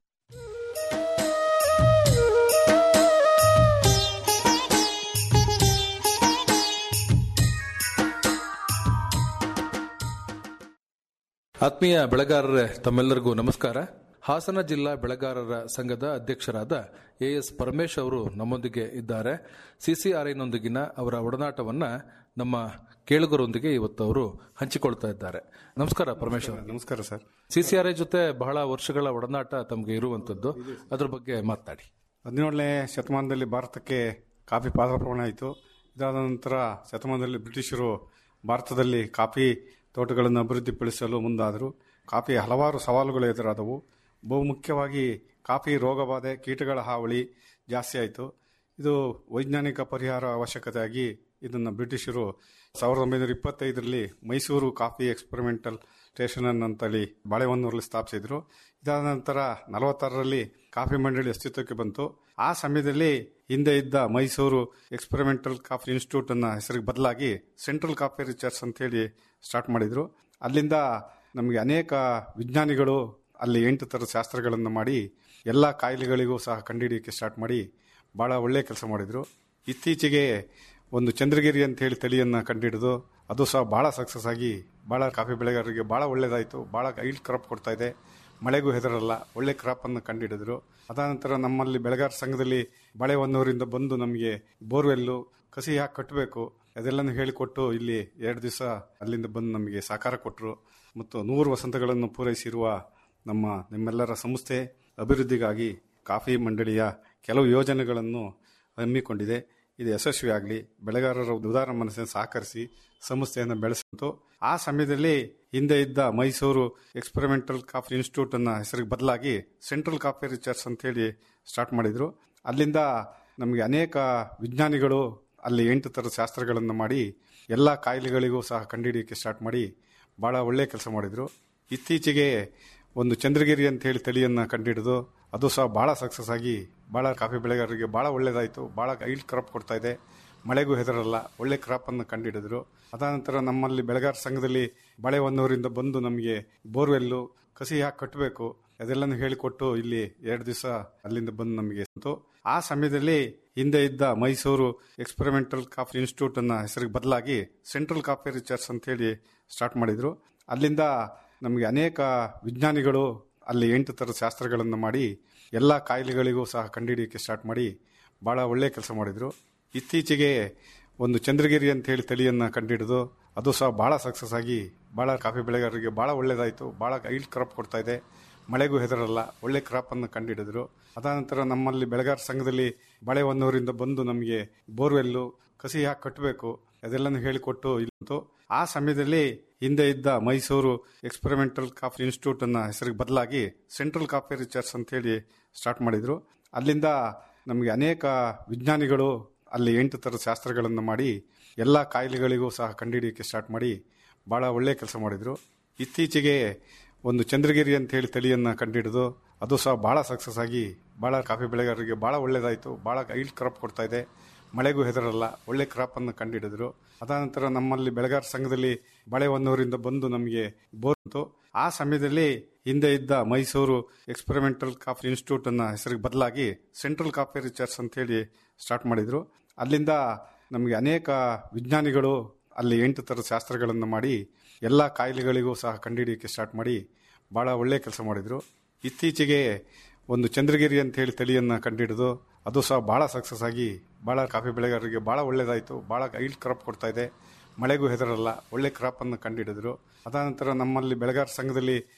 ಆತ್ಮೀಯ ಬೆಳೆಗಾರರೇ ತಮ್ಮೆಲ್ಲರಿಗೂ ನಮಸ್ಕಾರ ಹಾಸನ ಜಿಲ್ಲಾ ಬೆಳೆಗಾರರ ಸಂಘದ ಅಧ್ಯಕ್ಷರಾದ ಎಎಸ್ ಪರಮೇಶ್ ಅವರು ನಮ್ಮೊಂದಿಗೆ ಇದ್ದಾರೆ ಸಿಸಿಆರ್ಐನೊಂದಿಗಿನ ಅವರ ಒಡನಾಟವನ್ನ ನಮ್ಮ ಕೇಳುಗರೊಂದಿಗೆ ಇವತ್ತು ಅವರು ಹಂಚಿಕೊಳ್ತಾ ಇದ್ದಾರೆ ನಮಸ್ಕಾರ ಪರಮೇಶ್ ಅವರು ನಮಸ್ಕಾರ ಸರ್ ಸಿಸಿಆರ್ಐ ಜೊತೆ ಬಹಳ ವರ್ಷಗಳ ಒಡನಾಟ ತಮಗೆ ಇರುವಂತದ್ದು ಅದ್ರ ಬಗ್ಗೆ ಮಾತನಾಡಿ ಹದಿನೇಳನೇ ಶತಮಾನದಲ್ಲಿ ಭಾರತಕ್ಕೆ ಕಾಫಿ ಪಾದಾರ್ಪಣೆ ಆಯಿತು ಇದಾದ ನಂತರ ಶತಮಾನದಲ್ಲಿ ಬ್ರಿಟಿಷರು ಭಾರತದಲ್ಲಿ ಕಾಫಿ ತೋಟಗಳನ್ನು ಅಭಿವೃದ್ಧಿಪಡಿಸಲು ಮುಂದಾದರು ಕಾಫಿ ಹಲವಾರು ಸವಾಲುಗಳು ಎದುರಾದವು ಬಹುಮುಖ್ಯವಾಗಿ ಕಾಫಿ ರೋಗಬಾಧೆ ಕೀಟಗಳ ಹಾವಳಿ ಜಾಸ್ತಿ ಆಯಿತು ಇದು ವೈಜ್ಞಾನಿಕ ಪರಿಹಾರ ಅವಶ್ಯಕತೆಯಾಗಿ ಇದನ್ನು ಬ್ರಿಟಿಷರು ಸಾವಿರದ ಒಂಬೈನೂರ ಇಪ್ಪತ್ತೈದರಲ್ಲಿ ಮೈಸೂರು ಕಾಫಿ ಎಕ್ಸ್ಪೆರಿಮೆಂಟಲ್ ಸ್ಟೇಷನ್ ಅಂತೇಳಿ ಬಾಳೆಹೊನ್ನೂರಲ್ಲಿ ಸ್ಥಾಪಿಸಿದ್ರು ಇದಾದ ನಂತರ ನಲವತ್ತಾರರಲ್ಲಿ ಕಾಫಿ ಮಂಡಳಿ ಅಸ್ತಿತ್ವಕ್ಕೆ ಬಂತು ಆ ಸಮಯದಲ್ಲಿ ಹಿಂದೆ ಇದ್ದ ಮೈಸೂರು ಎಕ್ಸ್ಪೆರಿಮೆಂಟಲ್ ಕಾಫಿ ಇನ್ಸ್ಟಿಟ್ಯೂಟ್ ಅನ್ನ ಹೆಸರಿಗೆ ಬದಲಾಗಿ ಸೆಂಟ್ರಲ್ ಕಾಫಿ ರಿಸರ್ಚ್ ಅಂತೇಳಿ ಸ್ಟಾರ್ಟ್ ಮಾಡಿದ್ರು ಅಲ್ಲಿಂದ ನಮಗೆ ಅನೇಕ ವಿಜ್ಞಾನಿಗಳು ಅಲ್ಲಿ ಎಂಟು ಥರದ ಶಾಸ್ತ್ರಗಳನ್ನು ಮಾಡಿ ಎಲ್ಲ ಕಾಯಿಲೆಗಳಿಗೂ ಸಹ ಕಂಡುಹಿಡಿಯೋಕ್ಕೆ ಸ್ಟಾರ್ಟ್ ಮಾಡಿ ಭಾಳ ಒಳ್ಳೆಯ ಕೆಲಸ ಮಾಡಿದರು ಇತ್ತೀಚೆಗೆ ಒಂದು ಚಂದ್ರಗಿರಿ ಅಂತ ಹೇಳಿ ತಳಿಯನ್ನು ಕಂಡುಹಿಡಿದು ಅದು ಸಹ ಭಾಳ ಸಕ್ಸಸ್ ಆಗಿ ಭಾಳ ಕಾಫಿ ಬೆಳೆಗಾರರಿಗೆ ಭಾಳ ಒಳ್ಳೆಯದಾಯಿತು ಭಾಳ ಐಲ್ಡ್ ಕ್ರಾಪ್ ಕೊಡ್ತಾ ಇದೆ ಮಳೆಗೂ ಹೆದರಲ್ಲ ಒಳ್ಳೆ ಕ್ರಾಪನ್ನು ಕಂಡುಹಿಡಿದ್ರು ಅದಾನಂತರ ನಮ್ಮಲ್ಲಿ ಬೆಳೆಗಾರ ಸಂಘದಲ್ಲಿ ಬಾಳೆಹೊನ್ನೂರಿಂದ ಬಂದು ನಮಗೆ ಬೋರ್ವೆಲ್ಲು ಕಸಿ ಯಾಕೆ ಕಟ್ಟಬೇಕು ಅದೆಲ್ಲನೂ ಹೇಳಿಕೊಟ್ಟು ಇಲ್ಲಿ ಎರಡು ದಿವಸ ಅಲ್ಲಿಂದ ಬಂದು ನಮಗೆ ಸಹಕಾರ ಕೊಟ್ಟರು ಮತ್ತು ನೂರು ವಸಂತಗಳನ್ನು ಪೂರೈಸಿರುವ ನಮ್ಮ ನಿಮ್ಮೆಲ್ಲರ ಸಂಸ್ಥೆ ಅಭಿವೃದ್ಧಿಗಾಗಿ ಕಾಫಿ ಮಂಡಳಿಯ ಕೆಲವು ಯೋಜನೆಗಳನ್ನು ಹಮ್ಮಿಕೊಂಡಿದೆ ಇದು ಯಶಸ್ವಿಯಾಗಲಿ ಬೆಳೆಗಾರರ ಉದಾರ ಮನಸ್ಸನ್ನು ಸಹಕರಿಸಿ ಸಂಸ್ಥೆಯನ್ನು ಬೆಳೆಸಿತು ಆ ಸಮಯದಲ್ಲಿ ಹಿಂದೆ ಇದ್ದ ಮೈಸೂರು ಎಕ್ಸ್ಪೆರಿಮೆಂಟಲ್ ಕಾಫಿ ಇನ್ಸ್ಟಿಟ್ಯೂಟ್ ಅನ್ನ ಹೆಸರಿಗೆ ಬದಲಾಗಿ ಸೆಂಟ್ರಲ್ ಕಾಫಿ ರಿಸರ್ಚ್ ಅಂತೇಳಿ ಸ್ಟಾರ್ಟ್ ಮಾಡಿದ್ರು ಅಲ್ಲಿಂದ ನಮಗೆ ಅನೇಕ ವಿಜ್ಞಾನಿಗಳು ಅಲ್ಲಿ ಎಂಟು ಥರದ ಶಾಸ್ತ್ರಗಳನ್ನು ಮಾಡಿ ಎಲ್ಲ ಕಾಯಿಲೆಗಳಿಗೂ ಸಹ ಕಂಡುಹಿಡಿಯೋಕ್ಕೆ ಸ್ಟಾರ್ಟ್ ಮಾಡಿ ಭಾಳ ಒಳ್ಳೆಯ ಕೆಲಸ ಮಾಡಿದರು ಇತ್ತೀಚೆಗೆ ಒಂದು ಚಂದ್ರಗಿರಿ ಅಂತ ಹೇಳಿ ತಳಿಯನ್ನು ಕಂಡುಹಿಡಿದು ಅದು ಸಹ ಭಾಳ ಸಕ್ಸಸ್ ಆಗಿ ಭಾಳ ಕಾಫಿ ಬೆಳೆಗಾರರಿಗೆ ಭಾಳ ಒಳ್ಳೆಯದಾಯಿತು ಭಾಳ ಐಲ್ಡ್ ಕ್ರಾಪ್ ಕೊಡ್ತಾ ಇದೆ ಮಳೆಗೂ ಹೆದರಲ್ಲ ಒಳ್ಳೆ ಕ್ರಾಪನ್ನು ಕಂಡುಹಿಡಿದ್ರು ಅದಾನಂತರ ನಮ್ಮಲ್ಲಿ ಬೆಳೆಗಾರ ಸಂಘದಲ್ಲಿ ಬಾಳೆಹೊನ್ನೂರಿಂದ ಬಂದು ನಮಗೆ ಬೋರ್ವೆಲ್ಲು ಕಸಿ ಯಾಕೆ ಕಟ್ಟಬೇಕು ಅದೆಲ್ಲನೂ ಹೇಳಿಕೊಟ್ಟು ಇಲ್ಲಿ ಎರಡು ದಿವಸ ಅಲ್ಲಿಂದ ಬಂದು ನಮಗೆ ಸಿಕ್ತು. ಆ ಸಮಯದಲ್ಲಿ ಹಿಂದೆ ಇದ್ದ ಮೈಸೂರು ಎಕ್ಸ್ಪೆರಿಮೆಂಟಲ್ ಕಾಫಿ ಇನ್ಸ್ಟಿಟ್ಯೂಟ್ ಅನ್ನ ಹೆಸರಿಗೆ ಬದಲಾಗಿ ಸೆಂಟ್ರಲ್ ಕಾಫಿ ರಿಸರ್ಚ್ ಅಂತೇಳಿ ಸ್ಟಾರ್ಟ್ ಮಾಡಿದ್ರು ಅಲ್ಲಿಂದ ನಮಗೆ ಅನೇಕ ವಿಜ್ಞಾನಿಗಳು ಅಲ್ಲಿ ಎಂಟು ಥರದ ಶಾಸ್ತ್ರಗಳನ್ನು ಮಾಡಿ ಎಲ್ಲ ಕಾಯಿಲೆಗಳಿಗೂ ಸಹ ಕಂಡುಹಿಡಿಯೋಕ್ಕೆ ಸ್ಟಾರ್ಟ್ ಮಾಡಿ ಭಾಳ ಒಳ್ಳೆಯ ಕೆಲಸ ಮಾಡಿದರು ಇತ್ತೀಚೆಗೆ ಒಂದು ಚಂದ್ರಗಿರಿ ಅಂತ ಹೇಳಿ ತಳಿಯನ್ನು ಕಂಡುಹಿಡಿದು ಅದು ಸಹ ಭಾಳ ಸಕ್ಸಸ್ ಆಗಿ ಭಾಳ ಕಾಫಿ ಬೆಳೆಗಾರರಿಗೆ ಭಾಳ ಒಳ್ಳೆಯದಾಯಿತು ಭಾಳ ಐಲ್ಡ್ ಕ್ರಾಪ್ ಕೊಡ್ತಾ ಇದೆ ಮಳೆಗೂ ಹೆದರಲ್ಲ ಒಳ್ಳೆ ಕ್ರಾಪನ್ನು ಕಂಡುಹಿಡಿದ್ರು ಅದಾನಂತರ ನಮ್ಮಲ್ಲಿ ಬೆಳೆಗಾರ ಸಂಘದಲ್ಲಿ ಬಾಳೆಹೊನ್ನೂರಿಂದ ಬಂದು ನಮಗೆ ಬೋರ್ವೆಲ್ಲು ಕಸಿ ಯಾಕೆ ಕಟ್ಟಬೇಕು ಅದೆಲ್ಲನೂ ಹೇಳಿಕೊಟ್ಟು ಇಲ್ಲಂತು ಆ ಸಮಯದಲ್ಲಿ ಹಿಂದೆ ಇದ್ದ ಮೈಸೂರು ಎಕ್ಸ್ಪೆರಿಮೆಂಟಲ್ ಕಾಫಿ ಇನ್ಸ್ಟಿಟ್ಯೂಟ್ ಅನ್ನ ಹೆಸರಿಗೆ ಬದಲಾಗಿ ಸೆಂಟ್ರಲ್ ಕಾಫಿ ರಿಸರ್ಚ್ ಅಂತೇಳಿ ಸ್ಟಾರ್ಟ್ ಮಾಡಿದ್ರು ಅಲ್ಲಿಂದ ನಮಗೆ ಅನೇಕ ವಿಜ್ಞಾನಿಗಳು ಅಲ್ಲಿ ಎಂಟು ಥರದ ಶಾಸ್ತ್ರಗಳನ್ನು ಮಾಡಿ ಎಲ್ಲ ಕಾಯಿಲೆಗಳಿಗೂ ಸಹ ಕಂಡುಹಿಡಿಯೋಕ್ಕೆ ಸ್ಟಾರ್ಟ್ ಮಾಡಿ ಭಾಳ ಒಳ್ಳೆಯ ಕೆಲಸ ಮಾಡಿದರು ಇತ್ತೀಚೆಗೆ ಒಂದು ಚಂದ್ರಗಿರಿ ಅಂತ ಹೇಳಿ ತಳಿಯನ್ನು ಕಂಡುಹಿಡಿದು ಅದು ಸಹ ಭಾಳ ಸಕ್ಸಸ್ ಆಗಿ ಭಾಳ ಕಾಫಿ ಬೆಳೆಗಾರರಿಗೆ ಭಾಳ ಒಳ್ಳೆಯದಾಯಿತು ಭಾಳ ಐಲ್ಡ್ ಕ್ರಾಪ್ ಕೊಡ್ತಾ ಇದೆ ಮಳೆಗೂ ಹೆದರಲ್ಲ ಒಳ್ಳೆ ಕ್ರಾಪನ್ನು ಕಂಡುಹಿಡಿದ್ರು ಅದಾನಂತರ ನಮ್ಮಲ್ಲಿ ಬೆಳೆಗಾರ ಸಂಘದಲ್ಲಿ ಬಾಳೆಹೊನ್ನೂರಿಂದ ಬಂದು ನಮಗೆ ಬೋರ್ತು ಆ ಸಮಯದಲ್ಲಿ ಹಿಂದೆ ಇದ್ದ ಮೈಸೂರು ಎಕ್ಸ್ಪೆರಿಮೆಂಟಲ್ ಕಾಫಿ ಇನ್ಸ್ಟಿಟ್ಯೂಟ್ ಅನ್ನ ಹೆಸರಿಗೆ ಬದಲಾಗಿ ಸೆಂಟ್ರಲ್ ಕಾಫಿ ರಿಸರ್ಚ್ ಅಂತೇಳಿ ಸ್ಟಾರ್ಟ್ ಮಾಡಿದ್ರು ಅಲ್ಲಿಂದ ನಮಗೆ ಅನೇಕ ವಿಜ್ಞಾನಿಗಳು ಅಲ್ಲಿ ಎಂಟು ಥರದ ಶಾಸ್ತ್ರಗಳನ್ನು ಮಾಡಿ ಎಲ್ಲ ಕಾಯಿಲೆಗಳಿಗೂ ಸಹ ಕಂಡುಹಿಡಿಯೋಕ್ಕೆ ಸ್ಟಾರ್ಟ್ ಮಾಡಿ ಭಾಳ ಒಳ್ಳೆಯ ಕೆಲಸ ಮಾಡಿದರು ಇತ್ತೀಚೆಗೆ ಒಂದು ಚಂದ್ರಗಿರಿ ಅಂತ ಹೇಳಿ ತಳಿಯನ್ನು ಕಂಡುಹಿಡಿದು ಅದು ಸಹ ಭಾಳ ಸಕ್ಸಸ್ ಆಗಿ ಭಾಳ ಕಾಫಿ ಬೆಳೆಗಾರರಿಗೆ ಭಾಳ ಒಳ್ಳೆಯದಾಯಿತು ಭಾಳ ಐಲ್ಡ್ ಕ್ರಾಪ್ ಕೊಡ್ತಾ ಇದೆ ಮಳೆಗೂ ಹೆದರಲ್ಲ ಒಳ್ಳೆ ಕ್ರಾಪನ್ನು ಕಂಡುಹಿಡಿದ್ರು ಅದಾನಂತರ ನಮ್ಮಲ್ಲಿ ಬೆಳೆಗಾರ ಸಂಘದಲ್ಲಿ